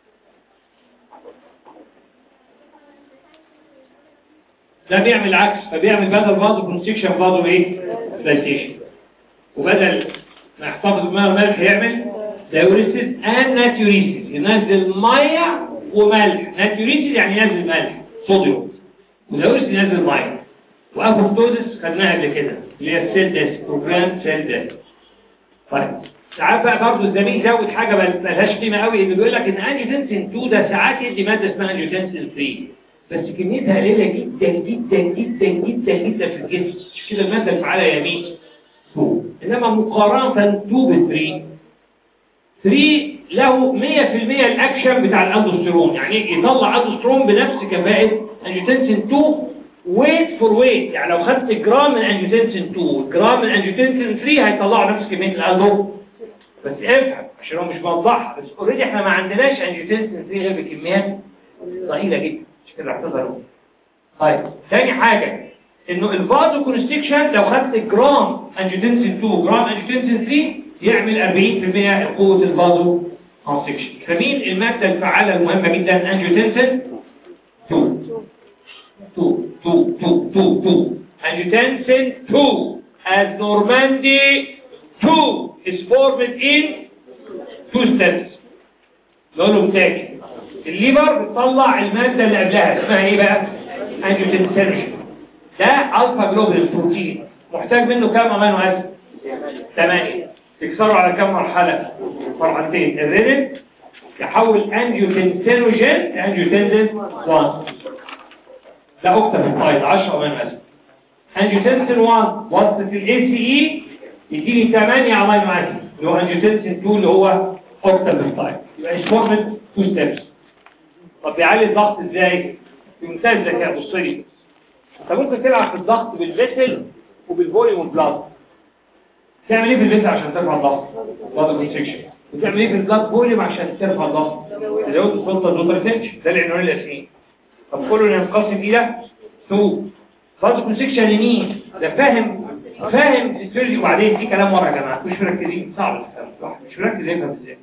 ده بيعمل عكس فبيعمل بدل بادو كونستكشن بادو ايه دايتيشن وبدل ما يحتفظ بماء الملح يعمل دايوريسيس ان ناتيوريسيس ينزل ميه وملح ناتيوريسيس يعني ينزل ملح صوديوم ودايوريسيس ينزل ميه وابوستوزس خدناها قبل كده اللي هي السيل ديس بروجرام سيل ديس طيب ساعات بقى برضه الزميل يزود حاجه ما لهاش قيمه قوي اللي بيقول لك ان انجيوتنسين 2 ده ساعات يدي ماده اسمها انجيوتنسين 3 بس كميتها قليله جدا جدا جدا جدا جدا في الجسم مش كده الماده الفعاله يمين 2 انما مقارنه 2 ب 3 3 له 100% الاكشن بتاع الاندوستيرون يعني يطلع اندوستيرون بنفس كفاءه انجيوتنسين 2 ويت فور ويت يعني لو خدت جرام من انجيوتنسين 2 جرام من انجيوتنسين 3 هيطلعوا نفس كميه الالدو بس افهم عشان هو مش موضحها بس اوريدي احنا ما عندناش انجيوتنسين 3 غير بكميات ضئيله جدا مش كده اعتذروا طيب ثاني حاجه انه الفازو كونستكشن لو خدت جرام انجيوتنسين 2 جرام انجيوتنسين 3 يعمل 40% قوه الفازو كونستكشن فمين الماده الفعاله المهمه جدا انجيوتنسين 2 2 2 2 2 2 angiotensin 2 as Normandy 2 is formed in two steps نقولهم تاني الليبر بتطلع المادة اللي قبلها اسمها ايه بقى angiotensin ده الفا جلوبين بروتين محتاج منه كام امينو اسيد 8 تكسره على كام مرحلة مرحلتين الرينين يحول انجيوتنسينوجين لانجيوتنسين 1 ده اكتر من طيب 10 امينو اسيد انجيوتنسين 1 وصلت الاي سي اي يديني 8 امينو اسيد اللي هو انجيوتنسين 2 اللي هو اكتر من طيب يبقى اسمه تو ستيبس طب بيعلي الضغط ازاي بمنتهى الذكاء بص لي انت ممكن تلعب في الضغط بالفيسل وبالفوليوم بلاد تعمل ايه في الفيسل عشان ترفع الضغط بلاد كونسكشن وتعمل ايه في البلاد فوليوم عشان ترفع الضغط تزود السلطه الدوتر تنشن ده العنوان الاساسي طب كله ينقسم الى تو بلاد كونسكشن يمين ده فاهم فاهم الفيزيولوجي وبعدين في كلام ورا يا جماعه مش مركزين صعب الكلام الواحد مش مركز يفهم ازاي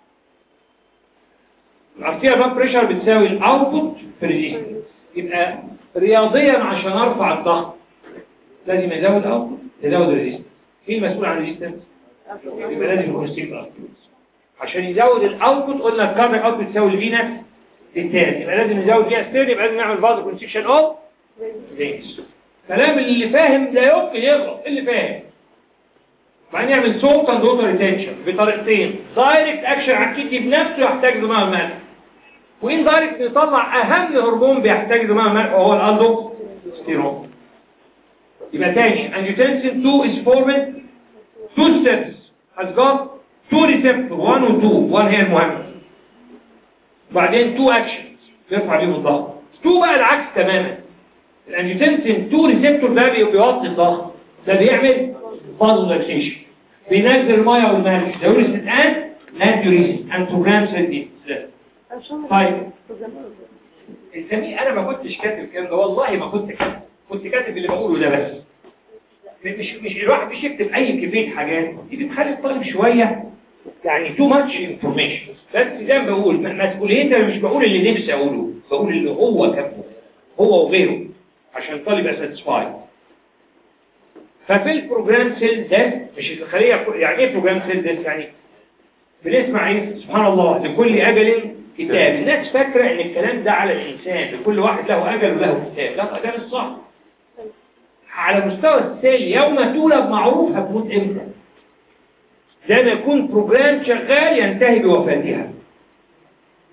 الارتيال بلاد بريشر بتساوي الاوتبوت في الريزيستنس يبقى رياضيا عشان ارفع الضغط لازم ازود اوتبوت يزود الريزيستنس مين المسؤول عن الريزيستنس يبقى لازم يكون ستيك اوتبوت عشان يزود الاوتبوت قلنا الكاربك اوتبوت تساوي الفينس الثاني يبقى لازم نزود فيها ستيل يبقى لازم نعمل فازو كونستكشن اوف فينس كلام اللي فاهم لا يمكن يغلط اللي فاهم بعدين يعمل صوت اند ووتر ريتنشن بطريقتين دايركت اكشن على الكدني بنفسه يحتاج دماغ الملح وان دايركت نطلع اهم هرمون بيحتاج دماغ الملح وهو الاندوستيرون يبقى تاني angiotensin 2 is formed two steps has got two receptors 1 و 2 1 هي المهمة بعدين two actions بيرفع بيهم الضغط 2 بقى العكس تماما الانجيوتنسين 2 ريسبتور ده بي- بيوطي الضغط ده بيعمل فازولاريزيشن بينزل الميه والملح دوريس الان ناتوريس انتوجرام سيدي طيب الزميل انا ما كنتش كاتب الكلام ده والله ما كنت كاتب كنت كاتب اللي بقوله ده بس مش مش الواحد مش يكتب اي كميه حاجات دي بتخلي الطالب شويه يعني تو ماتش انفورميشن بس زي ما بقول م- مسؤوليتي أنا مش بقول اللي نفسي اقوله بقول اللي هو كاتبه هو وغيره عشان الطالب يبقى ساتسفايد ففي البروجرام سيل ده مش الخليه كل- يعني ايه بروجرام سيل ده يعني بنسمع ايه سبحان الله لكل اجل كتاب الناس فاكره ان الكلام ده على الانسان لكل واحد له اجل وله كتاب لا ده مش صح على مستوى السيل يوم تولد معروف هتموت امتى زي ما يكون بروجرام شغال ينتهي بوفاتها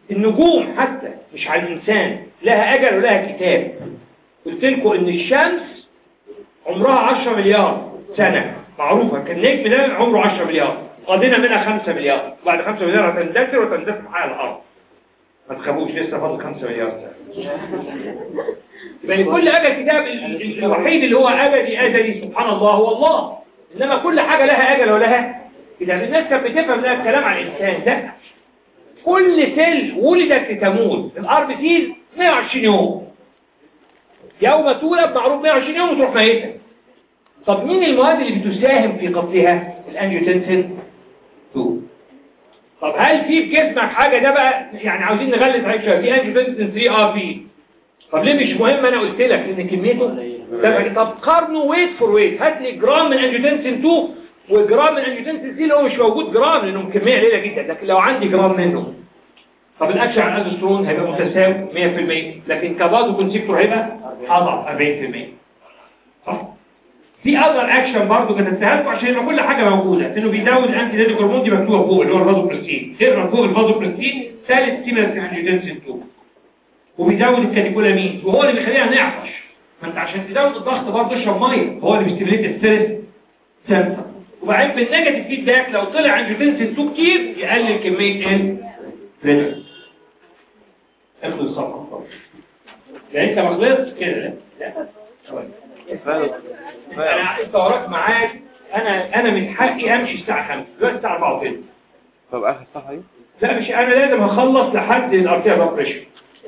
النجوم حتى مش على الإنسان لها أجل ولها كتاب قلت لكم إن الشمس عمرها 10 مليار سنة معروفة كان النجم ده عمره 10 مليار قضينا منها 5 مليار بعد 5 مليار هتندثر وتندثر على الأرض ما تخافوش لسه فاضل 5 مليار سنة يعني كل أجل كتاب ال- ال- الوحيد اللي هو أجلي أجلي سبحان الله هو الله إنما كل حاجة لها أجل ولها إذا الناس كانت بتفهم ده الكلام عن الإنسان لا كل سيل ولدت لتموت الأرض فيه 120 يوم يوم تولد معروف 120 يوم وتروح ميتة طب مين المواد اللي بتساهم في قتلها الانجيوتنسين 2 طب هل في في جسمك حاجة ده بقى يعني عاوزين نغلس عليك شويه في انجيوتنسين 3 اه في طب ليه مش مهم انا قلت لك ان كميته ده طب قارنه ويت فور ويت هات لي جرام من انجيوتنسين 2 وجرام من انجيوتنسين 3 اللي هو مش موجود جرام لانه كميه قليله جدا لكن لو عندي جرام منه طب الاكشن على الازوسترون هيبقى متساوي 100% لكن كبازو كونسيكتور هيبقى اضعف 40% صح في اذر اكشن برضه كتبتها لكم عشان يبقى كل حاجه موجوده انه بيزود الانتي ديدي هرمون دي مكتوبه فوق اللي هو الفازوبرستين اقرا فوق الفازوبرستين ثالث ستيمولس انجيوتنسين 2 وبيزود الكاتيكولامين وهو اللي بيخلينا نعطش ما انت عشان تزود الضغط برضه اشرب ميه هو اللي بيستيموليت الستريس سنسر وبعدين بالنيجاتيف فيدباك لو طلع انجيوتنسين 2 كتير يقلل كميه ال بريدر اخد الصفحه خالص يعني انت ما خلصت كده لا لا ثواني. انا انت وراك معاك انا انا من حقي امشي الساعه 5 دلوقتي الساعه 4 وكده طب اخر صفحه دي لا مش انا لازم اخلص لحد الارتيال بريشر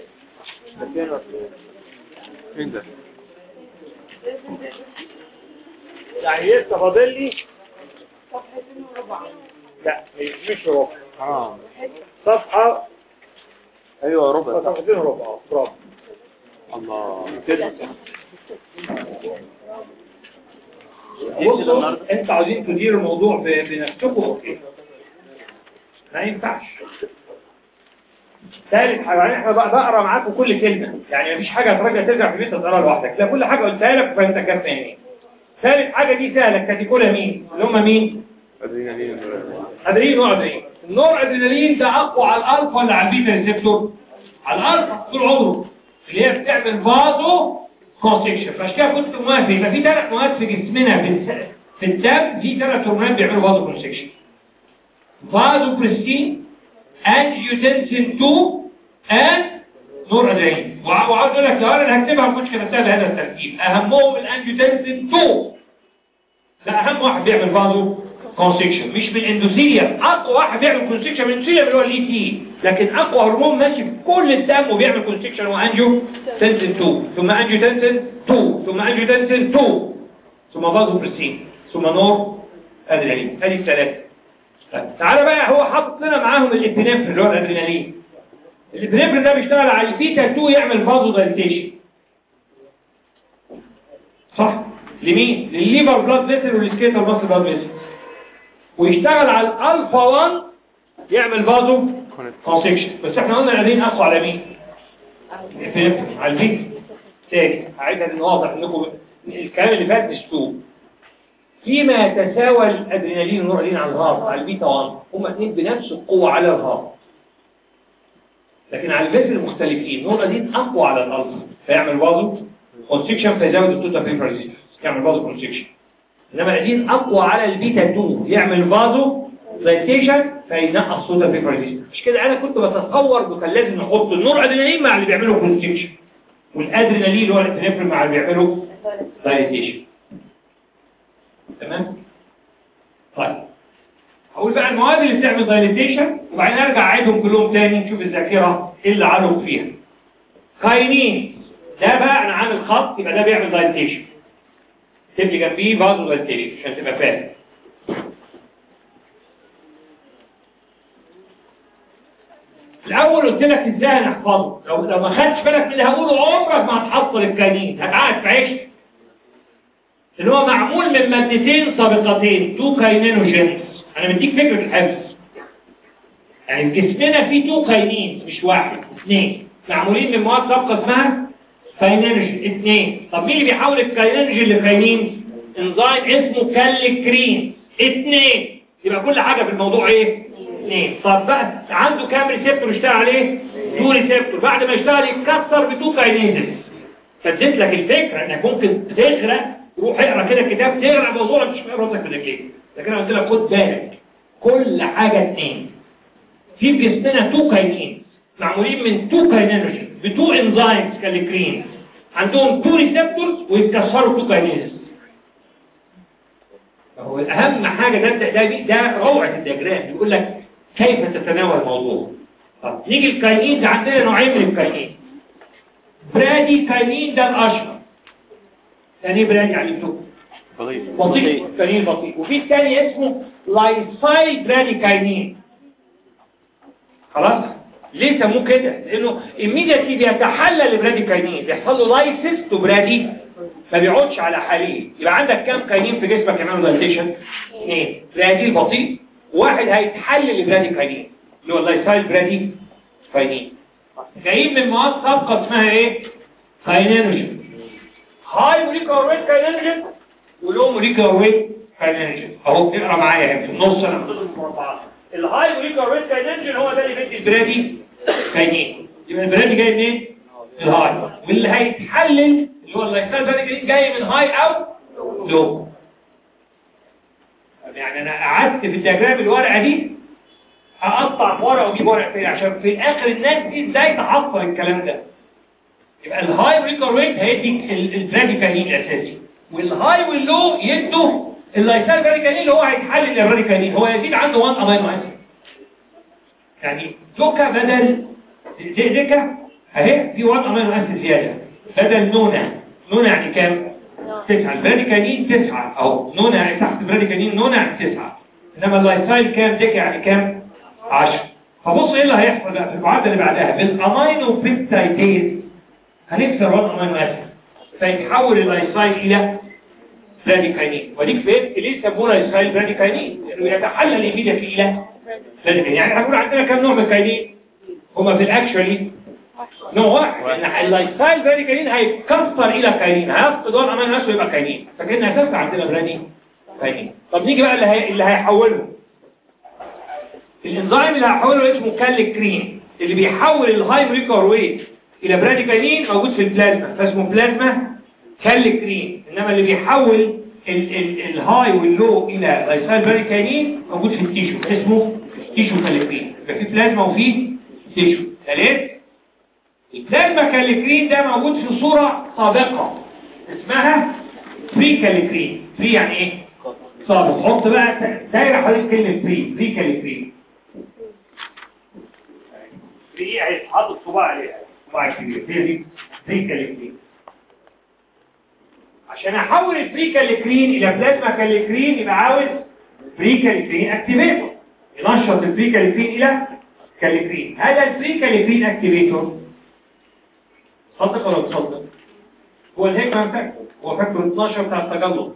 فين ده يعني لسه فاضل لي صفحتين وربع لا مش ربع اه صفحه ايوه ربع صفحتين وربع اه برافو الله بصوا انتوا عاوزين تديروا الموضوع ب- بنفسكم اوكي ما ينفعش ثالث حاجه يعني احنا بقى بقرا معاكم كل كلمه يعني مفيش حاجه هترجع ترجع في البيت تقراها لوحدك لا كل حاجه قلتها لك فانت كان فاهمين ثالث حاجه دي سهله كاتيكولا مين اللي هم مين ادرينالين ادرينالين نوع ادرينالين النوع ادرينالين ده اقوى على الالفا ولا على البيتا ريسبتور على الالفا طول عمره اللي هي بتعمل فازو كونستكشن فعشان كده كنت موافق يبقى في ثلاث مواد في جسمنا في في الدم في ثلاث هرمونات بيعملوا فازو كونستكشن فازو بريستين انجيوتنسين 2 and نور ادرينالين وع- وعاوز اقول لك لو انا اللي هكتبها ما كنتش كتبتها بهذا الترتيب اهمهم الانجيوتنسين 2 ده اهم واحد بيعمل فازو كونستكشن مش بالاندوثيليوم اقوى واحد بيعمل كونستكشن من الاندوثيليوم اللي هو اللي تي لكن اقوى هرمون ماشي في كل الدم وبيعمل كونستكشن هو انجيو تنسن 2 ثم انجيو تنسن 2 ثم انجيو تنسن 2 ثم فازو بريسين ثم نور ادرينالين ادي الثلاثه طيب، تعالى بقى هو حاطط لنا معاهم الابنفرين اللي هو الادرينالين الابنفرين ده بيشتغل على البيتا 2 يعمل فازو دايليتيشن صح لمين للليفر بلاد فيسل والسكيتال ماسل بلاد فيسل ويشتغل على الالفا 1 يعمل فازو كونسكشن بس احنا قلنا الادرينالين اقوى على مين الابنفرين على البيتا تاني هعيدها لان واضح انكم الكلام اللي فات مش تو فيما يتساوى الادرينالين والنورالين على الهارت على البيتا 1 هما اثنين بنفس القوه على الهارت لكن على الفيسل مختلفين النورالين اقوى على الالفا فيعمل فازو كونستكشن فيزود التوتا فيبرزيس يعمل فازو كونستكشن انما الادين اقوى على البيتا 2 يعمل فازو دايتيشن فينقص توتا فيبرزيس مش كده انا كنت بتصور وكان لازم نحط النور ادرينالين مع اللي بيعملوا كونستكشن والادرينالين اللي هو الابنفرين مع اللي بيعملوا دايتيشن تمام طيب هقول بقى المواد اللي بتعمل دايليتيشن وبعدين ارجع اعيدهم كلهم تاني نشوف الذاكره ايه اللي عملوا فيها كاينين ده بقى انا عامل خط يبقى ده بيعمل دايليتيشن اكتب لي جنبيه فازو دايليتيشن عشان تبقى فاهم الاول قلت لك ازاي هنحفظه لو لو ما خدتش بالك من اللي هقوله عمرك ما هتحصل الكاينين هتقعد في عيش اللي هو معمول من مادتين سابقتين تو كاينينوجينز انا مديك فكره الحفظ يعني في جسمنا فيه تو كاينين مش واحد اثنين معمولين من مواد سابقه اسمها كاينينوجين اثنين طب مين اللي بيحول الكاينينوجين لكاينين انزيم اسمه كالكرين اثنين يبقى كل حاجه في الموضوع ايه اثنين طب بقى عنده كام ريسبتور اشتغل عليه تو ريسبتور بعد ما يشتغل يتكسر بتو كاينيزس فاديت لك الفكره انك ممكن تغرق روح اقرا كده كتاب تغرق موضوع مش فاهم راسك من رجليك لكن انا قلت لك خد بالك كل حاجه اثنين في جسمنا تو كاينين معمولين من تو كاينينوجين بتو انزيمز كالكرين عندهم تو ريسبتورز ويتكسروا تو كاينيز هو اهم حاجه ده ده ده, ده روعه الدياجرام بيقول لك كيف تتناول الموضوع طب نيجي الكاينين ده عندنا نوعين من الكاينين برادي كاينين ده الاشهر يعني ايه برادي علمتكم بطيء بطيء كاينين بطيء وفي الثاني اسمه لايسايل برادي كاينين خلاص ليه سموه كده لانه immediately بيتحلل البرادي كاينين بيحصل له لايسيس تو برادي ما بيقعدش على حاليه يبقى عندك كام كاينين في جسمك يعملوا دايليشن اثنين برادي البطيء واحد هيتحلل البرادي كاينين اللي هو اللايسايل برادي كاينين جايين من مواد سابقه اسمها ايه كاينينوجين هاي موليكولار ويت كاينينوجين ولو موليكولار ويت كاينينوجين اهو اقرا معايا هنا في النص انا حاطط المربعات الهاي موليكولار ويت كاينينوجين هو ده اللي بيدي البرادي كاينين يبقى البرادي جاي منين الهاي واللي هيتحلل اللي هو اللايسايل برادي كاينين جاي من هاي او لو يعني انا قعدت في الدياجرام الورقه دي هقطع في ورقه واجيب ورقه تاني عشان في الاخر الناس دي ازاي تحصل الكلام ده يبقى الهاي موليكولار ويت هيدي البرادي كاينين الاساسي والهاي واللو يدوا اللايسال براديكالين اللي هو هيتحلل الراديكالين هو يزيد عنده 1 امينو اسيد يعني دوكا بدل دي ديكا اهي في 1 امينو اسيد زياده بدل نونا نونا يعني كام؟ تسعة البراديكالين تسعة اهو نونا يعني تحت البراديكالين نونا يعني تسعة انما اللايسايل كام ديكا يعني كام؟ 10 فبص ايه اللي هيحصل بقى في المعادله اللي بعدها بالامينو بيبتايديز هنكسر 1 امينو اسيد فيتحول اللايسايل الى براديكاينين وديك فهمت ليه سمونا اسرائيل براديكاينين لانه يتحلل ايميديتلي الى براديكاينين يعني هنقول عندنا كم نوع من الكاينين هما في الاكشولي نوع واحد لان اللايسايل براديكاينين هيتكسر الى كاينين هيفقد وضع امان نفسه يبقى كاينين فكان اساسا عندنا برادي كاينين طب نيجي بقى اللي, هي... اللي هيحوله الانزيم اللي هيحوله اسمه كالكرين اللي بيحول الهاي موليكولار ويت الى براديكاينين موجود في البلازما فاسمه بلازما كالكرين انما اللي بيحول ال ال الهاي واللو الى لايسايل براديكاينين موجود في التيشو اسمه تيشو كالكرين يبقى في بلازما وفي تيشو ثالث البلازما كالكرين ده موجود في صورة سابقة اسمها بري كالكرين بري يعني ايه؟ سابق حط بقى دايرة حوالين كلمة بري بري كالكرين بري هيتحط الصباع عليها الصباع الكبير هي دي بري كالكرين عشان احول الفري كالكرين الى بلازما كالكرين يبقى عاوز فري كالكرين اكتيفيتور ينشط الفري كالكرين الى كالكرين هذا الفري كالكرين اكتيفيتور صدق ولا تصدق هو الهيكمان فاكتور هو فاكتور 12 بتاع التجلط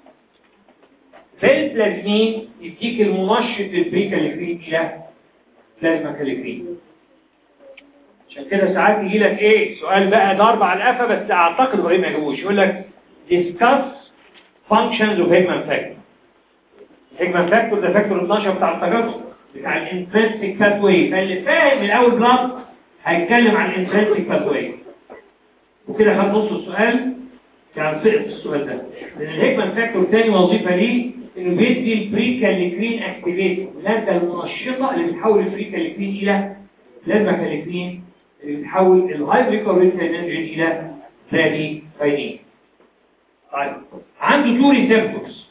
زي البلازمين يديك المنشط الفري كالكرين الى بلازما كالكرين عشان كده ساعات يجي لك ايه سؤال بقى ضرب على القفا بس اعتقد ابراهيم ما يجيبوش يقول لك discuss functions of Higman factor. Higman factor ده فاكتور 12 بتاع التجرد بتاع الانترنسيك باثوي فاللي فاهم من اول بلاد هيتكلم عن الانترنسيك باثوي وكده خد نص السؤال كان سقط السؤال ده لان الهيجمان فاكتور تاني وظيفه ليه انه بيدي البري كاليكرين اكتيفيتور الماده المنشطه اللي بتحول البري كاليكرين الى بلازما كاليكرين اللي بتحول الهايدريكوريتين الى برادي كاينين طيب عنده تو ريسبتورز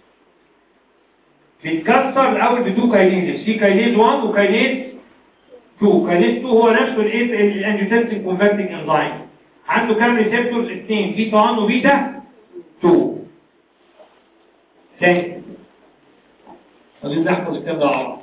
بيتكسر الاول بدو كاينيز في كاينيز 1 وكاينيز 2 كاينيز 2 هو نفسه الايه الانجيوتنسين كونفرتنج انزيم عنده كام ريسبتورز اثنين بيتا 1 وبيتا 2 تاني عايزين نحفظ الكلام ده على بعض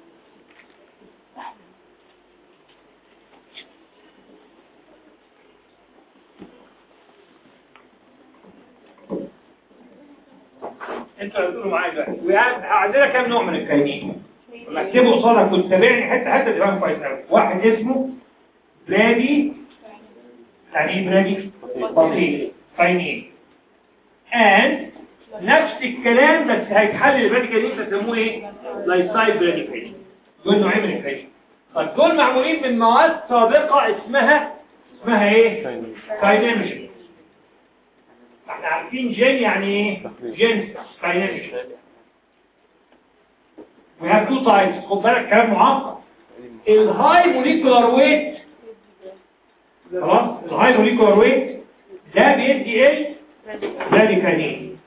انتوا هتقولوا معايا دلوقتي عندنا كام نوع من الكاينين لما اكتبه قصادك كنت تابعني حته حته تفهم كويس قوي واحد اسمه برادي يعني ايه برادي بطيء كاينين and نفس الكلام بس هيتحلل البرادي كاينين بيسموه ايه لايسايد برادي كاينين دول نوعين من الكاينين طب دول معمولين من مواد سابقة اسمها اسمها ايه كاينينوجين احنا عارفين جين يعني ايه جين كاينينوجين we have two types خد بالك كلام معقد الهاي موليكولار ويت خلاص الهاي موليكولار ويت ده بيدي ايه راديكالين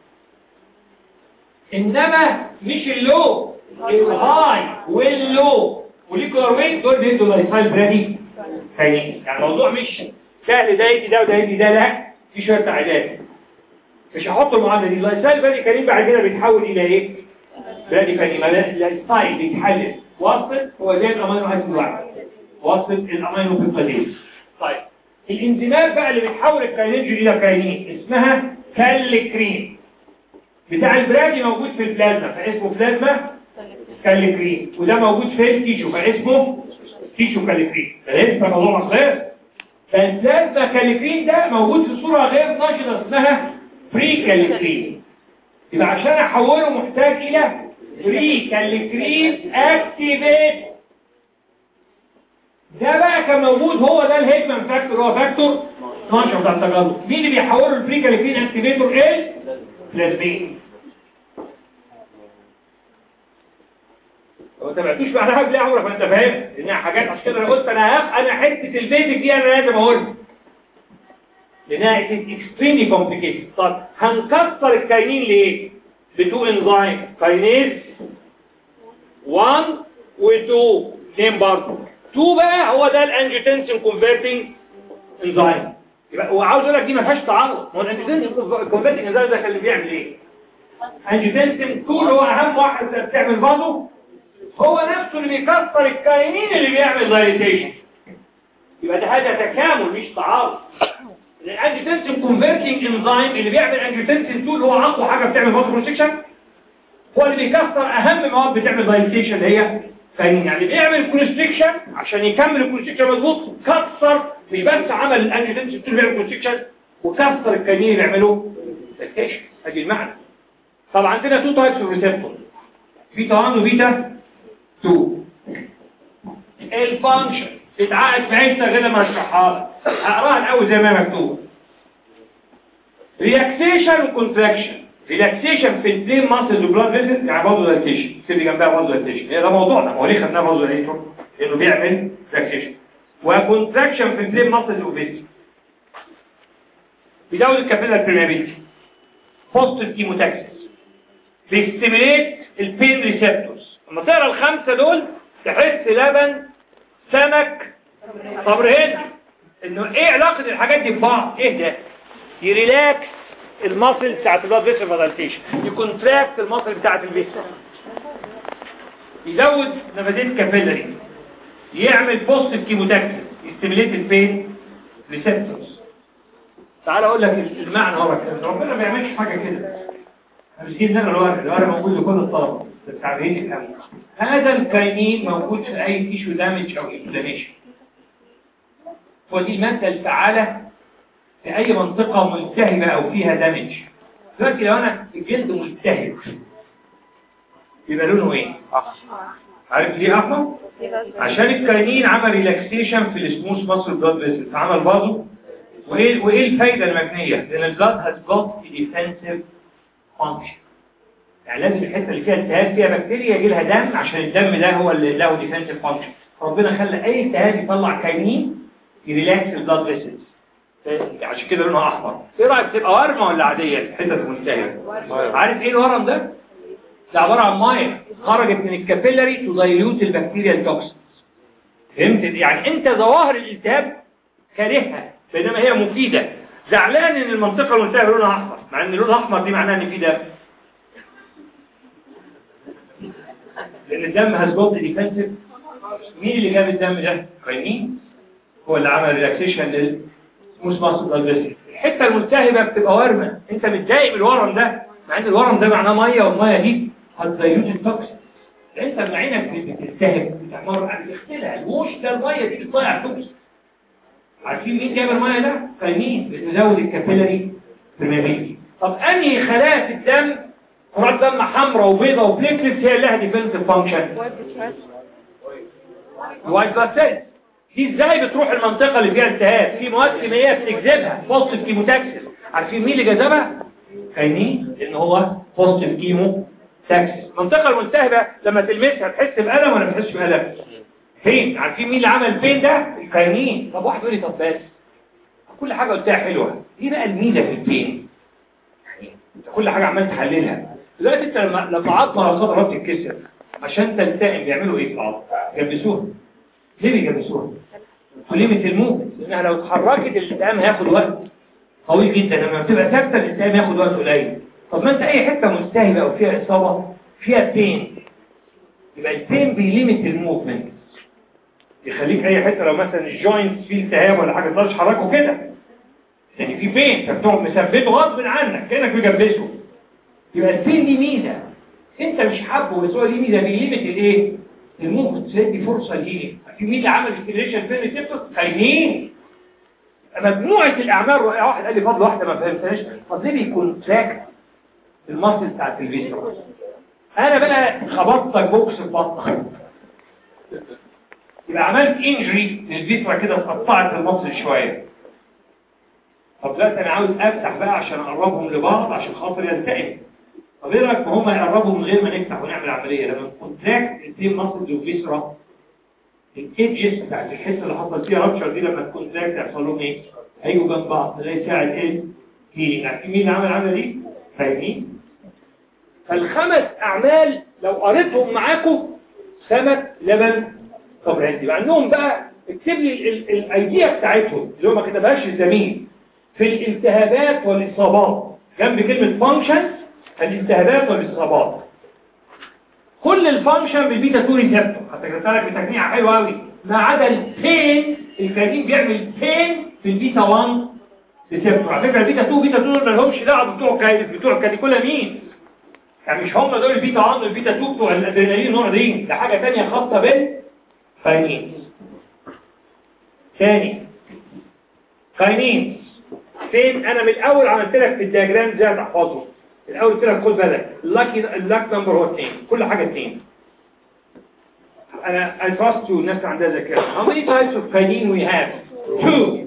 انما مش اللو الهاي واللو موليكولار ويت دول بيدوا لايفايل برادي كاينين يعني الموضوع مش سهل ده يدي ده وده يدي ده لا في شويه تعديلات مش هحط المعادله دي اللايفايل برادي كاينين بعد كده بيتحول الى ايه برادي كاينين اللايفايل بيتحلل وصل هو زي الامينو اسيد واحد وصل الامينو في القديم طيب الانزيمات بقى اللي بتحول الكاينينجين الى كاينين اسمها كالكرين بتاع البرادي موجود في البلازما فاسمه بلازما كالكرين وده موجود في التيشو فاسمه تيشو كالكرين فلسه موضوع مصير فالبلازما كالكرين ده موجود في صورة غير نشطة اسمها فري كالكرين يبقى عشان احوله محتاج الى فري كالكرين اكتيفيت ده بقى كان موجود هو ده الهيجمان فاكتور هو فاكتور 12 بتاع التجلط مين اللي بيحوله الفري كالكرين اكتيفيتور ايه بلازمين لو انت ما عرفتوش معناها بلا عمرك ما انت فاهم انها حاجات عشان كده انا قلت انا هف انا حته البيزك دي انا لازم اقولها لانها اكستريملي كومبليكيتد طب هنكسر الكاينين ليه بتو انزايم كاينيز 1 و2 اثنين برضه 2 بقى هو ده الانجيوتنسين كونفرتنج انزايم يبقى هو عاوز اقول لك دي ما فيهاش تعارض هو الانجيوتنسين كونفرتنج انزايم ده كان اللي بيعمل ايه انجيوتنسين 2 هو اهم واحد بتعمل فازو هو نفسه اللي بيكسر الكاينين اللي بيعمل دايليتيشن يبقى ده هذا تكامل مش تعارض الانجيوتنسين كونفرتنج انزايم اللي بيعمل انجيوتنسين 2 اللي هو اقوى حاجه بتعمل فازو كونستكشن هو اللي بيكسر اهم مواد بتعمل دايليتيشن اللي هي كاينين يعني بيعمل كونستكشن عشان يكمل الكونستكشن مظبوط كسر في بس عمل الانجيوتنسين 2 اللي بيعمل كونستكشن وكسر الكاينين اللي بيعملوا دايليتيشن ادي المعنى طب عندنا تو تايبس اوف ريسبتور بيتا 1 وبيتا 2 الفانكشن اتعقد في عينك غير لما اشرحها لك اقراها الاول زي ما مكتوب ريلاكسيشن وكونتراكشن ريلاكسيشن في البلين ماسل وبلاد فيزل يعني برضه دايليتيشن سيبي جنبها برضه دايليتيشن هي ده موضوعنا هو ليه خدناه برضه دايليتيشن لانه بيعمل ريلاكسيشن وكونتراكشن في البلين ماسل وفيزل بيزود الكابيلار بريمابيلتي بوزيتيف كيموتاكسس بيستيميليت البين ريسبتورز لما تقرا الخمسه دول تحس لبن سمك صبر هند انه ايه علاقه الحاجات دي ببعض ايه ده يريلاكس الماسل بتاعت البلاد فيسل فادالتيشن يكونتراكت الماسل بتاعت الفيسل يزود نفاذات كابيلاري يعمل بوزيتيف كيموتاكسس يستيميليت البين ريسبتورز تعال اقول لك المعنى ورا كده ربنا ما بيعملش حاجه كده مش جيب لنا الورق الورق موجود لكل الطلبه التعبيرين الامن هذا الكاينين موجود في اي تيشو دامج او انفلاميشن ودي الماده الفعاله في اي منطقه ملتهبه او فيها دامج دلوقتي لو انا الجلد ملتهب يبقى لونه ايه عارف ليه احمر عشان الكاينين عمل ريلاكسيشن في السموث ماسل بلاد فيسل فعمل بازو وايه وايه الفايده المبنيه لان البلاد هاز جوت ديفنسيف فانكشن يعني لازم الحته اللي فيها التهاب فيها بكتيريا يجي لها دم عشان الدم ده هو اللي له ديفنسيف فانكشن ربنا خلى اي التهاب يطلع كاينين يريلاكس البلاد فيسلز عشان كده لونها احمر ايه رايك تبقى ورمه ولا عاديه الحته الملتهبه عارف ايه الورم ده ده عباره عن ميه خرجت من الكابيلاري تدايلوت البكتيريا التوكسينز فهمت يعني انت ظواهر الالتهاب كارهها بينما هي مفيده زعلان ان المنطقه الملتهبه لونها احمر مع ان لونها احمر دي معناها ان في دم لان الدم هاز جوت ديفنسيف مين اللي جاب الدم ده كاينين هو اللي عمل ريلاكسيشن للسموث ماسل بلاد الحته الملتهبه بتبقى ورمه انت متضايق من الورم ده مع ان الورم ده معناه ميه والميه دي هتزيوت التوكسين انت لما عينك بتلتهب بتحمر بتختلع الوش ده الميه دي بتضيع التوكسين عارفين مين جاب الميه ده كاينين بتزود الكابيلاري بريمابيلتي طب انهي خلايا في الدم كرات دم حمراء وبيضاء وبليكلتس هي اللي لها ديفنسيف فانكشن الوايت بلاد سيلز دي ازاي بتروح المنطقة اللي فيها التهاب في مواد كيميائية بتجذبها بوزيتيف كيموتاكسس عارفين مين اللي جذبها كاينين لان هو بوزيتيف كيمو تاكسس المنطقة الملتهبة لما تلمسها تحس بألم ولا ما تحسش بألم فين عارفين مين اللي عمل فين ده الكاينين طب واحد يقول لي طب بس كل حاجة قلتها حلوة دي بقى الميزة في البين يعني انت كل حاجة عمال تحللها دلوقتي انت لما لما عظمة لو صدرها بتتكسر عشان تلتئم بيعملوا ايه في العظم جبسوها ليه بيجبسوها وليمة الموت لانها لو اتحركت الالتئام هياخد وقت طويل جدا لما بتبقى ثابته الالتئام ياخد وقت قليل طب ما انت اي حته ملتهبه او فيها اصابه فيها بين يبقى البين بيليمت الموفمنت يخليك اي حته لو مثلا الجوينت فيه التهاب ولا حاجه تقدرش تحركه كده يعني في بين فبتقعد مثبته غصب عنك كانك مجبسه يبقى البين دي ميزه انت مش حابه بس هو دي ميزه بيليمت الايه الموفمنت تدي فرصه ليه في مين اللي عمل استيميليشن فين ريسبتور خاينين مجموعه الاعمال رائعه واحد قال لي فضل واحده ما فهمتهاش طب ليه بيكون تراك المصل بتاعت الفيسترا انا بقى خبطتك بوكس في بطنك يبقى عملت انجري للفيسترا كده اتقطعت المصل شويه طب دلوقتي انا عاوز افتح بقى عشان اقربهم لبعض عشان خاطر يلتئم طب ايه رايك هم يقربوا من غير ما نفتح ونعمل عمليه لما كونتراكت الاثنين مصل والفيسترا الايدجز بتاعت الحته اللي حصل فيها رابشر دي لما تكون تراك يحصل لهم ايه هيجوا جنب بعض ده يساعد ايه هيلينج عارفين مين اللي عمل العمله دي فاهمين فالخمس اعمال لو قريتهم معاكم سمك لبن طب عندي مع انهم بقى اكتب لي الايديا بتاعتهم اللي هو ما كتبهاش الزميل في الالتهابات والاصابات جنب كلمه فانكشن الالتهابات والاصابات كل الفانكشن بالبيتا 2 ريسبتور حتى كتبت لك بتجميع حلو قوي ما عدا البين الكرياتين بيعمل بين في البيتا 1 ريسبتور على فكره البيتا 2 بيتا 2 ما لهمش دعوه بتوع كاي بتوع الكاتيكولا مين يعني مش هم دول البيتا 1 والبيتا 2 بتوع الادرينالين نوعين ده حاجه ثانيه خاصه بالكاينين ثاني كاينين فين انا من الاول عملت لك في الدياجرام ازاي تحفظه الاول قلت لك خد بالك اللاكي اللاك نمبر هو 2 كل حاجه 2 انا I trust you الناس عندها ذاكره how many types of كاينين we have two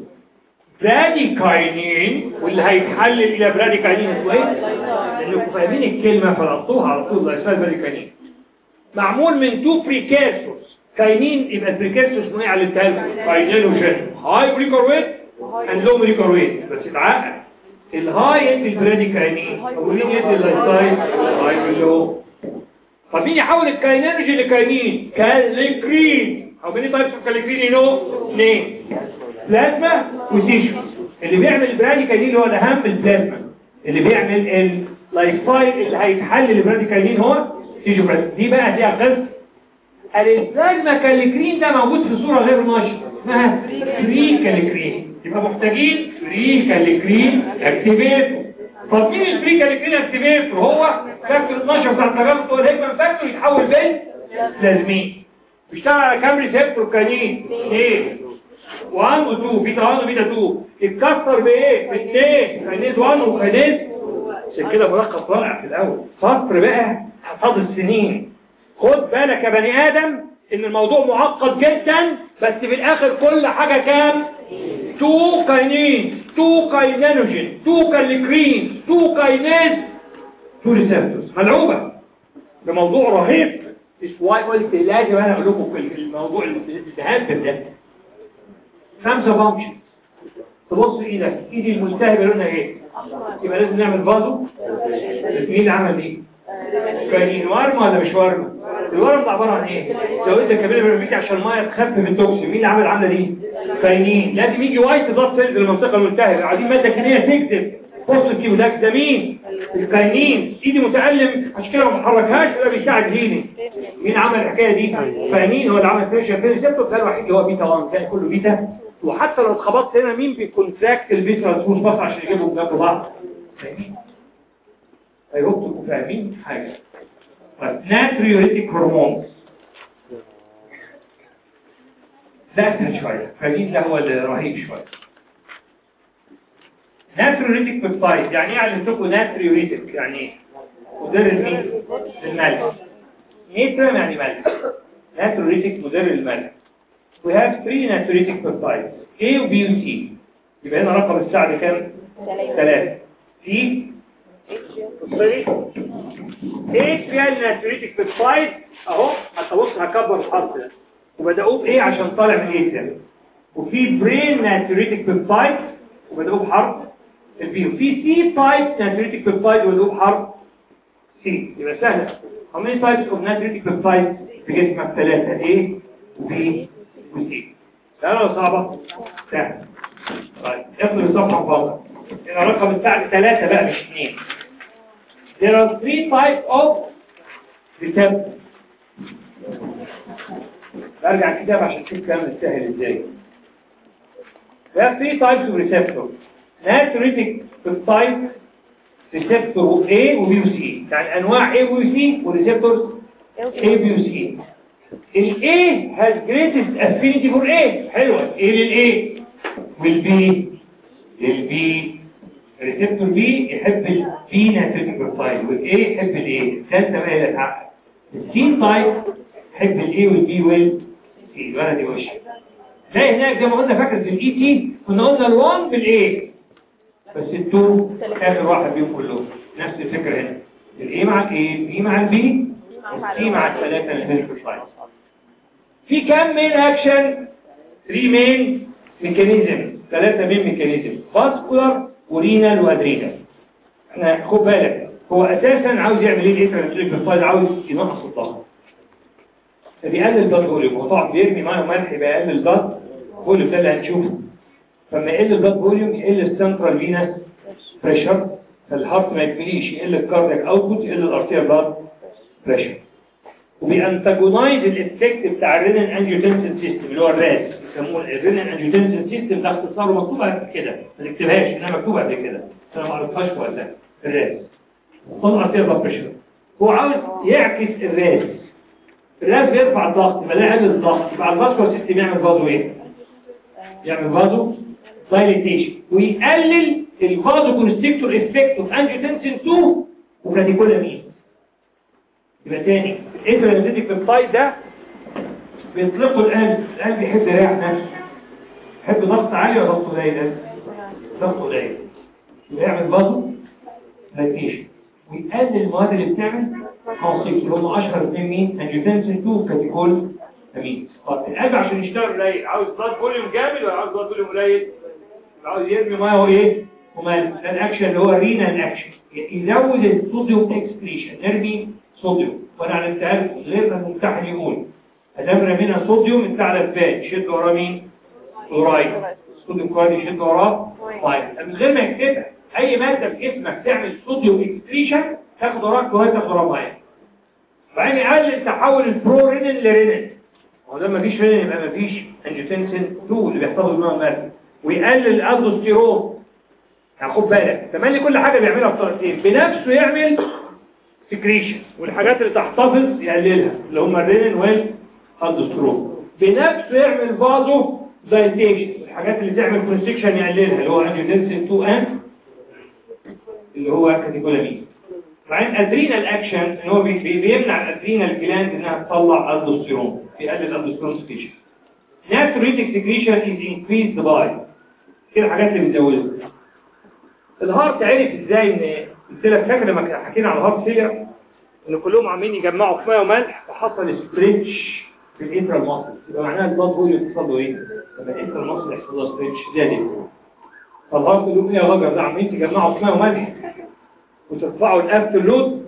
براديكاينين واللي هيتحلل الى براديكاينين اسمه ايه لانكم فاهمين الكلمه فلقطوها على طول اسمها براديكاينين معمول من تو بريكاسورز كاينين يبقى البريكاسور اسمه ايه على التالف كاينينوجين هاي بريكور ويت اند لو بريكور ويت بس اتعقل الهاي يدي البراديكاينين ومين يدي اللايتايد هاي باللو طب مين يحول الكاينينوجين لكاينين كاليكرين او مين تايبس اوف كاليكرين نو اثنين بلازما وتيشو اللي بيعمل البراديكاينين اللي هو الاهم البلازما اللي بيعمل اللايفايل اللي هيتحلل البراديكاينين هو تيشو بلازما دي بقى دي اقل البلازما كاليكرين ده موجود في صورة غير نشطة اسمها فري كاليكرين يبقى محتاجين فري كاليكرين اكتيفيتور طب مين الفري كاليكرين اكتيفيتور هو فاكتور 12 بتاع التجارب والهيكمان فاكتور يتحول بين لازمين بيشتغل على كام ريسبتور كانين ايه 1 و 2 بيتا 1 وبيتا 2 اتكسر بايه باثنين كانيز 1 وكانيز عشان كده ملخص رائع في الاول صفر بقى حفاظ السنين خد بالك يا بني ادم ان الموضوع معقد جدا بس في الاخر كل حاجة كام تو كاينين تو كاينينوجين تو كاليكرين تو كاينيز تو ريسبتورز ملعوبة ده موضوع رهيب مش واي قلت لازم انا اقول لكم في الموضوع التهاب ده خمسة فانكشن تبص ايدك ايدي الملتهبة لونها ايه يبقى لازم نعمل فازو مين اللي عمل ايه كاينين ورم ولا مش ورم الورم ده عباره عن ايه لو انت كبير برميك عشان الميه تخفف التوكسين مين اللي عمل العمله دي كاينين لازم يجي وايت ضغط سيلز المنطقه الملتهبه عايزين ماده كيميائيه تكتب بص الكيو ده ده مين الكاينين ايدي متالم عشان كده ما بحركهاش ولا بيساعد هيلي مين عمل الحكايه دي كاينين هو اللي عمل فيشن فين سيبتو ده الوحيد اللي هو بيتا 1 ده كله بيتا وحتى لو اتخبطت هنا مين بيكونتراكت البيتا تكون بس عشان يجيبهم جنب بعض فاهمين ايوه تبقوا فاهمين حاجه ناتريوريتيك هرمون ده اسهل شويه فاهمين ده هو الرهيب شويه ناتريوريتيك بيبتايد يعني ايه علمتكم ناتريوريتيك يعني ايه مدر المين الملح نيترم يعني ملح ناتريوريتيك مدر الملح we have three natriuretic peptides A و B و C يبقى هنا رقم الساعة كام؟ ثلاثة C بصي ايه فيها الناتريتك بيبتايد اهو حتى بص هكبر الحرف ده وبدأوه بايه عشان طالع من ايه ده وفي برين ناتريتك بيبتايد وبدأوه بحرف البي وفي سي تايب ناتريتك بيبتايد وبدأوه بحرف سي يبقى سهل how many types of natriuretic peptides في جسمك ثلاثة A و B و C سهلة ولا صعبة؟ سهل طيب اقرأ الصفحة فاضلة هنا رقم الساعة ثلاثة بقى مش اثنين There are three types of receptors. برجع الكتاب عشان تشوف كلام السهل ازاي. There are three types of receptors. Natriuretic peptide receptor A و B و C. يعني انواع A و C والريسبتورز A B و C. ال A has greatest affinity for A. حلوة. A لل A وال B لل B ريسبتور بي يحب البي ناتريتيك بيبتايد والاي يحب الاي الثالثه بقى هي اللي تحقق السي تايب يحب الاي والبي والسي الولد دي وش زي هناك زي ما قلنا فاكر في الاي تي كنا قلنا ال1 بالاي بس التو اخر واحد بيهم كلهم نفس الفكره هنا الاي مع الاي البي مع البي والسي مع الثلاثه ناتريتيك بيبتايد في كام مين اكشن 3 مين ميكانيزم ثلاثه مين ميكانيزم فاسكولار ورينال وادرينال احنا خد بالك هو اساسا عاوز يعمل ايه الانترنتريك بالفايد عاوز ينقص الضغط فبيقلل البلد فوليوم هو طبعا بيرمي ميه وملح يبقى يقلل البلد فوليوم ده اللي هنشوفه فلما يقل البلد فوليوم يقل السنترال فينس بريشر فالهارت ما يكمليش يقل الكاردياك اوتبوت يقل الارتيال بلد بريشر وبيانتاجونايز الافكت بتاع الرينين انجيوتنسن سيستم اللي هو الراس يسموه الرينين انجيوتنسن سيستم ده اختصاره مكتوب قبل كده ما تكتبهاش انها مكتوبه قبل كده انا ما عرفتهاش وقتها الراس طن ارتيال بلد بريشر هو عاوز يعكس الراس الراس بيرفع الضغط يبقى ده يقلل الضغط يبقى الفاسكولار سيستم يعمل فازو ايه؟ يعمل فازو دايليتيشن ويقلل الفازو كونستريكتور افكت اوف انجيوتنسن 2 وكاتيكولامين يبقى تاني الانترنتيك بيبتايد ده بيطلقوا القلب القلب يحب يريح نفسه يحب ضغط عالي ولا ضغط قليل ده؟ ضغط قليل يبقى يعمل بازو دايليتيشن ويقلل المواد اللي بتعمل توصيل اللي هم اشهر اثنين مين انجيوتنسن 2 كاتيكول امين طب القلب عشان يشتغل قليل عاوز بلاد فوليوم جامد ولا عاوز بلاد فوليوم قليل عاوز يرمي ميه وايه ومال ده الاكشن اللي هو رينال اكشن يزود الصوديوم اكسكريشن نرمي صوديوم وانا علمتها لكم غير ما الممتحن يقول ادام رمينا صوديوم الثعلب فات يشد وراه مين كلورايد الصوديوم كلورايد يشد وراه طيب من غير ما يكتبها اي ماده في جسمك تعمل صوديوم اكسكريشن تاخد وراك كلورايد تاخد وراه ميه بعدين يقلل تحول البرورينين لرينين هو ده مفيش رينين يبقى مفيش انجيوتنسين 2 اللي بيحتفظ بنوع الماده ويقلل الالدوستيرون يعني خد بالك تملي كل حاجه بيعملها بطريقتين بنفسه يعمل سكريشن والحاجات اللي تحتفظ يقللها اللي هم الرينين والالدوستيرون بنفسه يعمل فازو دايتيشن الحاجات اللي تعمل كونستكشن يقللها اللي هو انجيوتنسين 2 ان اللي هو كاتيكولامين بعدين ادرينال اكشن ان هو بي- بي- بيمنع الادرينال جلاند انها تطلع الدوستيرون بيقلل الدوستيرون سكريشن ناتريتك سكريشن از انكريزد باي كده الحاجات اللي بتزودها الهارت عرف ازاي ان قلت لك فاكر لما حكينا على الهارت فيلير ان كلهم عاملين يجمعوا في ميه وملح وحصل ستريتش في الانترال ماسل يبقى معناها البلاد فوليوم يحصل له ايه؟ لما الانترال ماسل يحصل له ستريتش زادت فالهارت يقول ايه يا راجل ده عاملين تجمعوا في ميه وملح وترفعوا الابسولوت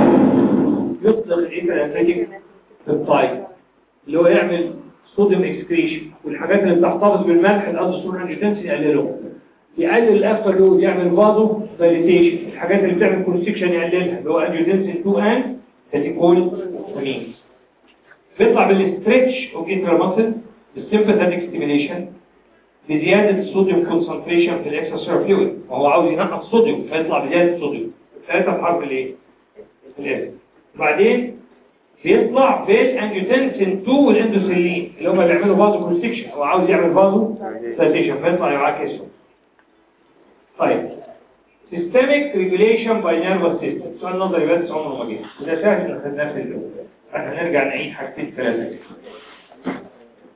يطلق الانترنتيك بالطايب اللي هو يعمل صوديوم اكسكريشن والحاجات اللي بتحتفظ بالملح الادوسور انجيتنسي يقلله يقلل الافتر لود يعمل فازو دايليتيشن الحاجات اللي بتعمل كونستكشن يقللها اللي هو انجيوتنسين 2 ان كاتيكول امين بيطلع بالستريتش اوف انترماسل بالسيمباثيك ستيميليشن بزيادة الصوديوم كونسنتريشن في الاكسترا فلويد وهو عاوز ينقص الصوديوم فيطلع بزيادة الصوديوم ثلاثة في حرف الايه؟ الاس وبعدين بيطلع بالانجيوتنسين 2 والاندوسيلين اللي هم بيعملوا فازو كونستكشن هو عاوز يعمل فازو دايليتيشن فيطلع يعاكسهم طيب systemic regulation by nervous system سؤال نظري بس عمره ما جه وده سهل ان خدناه في الاول احنا نرجع نعيد حاجتين ثلاثه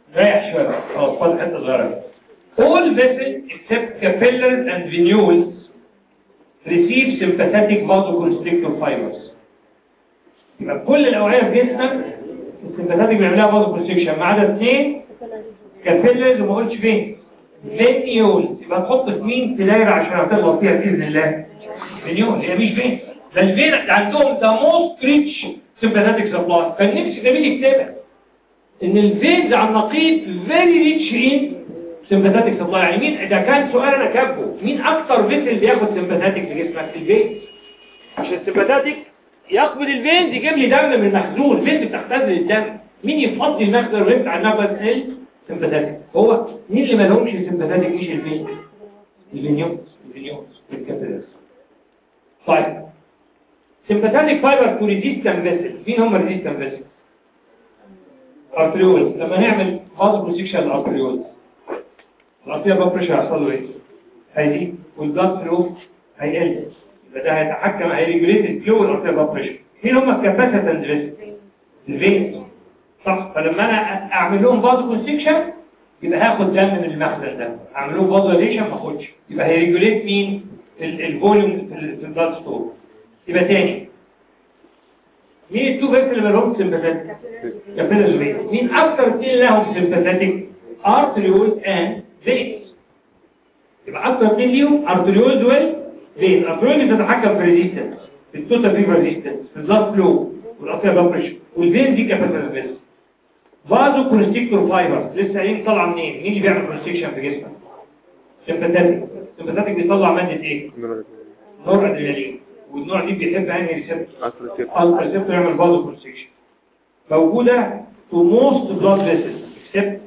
ريح شويه بقى. خلاص فاضل حته صغيره all vessels except capillaries and venules receive sympathetic vasoconstrictor fibers يبقى كل الاوعيه في جسمك السمباثاتيك بيعملها vasoconstriction ما عدا اثنين كابيلرز وما قلتش فين فينيول يبقى تحط في مين في دايره عشان هتغلط فيها باذن الله فينيول هي مش فين ده الفين عندهم ده موست ريتش سمباثاتيك سبلاي كان نفسي جميل يكتبها ان الفينز على النقيض فيري ريتش ان سمباثاتيك سبلاي يعني مين ده كان سؤال انا كاتبه مين اكتر فيسل بياخد سمباثاتيك في جسمك الفين عشان السمباثاتيك يقبل الفينز يجيب لي دم من المخزون الفينز بتختزل الدم مين يفضي المخزن ويفتح عنها بس سمباثاتيك هو مين اللي ما لهمش سمباثاتيك مش الفين الفينيوس الفينيوس الكابيلاريز طيب سمباثاتيك فايبر تو ريزيستنت فيسل مين هم الريزيستنت فيسل ارتريولز لما نعمل فازو بروسيكشن الارتريولز الارتريول بلاد بريشر هيحصل له ايه هيزيد والبلاد فلو هيقل يبقى ده هيتحكم هيريجوليت الفلو والارتريول بلاد بريشر مين هم الكاباسيتنت فيسل الفين صح فلما انا اعمل لهم فازو كونستكشن يبقى هاخد دم من المخزن ده اعمل لهم فازو ديليشن ما اخدش يبقى هيريجوليت مين الفوليوم في البلاد ستور يبقى تاني مين التو فيكس اللي مالهم سمباثيك كابيلاريز فين مين اكتر اثنين لهم سمباثيك ارتريول اند فين يبقى اكتر اثنين ليهم ارتريول دول فين ارتريول بتتحكم في الريزيستنس في التوتال فيبر ريزيستنس في البلاد فلو والارتريول بلاد بريشر والفين دي كابيلاريز فين فازو كونستيكتور فايبر لسه قايلين طالعه منين مين اللي بيعمل كونستيكشن في جسمك سمباثيك سمباثيك بيطلع ماده ايه نور ادرينالين والنوع دي بيحب انهي ريسبتور الفا ريسبتور يعمل فازو كونستيكشن موجوده تو موست بلاد فيسلز اكسبت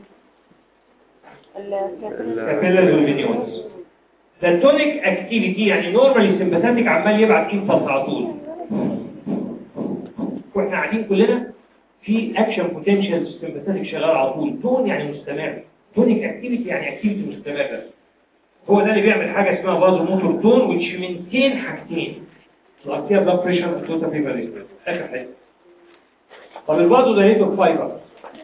كابيلاريز والفينيولز ده تونيك اكتيفيتي يعني نورمالي سمباثيك عمال يبعت انفلس على طول واحنا قاعدين كلنا في اكشن بوتنشال سمباثيك شغال على طول تون يعني مستمر تونيك اكتيفيتي يعني اكتيفيتي مستمره هو ده اللي بيعمل حاجه اسمها فازو موتور تون وتش مينتين حاجتين الارتيا بلاد بريشر والتوتال فيبر ريت اخر حاجه طب الفازو ده هيدو فايبر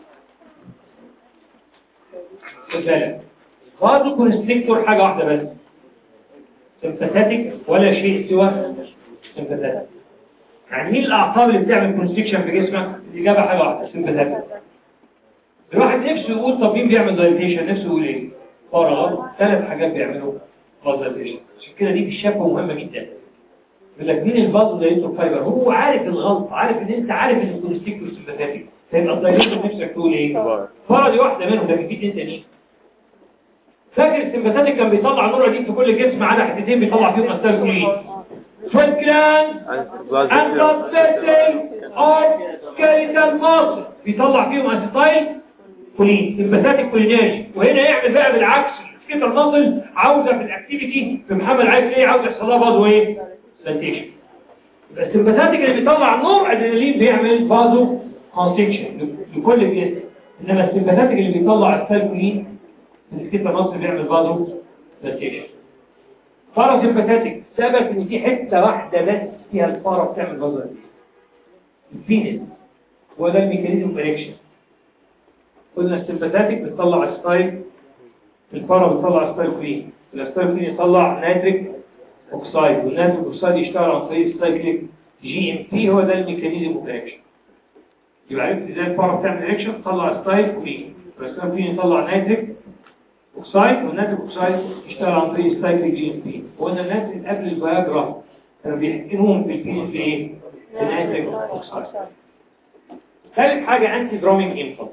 خد بالك فازو كونستريكتور حاجه واحده بس سمباثيك ولا شيء سوى سمباثيك يعني مين الاعصاب اللي بتعمل كونستريكشن في جسمك الاجابه حاجه واحده سمباثيك الواحد نفسه يقول طب مين بيعمل دايليتيشن نفسه يقول ايه فراغ ثلاث حاجات بيعملوا دايليتيشن عشان كده دي في الشفه مهمه جدا يقول لك مين الفازو دايليتور فايبر هو عارف الغلط عارف ان انت عارف ان الكونستريكتور سمباثيك فيبقى الدايليتور نفسك تقول ايه فرا دي واحده منهم لكن في اتنين تانيين فاكر السمباثيك كان بيطلع نور دي في كل جسم على حتتين بيطلع فيهم استال كلين سويت جلاند and subsystem of skeletal muscle بيطلع فيهم اسيتايل كولين سمباثيك كولينيرجي وهنا يعمل بقى بالعكس السكيتال ماسل عاوزه في الاكتيفيتي في محمد عايز ايه عاوز يحصل لها برضه ايه سنتيشن يبقى السمباثيك اللي بيطلع نور ادرينالين بيعمل فازو كونستكشن لكل الجسم انما السمباثيك اللي بيطلع اسيتايل كولين السكيتال ماسل بيعمل فازو سنتيشن باراسمباثيك سبب ان في حته واحده بس فيها الفاره بتعمل فازو الفينس هو ده الميكانيزم بريكشن قلنا السمباثيك بتطلع ستايل الفاره بتطلع ستايل كلين الستايل كلين يطلع ناتريك اوكسايد والناتريك اوكسايد يشتغل عن طريق ستايل جي ام بي هو ده الميكانيزم بريكشن يبقى عرفت ازاي الفاره بتعمل ريكشن تطلع ستايل كلين والستايل كلين يطلع ناتريك اوكسايد والناتريك اوكسايد يشتغل عن طريق ستايل جي ام بي وقلنا الناس اللي قبل الفياجرا كانوا بيحقنوهم في البينس بايه؟ الناتريك اوكسايد ثالث حاجه انتي درومينج انفلت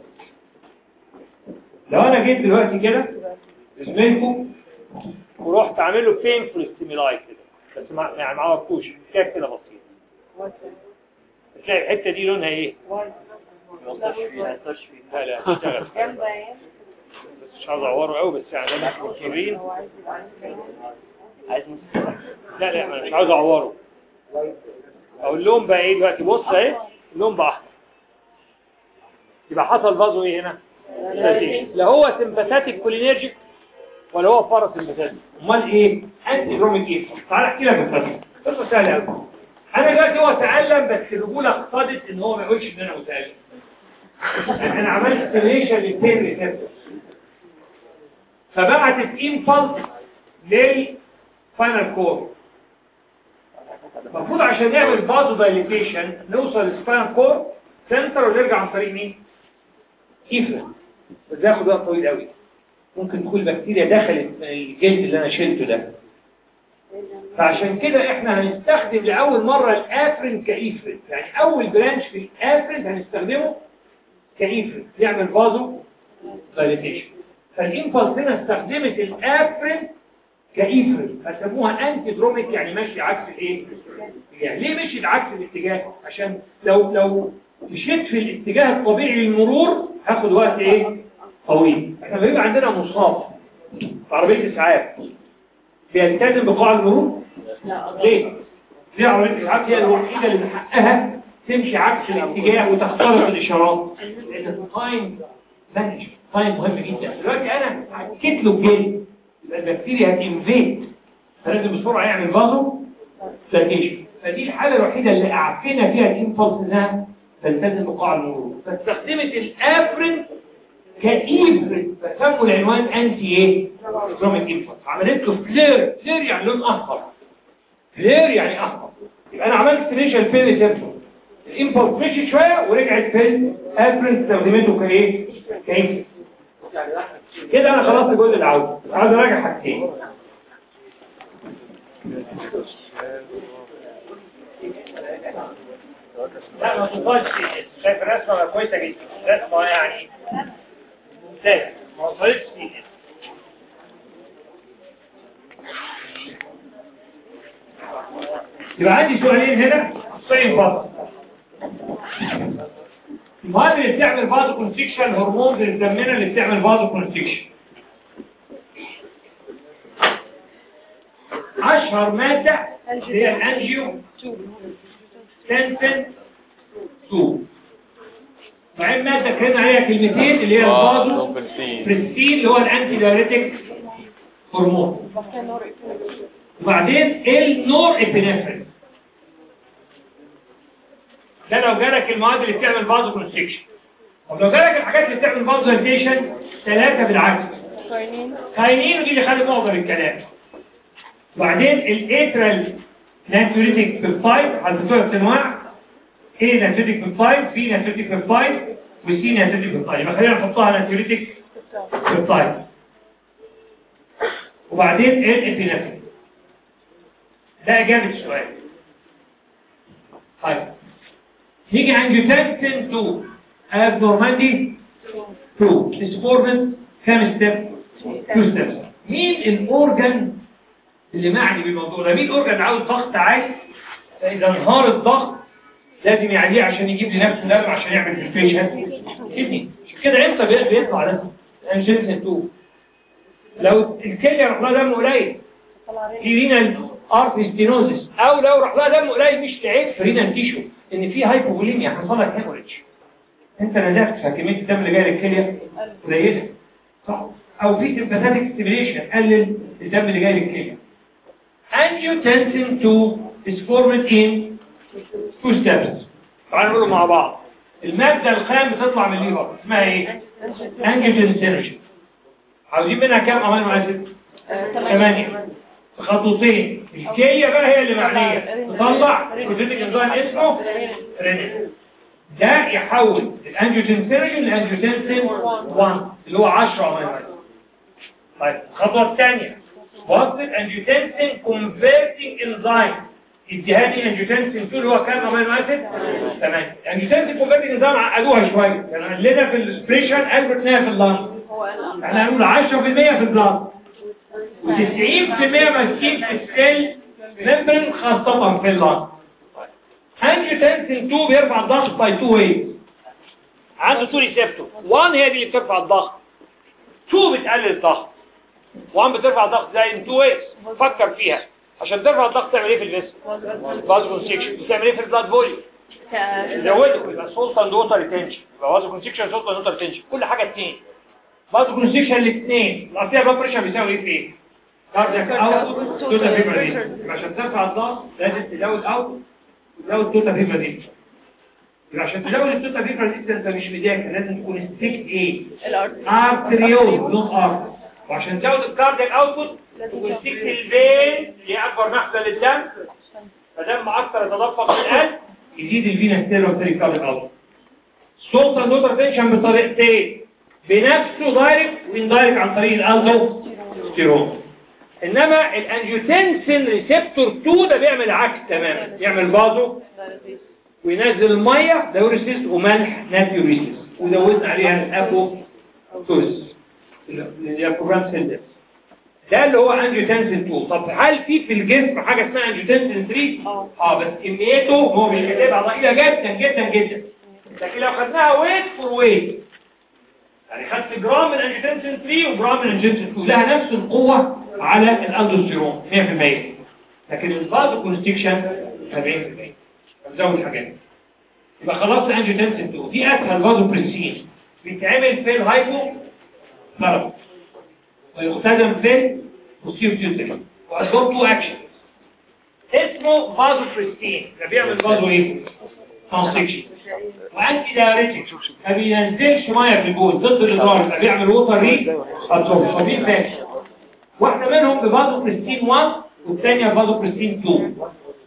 لو انا جيت دلوقتي كده زميلكم ورحت عامل له بينفول ستيمولاي كده بس ما يعني ما عرفتوش كده كده بسيط تلاقي الحته دي لونها ايه؟ لا لا اشتغل بس مش عاوز اعوره قوي بس يعني انا مش مصرين عايز نص لا لا انا مش عاوز اعوره اقول لهم بقى ايه دلوقتي بص اهي اللون بقى احمر يبقى حصل فازو ايه هنا؟ لا هو سمباثيك كولينيرجيك ولا هو باراسمباثيك امال ايه انتي دروميك ايه تعال احكي لك القصه قصه سهله قوي انا دلوقتي هو تعلم بس الرجوله اقتضت ان هو ما يقولش ان انا متعلم انا عملت ستيميشن للبين ريسبتور فبعتت امبلس للفاينل كور المفروض عشان نعمل بازو دايليتيشن نوصل للسباينال كور سنتر ونرجع عن طريق مين؟ كيفرن بس ده ياخد وقت طويل قوي ممكن تكون البكتيريا دخلت من الجلد اللي انا شلته ده فعشان كده احنا هنستخدم لأول مرة الافرين كإيفرين يعني اول برانش في الافرين هنستخدمه كإيفرين يعمل فازو دايليتيشن فالإمبلس هنا استخدمت الافرين كإيفرين فسموها انتي دروميك يعني ماشي عكس الايه؟ الاتجاه ليه مشيت عكس الاتجاه؟ عشان لو لو مشيت في الاتجاه الطبيعي للمرور هاخد وقت ايه؟ طويل احنا بيبقى عندنا مصاب في عربية اسعاف بيلتزم بقاع المرور ليه؟ ليه عربية الإسعاف هي الوحيدة اللي من حقها تمشي عكس الاتجاه وتخترق الإشارات لأن التايم مانج تايم مهم جدا دلوقتي أنا حكيت له الجلد يبقى البكتيريا هتنفيت فلازم بسرعة يعمل فازو سلاتيشن فدي الحالة الوحيدة اللي أعفينا فيها الإنفلس إنها تلتزم بقاع المرور فاستخدمت الأفرين كإيفرين فسموا العنوان أنتي إيه؟ نظام الإنفلس عملت له فلير فلير يعني لون أخضر فلير يعني أخضر يبقى أنا عملت سبيشال فين ريسبتور الإنفلس مشي شوية ورجعت فين أفرين استخدمته كإيه؟ كإيفرين كده أنا خلصت الجزء العودة عاوز أراجع حاجتين لا ما توصلش شايف الرسمة كويسة جدا رسمة يعني ممتازة ما وصلتش يبقى عندي سؤالين هنا سؤالين فقط المهم اللي بتعمل فازو كونستريكشن هرمونز اللي دمنا اللي بتعمل فازو كونستريكشن اشهر مادة هي الانجيو تنسن 2 مع مادة كان عليها كلمتين اللي هي الفازو بريستين اللي هو الانتي دايريتك هرمون وبعدين النور ابينفرين ده لو جالك المواد اللي بتعمل فازو كونستريكشن طب لو جالك الحاجات اللي بتعمل فازو دايليتيشن ثلاثة بالعكس كاينين ودي اللي خلت معظم الكلام وبعدين الاترال ناتوريتك بيبتايد حضرتك انواع A ناتوريتك بيبتايد B ناتوريتك بيبتايد و C ناتوريتك بيبتايد يبقى خلينا نحطها ناتوريتك بيبتايد وبعدين الابينفرين ده اجابه السؤال طيب نيجي عند جوتانسين 2 ابنورمالي 2 ديسفورمن كام ستيب 2 ستيبس مين الاورجن اللي معني بالموضوع ده مين الاورجن اللي عاوز ضغط عالي فاذا انهار الضغط لازم يعليه عشان يجيب لنفسه دم عشان يعمل فلتريشن كدني عشان كده امتى بي- بيطلع ده انجلسن 2 لو الكليه راح لها دم قليل في رينال ارتري ستينوزس او لو راح لها دم قليل مش تعيب في رينال تيشو ان في هايبوفوليميا حصل لك هيموريدج انت نزفت فكميه الدم اللي جاي للكليه قليله صح او في سمباثيك ستيميليشن قلل الدم اللي جاي للكليه angiotensin 2 is formed in two steps تعالوا نقوله مع بعض المادة الخام بتطلع من الليفر اسمها ايه؟ angiotensin عاوزين منها كام امينو اسيد؟ ثمانية خطوتين الكلية بقى هي اللي معنية تطلع بروتينيك انزيم اسمه رينين ده يحول الانجيوتنسينوجين لانجيوتنسين 1 اللي هو 10 امينو اسيد طيب الخطوة الثانية وصلت انجيوتنسين كونفرتنج انزيم اديها لي انجيوتنسين 2 اللي هو كام امينو اسيد 8 انجيوتنسين كونفرتنج انزيم عقدوها شوية كانوا قلنا في الاسبريشن قلبتناها في اللنج احنا هنقول 10% في البلاد و90% ماسكين في السيل ممبرين خاصة في اللنج انجيوتنسين 2 بيرفع الضغط باي 2 ويز عنده 2 ريسبتور 1 هي دي اللي بترفع الضغط 2 بتقلل الضغط 1 بترفع الضغط زي 2 ويز فكر فيها عشان ترفع الضغط تعمل ايه في الجسم فازو كونستريكشن بتعمل ايه في البلاد فوليوم زوده يبقى سولت اند ووتر ريتنشن يبقى فازو كونستريكشن سولت اند ووتر ريتنشن كل حاجه اثنين فازو كونستريكشن الاثنين الاصليه بلاد بريشر بيساوي ايه في ايه كاردياك اوت توتال فيبر دي عشان ترفع الضغط لازم تزود اوت وتزود توتال فيبر دي يبقى عشان تزود التوتال فيبر دي انت مش مذاكر لازم تكون ستيك ايه الارض ارتريول نوت ارتر وعشان تزود الكاردياك اوتبوت تكون ستيك الفين اللي هي اكبر نحله للدم فدم اكتر يتدفق في القلب يزيد الفينا ستيرو كاردياك اوتبوت صوت النوتر تنشن بطريقتين بنفسه دايركت واندايركت عن طريق الالدوستيرون انما الانجيوتنسين ريسبتور 2 ده بيعمل عكس تماما يعمل بازو وينزل الميه دايوريسيس وملح ناتيوريسيس وزودنا عليها الابو توس اللي هي بروجرام سيل ده اللي هو انجيوتنسين 2 طب هل في في الجسم حاجه اسمها انجيوتنسين 3 اه اه بس كميته هو مش كاتبها ضئيله جدا جدا جدا لكن لو خدناها ويت فور ويت يعني خدت جرام من انجيوتنسين 3 وجرام من انجيوتنسين 2 لها نفس القوه على الاندوستيرون 100% لكن الفازو كونستيكشن 70% فنزود حاجات يبقى خلاص الانجيوتنسين 2 دي اسهل فازو بريسين بيتعمل في الهايبو ثيرابي ويستخدم في البوستيريور وعندهم تو اكشن اسمه فازو بريستين ده بيعمل فازو ايه؟ كونستيكشن وانتي دايريتك ما بينزلش ميه في البول ضد الادرار يبقى بيعمل ووتر ري ابسوربشن دي فاش واحده منهم بفازو بريستين 1 والثانيه فازو بريستين 2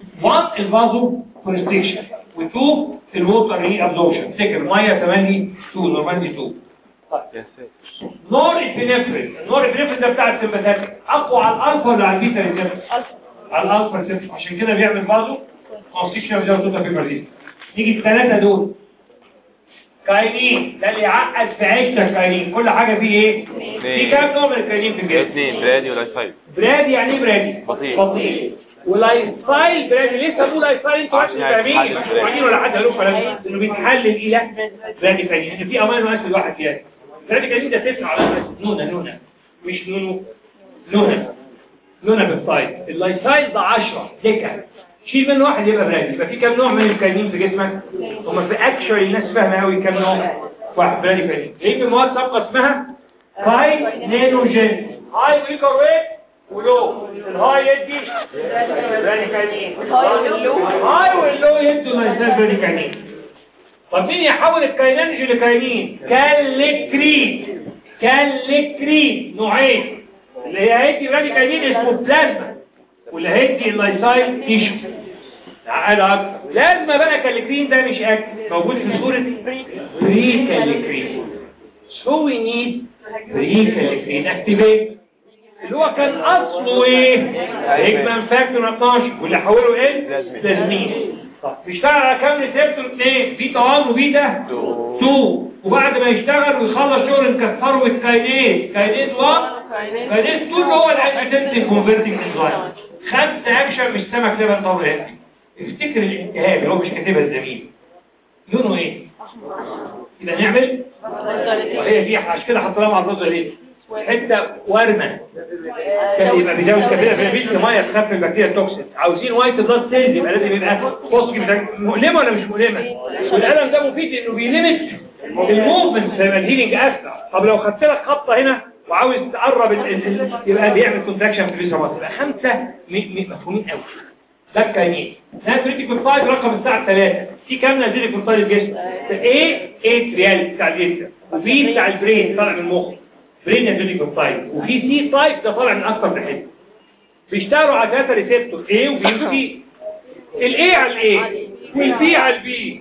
1 الفازو كونستريكشن و2 الووتر ري ابسوربشن تفتكر ميه 8 2 نورمالي 2 يا ساتر نور ابنفرين النور ابنفرين ده بتاع السمباتيك اقوى على الالفا ولا على البيتا ريسبتور الفا على الالفا ريسبتور عشان كده بيعمل فازو كونستريكشن بيزود توتا في بريد نيجي الثلاثه دول كاينين ده اللي يعقد في عيشتك كاينين كل حاجه فيه ايه في كام نوع من الكاينين في الجسم اثنين برادي ولايسايد برادي يعني ايه برادي بطيء. بطيء ولايستايل برادي ليه سموه لايستايل انتوا عارفين عشان فاهمين يتحلل مش فاهمين ولا حد قالوا كلام انه بيتحلل الى برادي كاينين ان في امينو اسيد واحد فيها برادي كاينين ده تسعه على اساس نونه نونه مش نونو نونه نونه بالسايد اللايستايل ده 10 دكه شيل منه واحد يبقى برادي يبقى في كام نوع من الكاينين في جسمك هم في اكشوالي الناس فاهمه قوي كام نوع واحد برادي كاينين ليه في مواد سابقه اسمها باي نانوجين هاي ويكر ويت ولو الهاي يدي براديكالين الهاي واللو يدوا لايزال براديكالين طب مين يحول الكاينانجي لكاينين كالكريت كالكريت نوعين اللي هي هيدي براديكالين اسمه بلازما واللي هيدي اللايسايل تيشو تعالى اكتر لازمه بقى كالكرين ده مش اكل موجود في صوره بري كالكرين so we need بري كالكرين اكتيفيت اللي هو كان اصله ايه هيجمان فاكتور 12 واللي حوله ايه لازمين طب بيشتغل على كام ريسبتور اثنين بيتا 1 وبيتا 2 وبعد ما يشتغل ويخلص شغل نكسره بالكاينيز كاينيز 1 كاينيز 2 هو الانتنسيف كونفرتنج انزايم خمسه اكشن مش سمك لبن طبيعي افتكر الانتهاء اللي هو مش كاتبها الزميل لونه ايه يبقى نعمل وهي دي عشان كده حطيناها مع الرز ليه حته ورمه كان يبقى بيزود كبيره في البيت ميه تخفف البكتيريا التوكسين عاوزين وايت بلاد سيلز يبقى لازم يبقى بوزيتيف مؤلمه ولا مش مؤلمه والقلم ده مفيد انه بيلمت الموفمنت فيبقى الهيلينج اسرع طب لو خدت لك خطه هنا وعاوز تقرب ال- ال- ال- يبقى بيعمل كونتراكشن في الجسم يبقى خمسه م- م- مفهومين قوي ده الكاينين نازل في الفايد رقم الساعه 3 في كام نازل في الفايد الجسم ايه ايه ريال بتاع الجسم وفي بتاع البرين طالع من المخ برين نازل في الفايد وفي سي تايب ده طالع من اكثر من حته بيشتغلوا على ثلاثه ريسبتور ايه وبي وسي الايه على الايه والبي على البي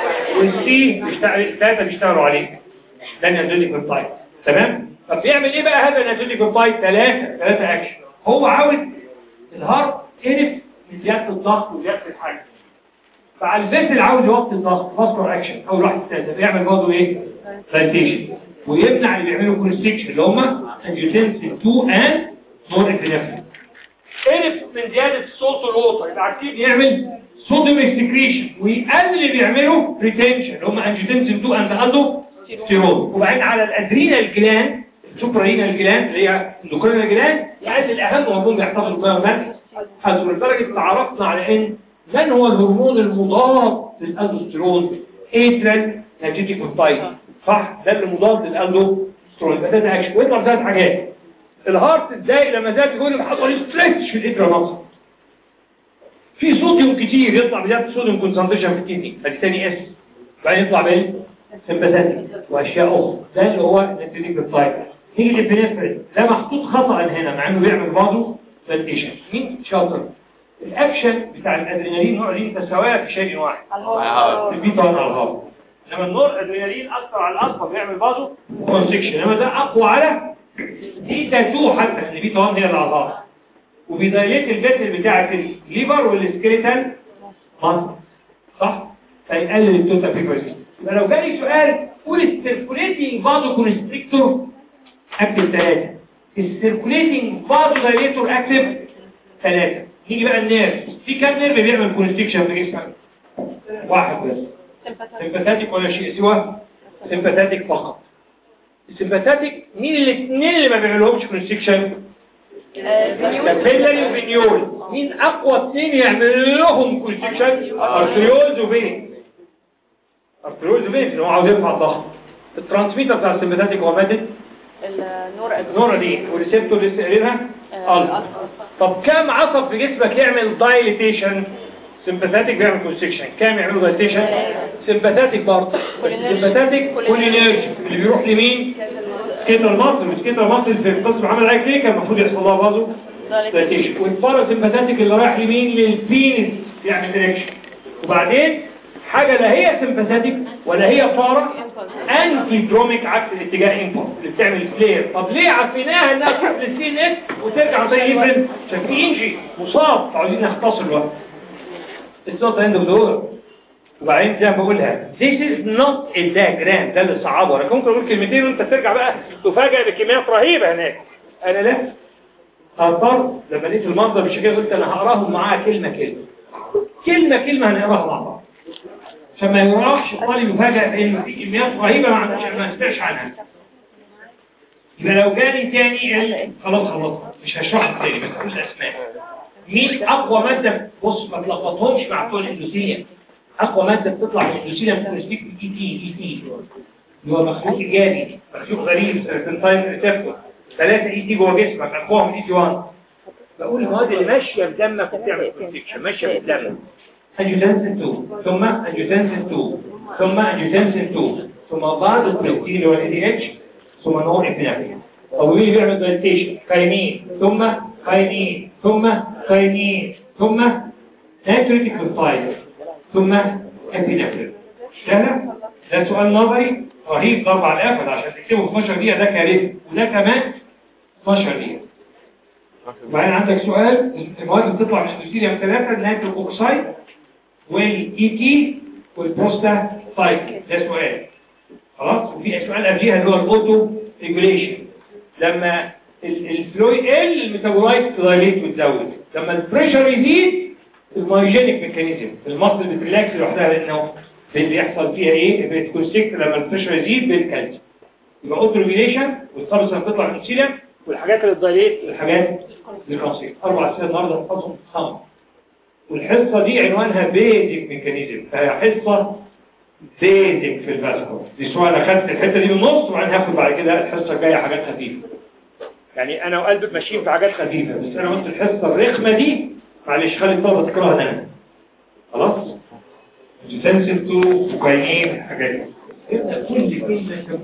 والسي بيشتغل الثلاثه بيشتغلوا عليه ده نازل في الفايد تمام طب بيعمل ايه بقى هذا نازل في الفايد ثلاثه ثلاثه اكشن هو عاوز الهارت قرف من زياده الضغط وزياده الحجم فعلى الفيسل عاوز يوطي الضغط فاسكولار اكشن اول واحد الثالثه بيعمل برضه ايه سايتيشن ويمنع اللي بيعملوا كونستكشن اللي هم انجيوتنسين 2 اند نور ابنفرين قرف من زياده الصوت والووتر يبقى عارفين يعمل صوديوم اكسكريشن ويقلل اللي بيعمله ريتنشن اللي هم انجيوتنسين 2 اند اندو ستيرول وبعدين على الادرينال جلاند السوبرينال جلاند اللي هي الاندوكرينال جلاند يقلل اهم هرمون بيحتفظ بالميه والملح حذر لدرجه تعرفنا على ان من هو الهرمون المضاد للاندوستيرون اترال نيجيتيك بيبتايد صح ده اللي مضاد للاندوستيرون يبقى ده اكشن ويطلع ثلاث حاجات الهارت ازاي لما زاد يقول لك حصل ستريتش في الاترا نصر في صوديوم كتير يطلع بزياده الصوديوم كونسنتريشن في الكدني ادي ثاني اس بعدين يطلع بالسمباثاتيك واشياء اخرى ده اللي هو نبتدي بالطيب نيجي للبنفرين ده محطوط خطا هنا مع انه بيعمل بعضه فالتيشن مين شاطر الاكشن بتاع الادرينالين نوع دي متساويه في شيء واحد البيتا على الهواء انما النور ادرينالين اكثر على الاصفر بيعمل بعضه كونسكشن انما ده اقوى على بيتا 2 حتى ان بيتا 1 هي اللي على الهواء وبيدايليت الفيتل بتاعه الليفر والسكيليتال مصر صح فيقلل التوتال فريكونسي يبقى لو جالي سؤال قول السيركوليتنج فازو كونستريكتور اكتب ثلاثة السيركوليتنج فازو دايليتور اكتب ثلاثة نيجي بقى النيرف في كام نيرف بيعمل كونستريكشن في جسمك واحد بس سمباثاتيك ولا شيء سوى سمباثاتيك فقط السمباثاتيك مين الاثنين اللي ما بيعملهمش كونستريكشن كابيلاري وفينيول مين اقوى اثنين يعمل لهم كونستريكشن ارتريولز وفين ارتريولز وفين ان هو عاوز يرفع الضغط الترانسميتر بتاع السمباثاتيك هو مادة النور نورا دي والريسبتور لسه قايلينها الفا طب كام عصب في جسمك يعمل دايليتيشن سمباثاتيك بيعمل كونستريكشن كام يعملوا دايليتيشن سمباثاتيك برضه سمباثاتيك كولينيرجي اللي بيروح لمين سكيتر مصر مش سكيتر مصر في القسم عمل عليك ليه كان المفروض يحصل لها بازو دايليتيشن والباراسمباثاتيك اللي رايح لمين للبينس يعمل دايركشن وبعدين حاجة لا هي سمباثاتيك ولا هي فارة انتي دروميك عكس الاتجاه انفور اللي بتعمل فلير طب ليه عفيناها انها تروح للسي ان اس وترجع زي ايفرن عشان في انجي مصاب عاوزين نختصر الوقت الصوت عند الدور وبعدين زي ما بقولها this is not a diagram ده اللي صعبه انا ممكن اقول كلمتين وانت ترجع بقى تفاجئ بكميات رهيبه هناك انا لا اضطر لما لقيت المنظر بالشكل ده قلت انا هقراهم معاها كلمه كلمه كلمه كلمه هنقراها مع بعض عشان ما يروحش الطالب يفاجئ بان في كميات رهيبه ما عندناش ما نسمعش عنها يبقى لو جالي تاني ال- خلاص خلاص مش هشرح لك تاني بس هقول اسماء مين اقوى ماده بص ما تلخبطهمش مع بتوع الاندوسيليا اقوى ماده بتطلع من الاندوسيليا بتكون سبيك اي تي اي تي اللي هو مخلوق ايجابي مخلوق غريب سيرتنتاين ريسبتور ثلاثه اي تي جوه جسمك اقواهم اي تي 1 بقول المواد اللي ماشيه في دمك وبتعمل كونستكشن ماشيه في دمك انجيوتنسين 2 ثم انجيوتنسين 2 ثم انجيوتنسين 2 ثم بعض البروتين اللي هو الاي دي اتش ثم نوع ابنافيا او مين اللي بيعمل دايتيشن كاينين ثم كاينين ثم كاينين ثم ناتريتيك فايبر ثم ابنافيا سهل ده سؤال نظري رهيب ضرب على القفل عشان تكتبه في 12 دقيقه ده كارثه وده كمان 12 دقيقه وبعدين عندك سؤال المواد اللي بتطلع من الاندوثيليوم ثلاثه النيتروك اوكسايد والاي تي والبروستا سايكل ده سؤال خلاص وفي سؤال قبليها اللي هو الاوتو ريجوليشن لما ال- الفلو يقل الميتابولايت تدايليت وتزود لما البريشر يزيد المايجينيك ميكانيزم المصل بتريلاكس لوحدها لانه اللي يحصل فيها ايه بتكونستكت لما البريشر يزيد بالكالسيوم يبقى اوتو ريجوليشن والسبس بتطلع من السيليوم والحاجات اللي تدايليت والحاجات اللي تنصيب اربع اسئله النهارده نحفظهم خمس والحصة دي عنوانها بيزك ميكانيزم فهي حصة بيزك في الفاسكو دي سؤال انا خدت الحتة دي بالنص وبعدين هاخد بعد كده الحصة الجاية حاجات خفيفة يعني انا وقلبك ماشيين في حاجات خفيفة بس انا قلت الحصة الرخمة دي معلش خلي الطلبة تكرهها انا خلاص سنسل تو فوكاينين حاجات دي كل كلمة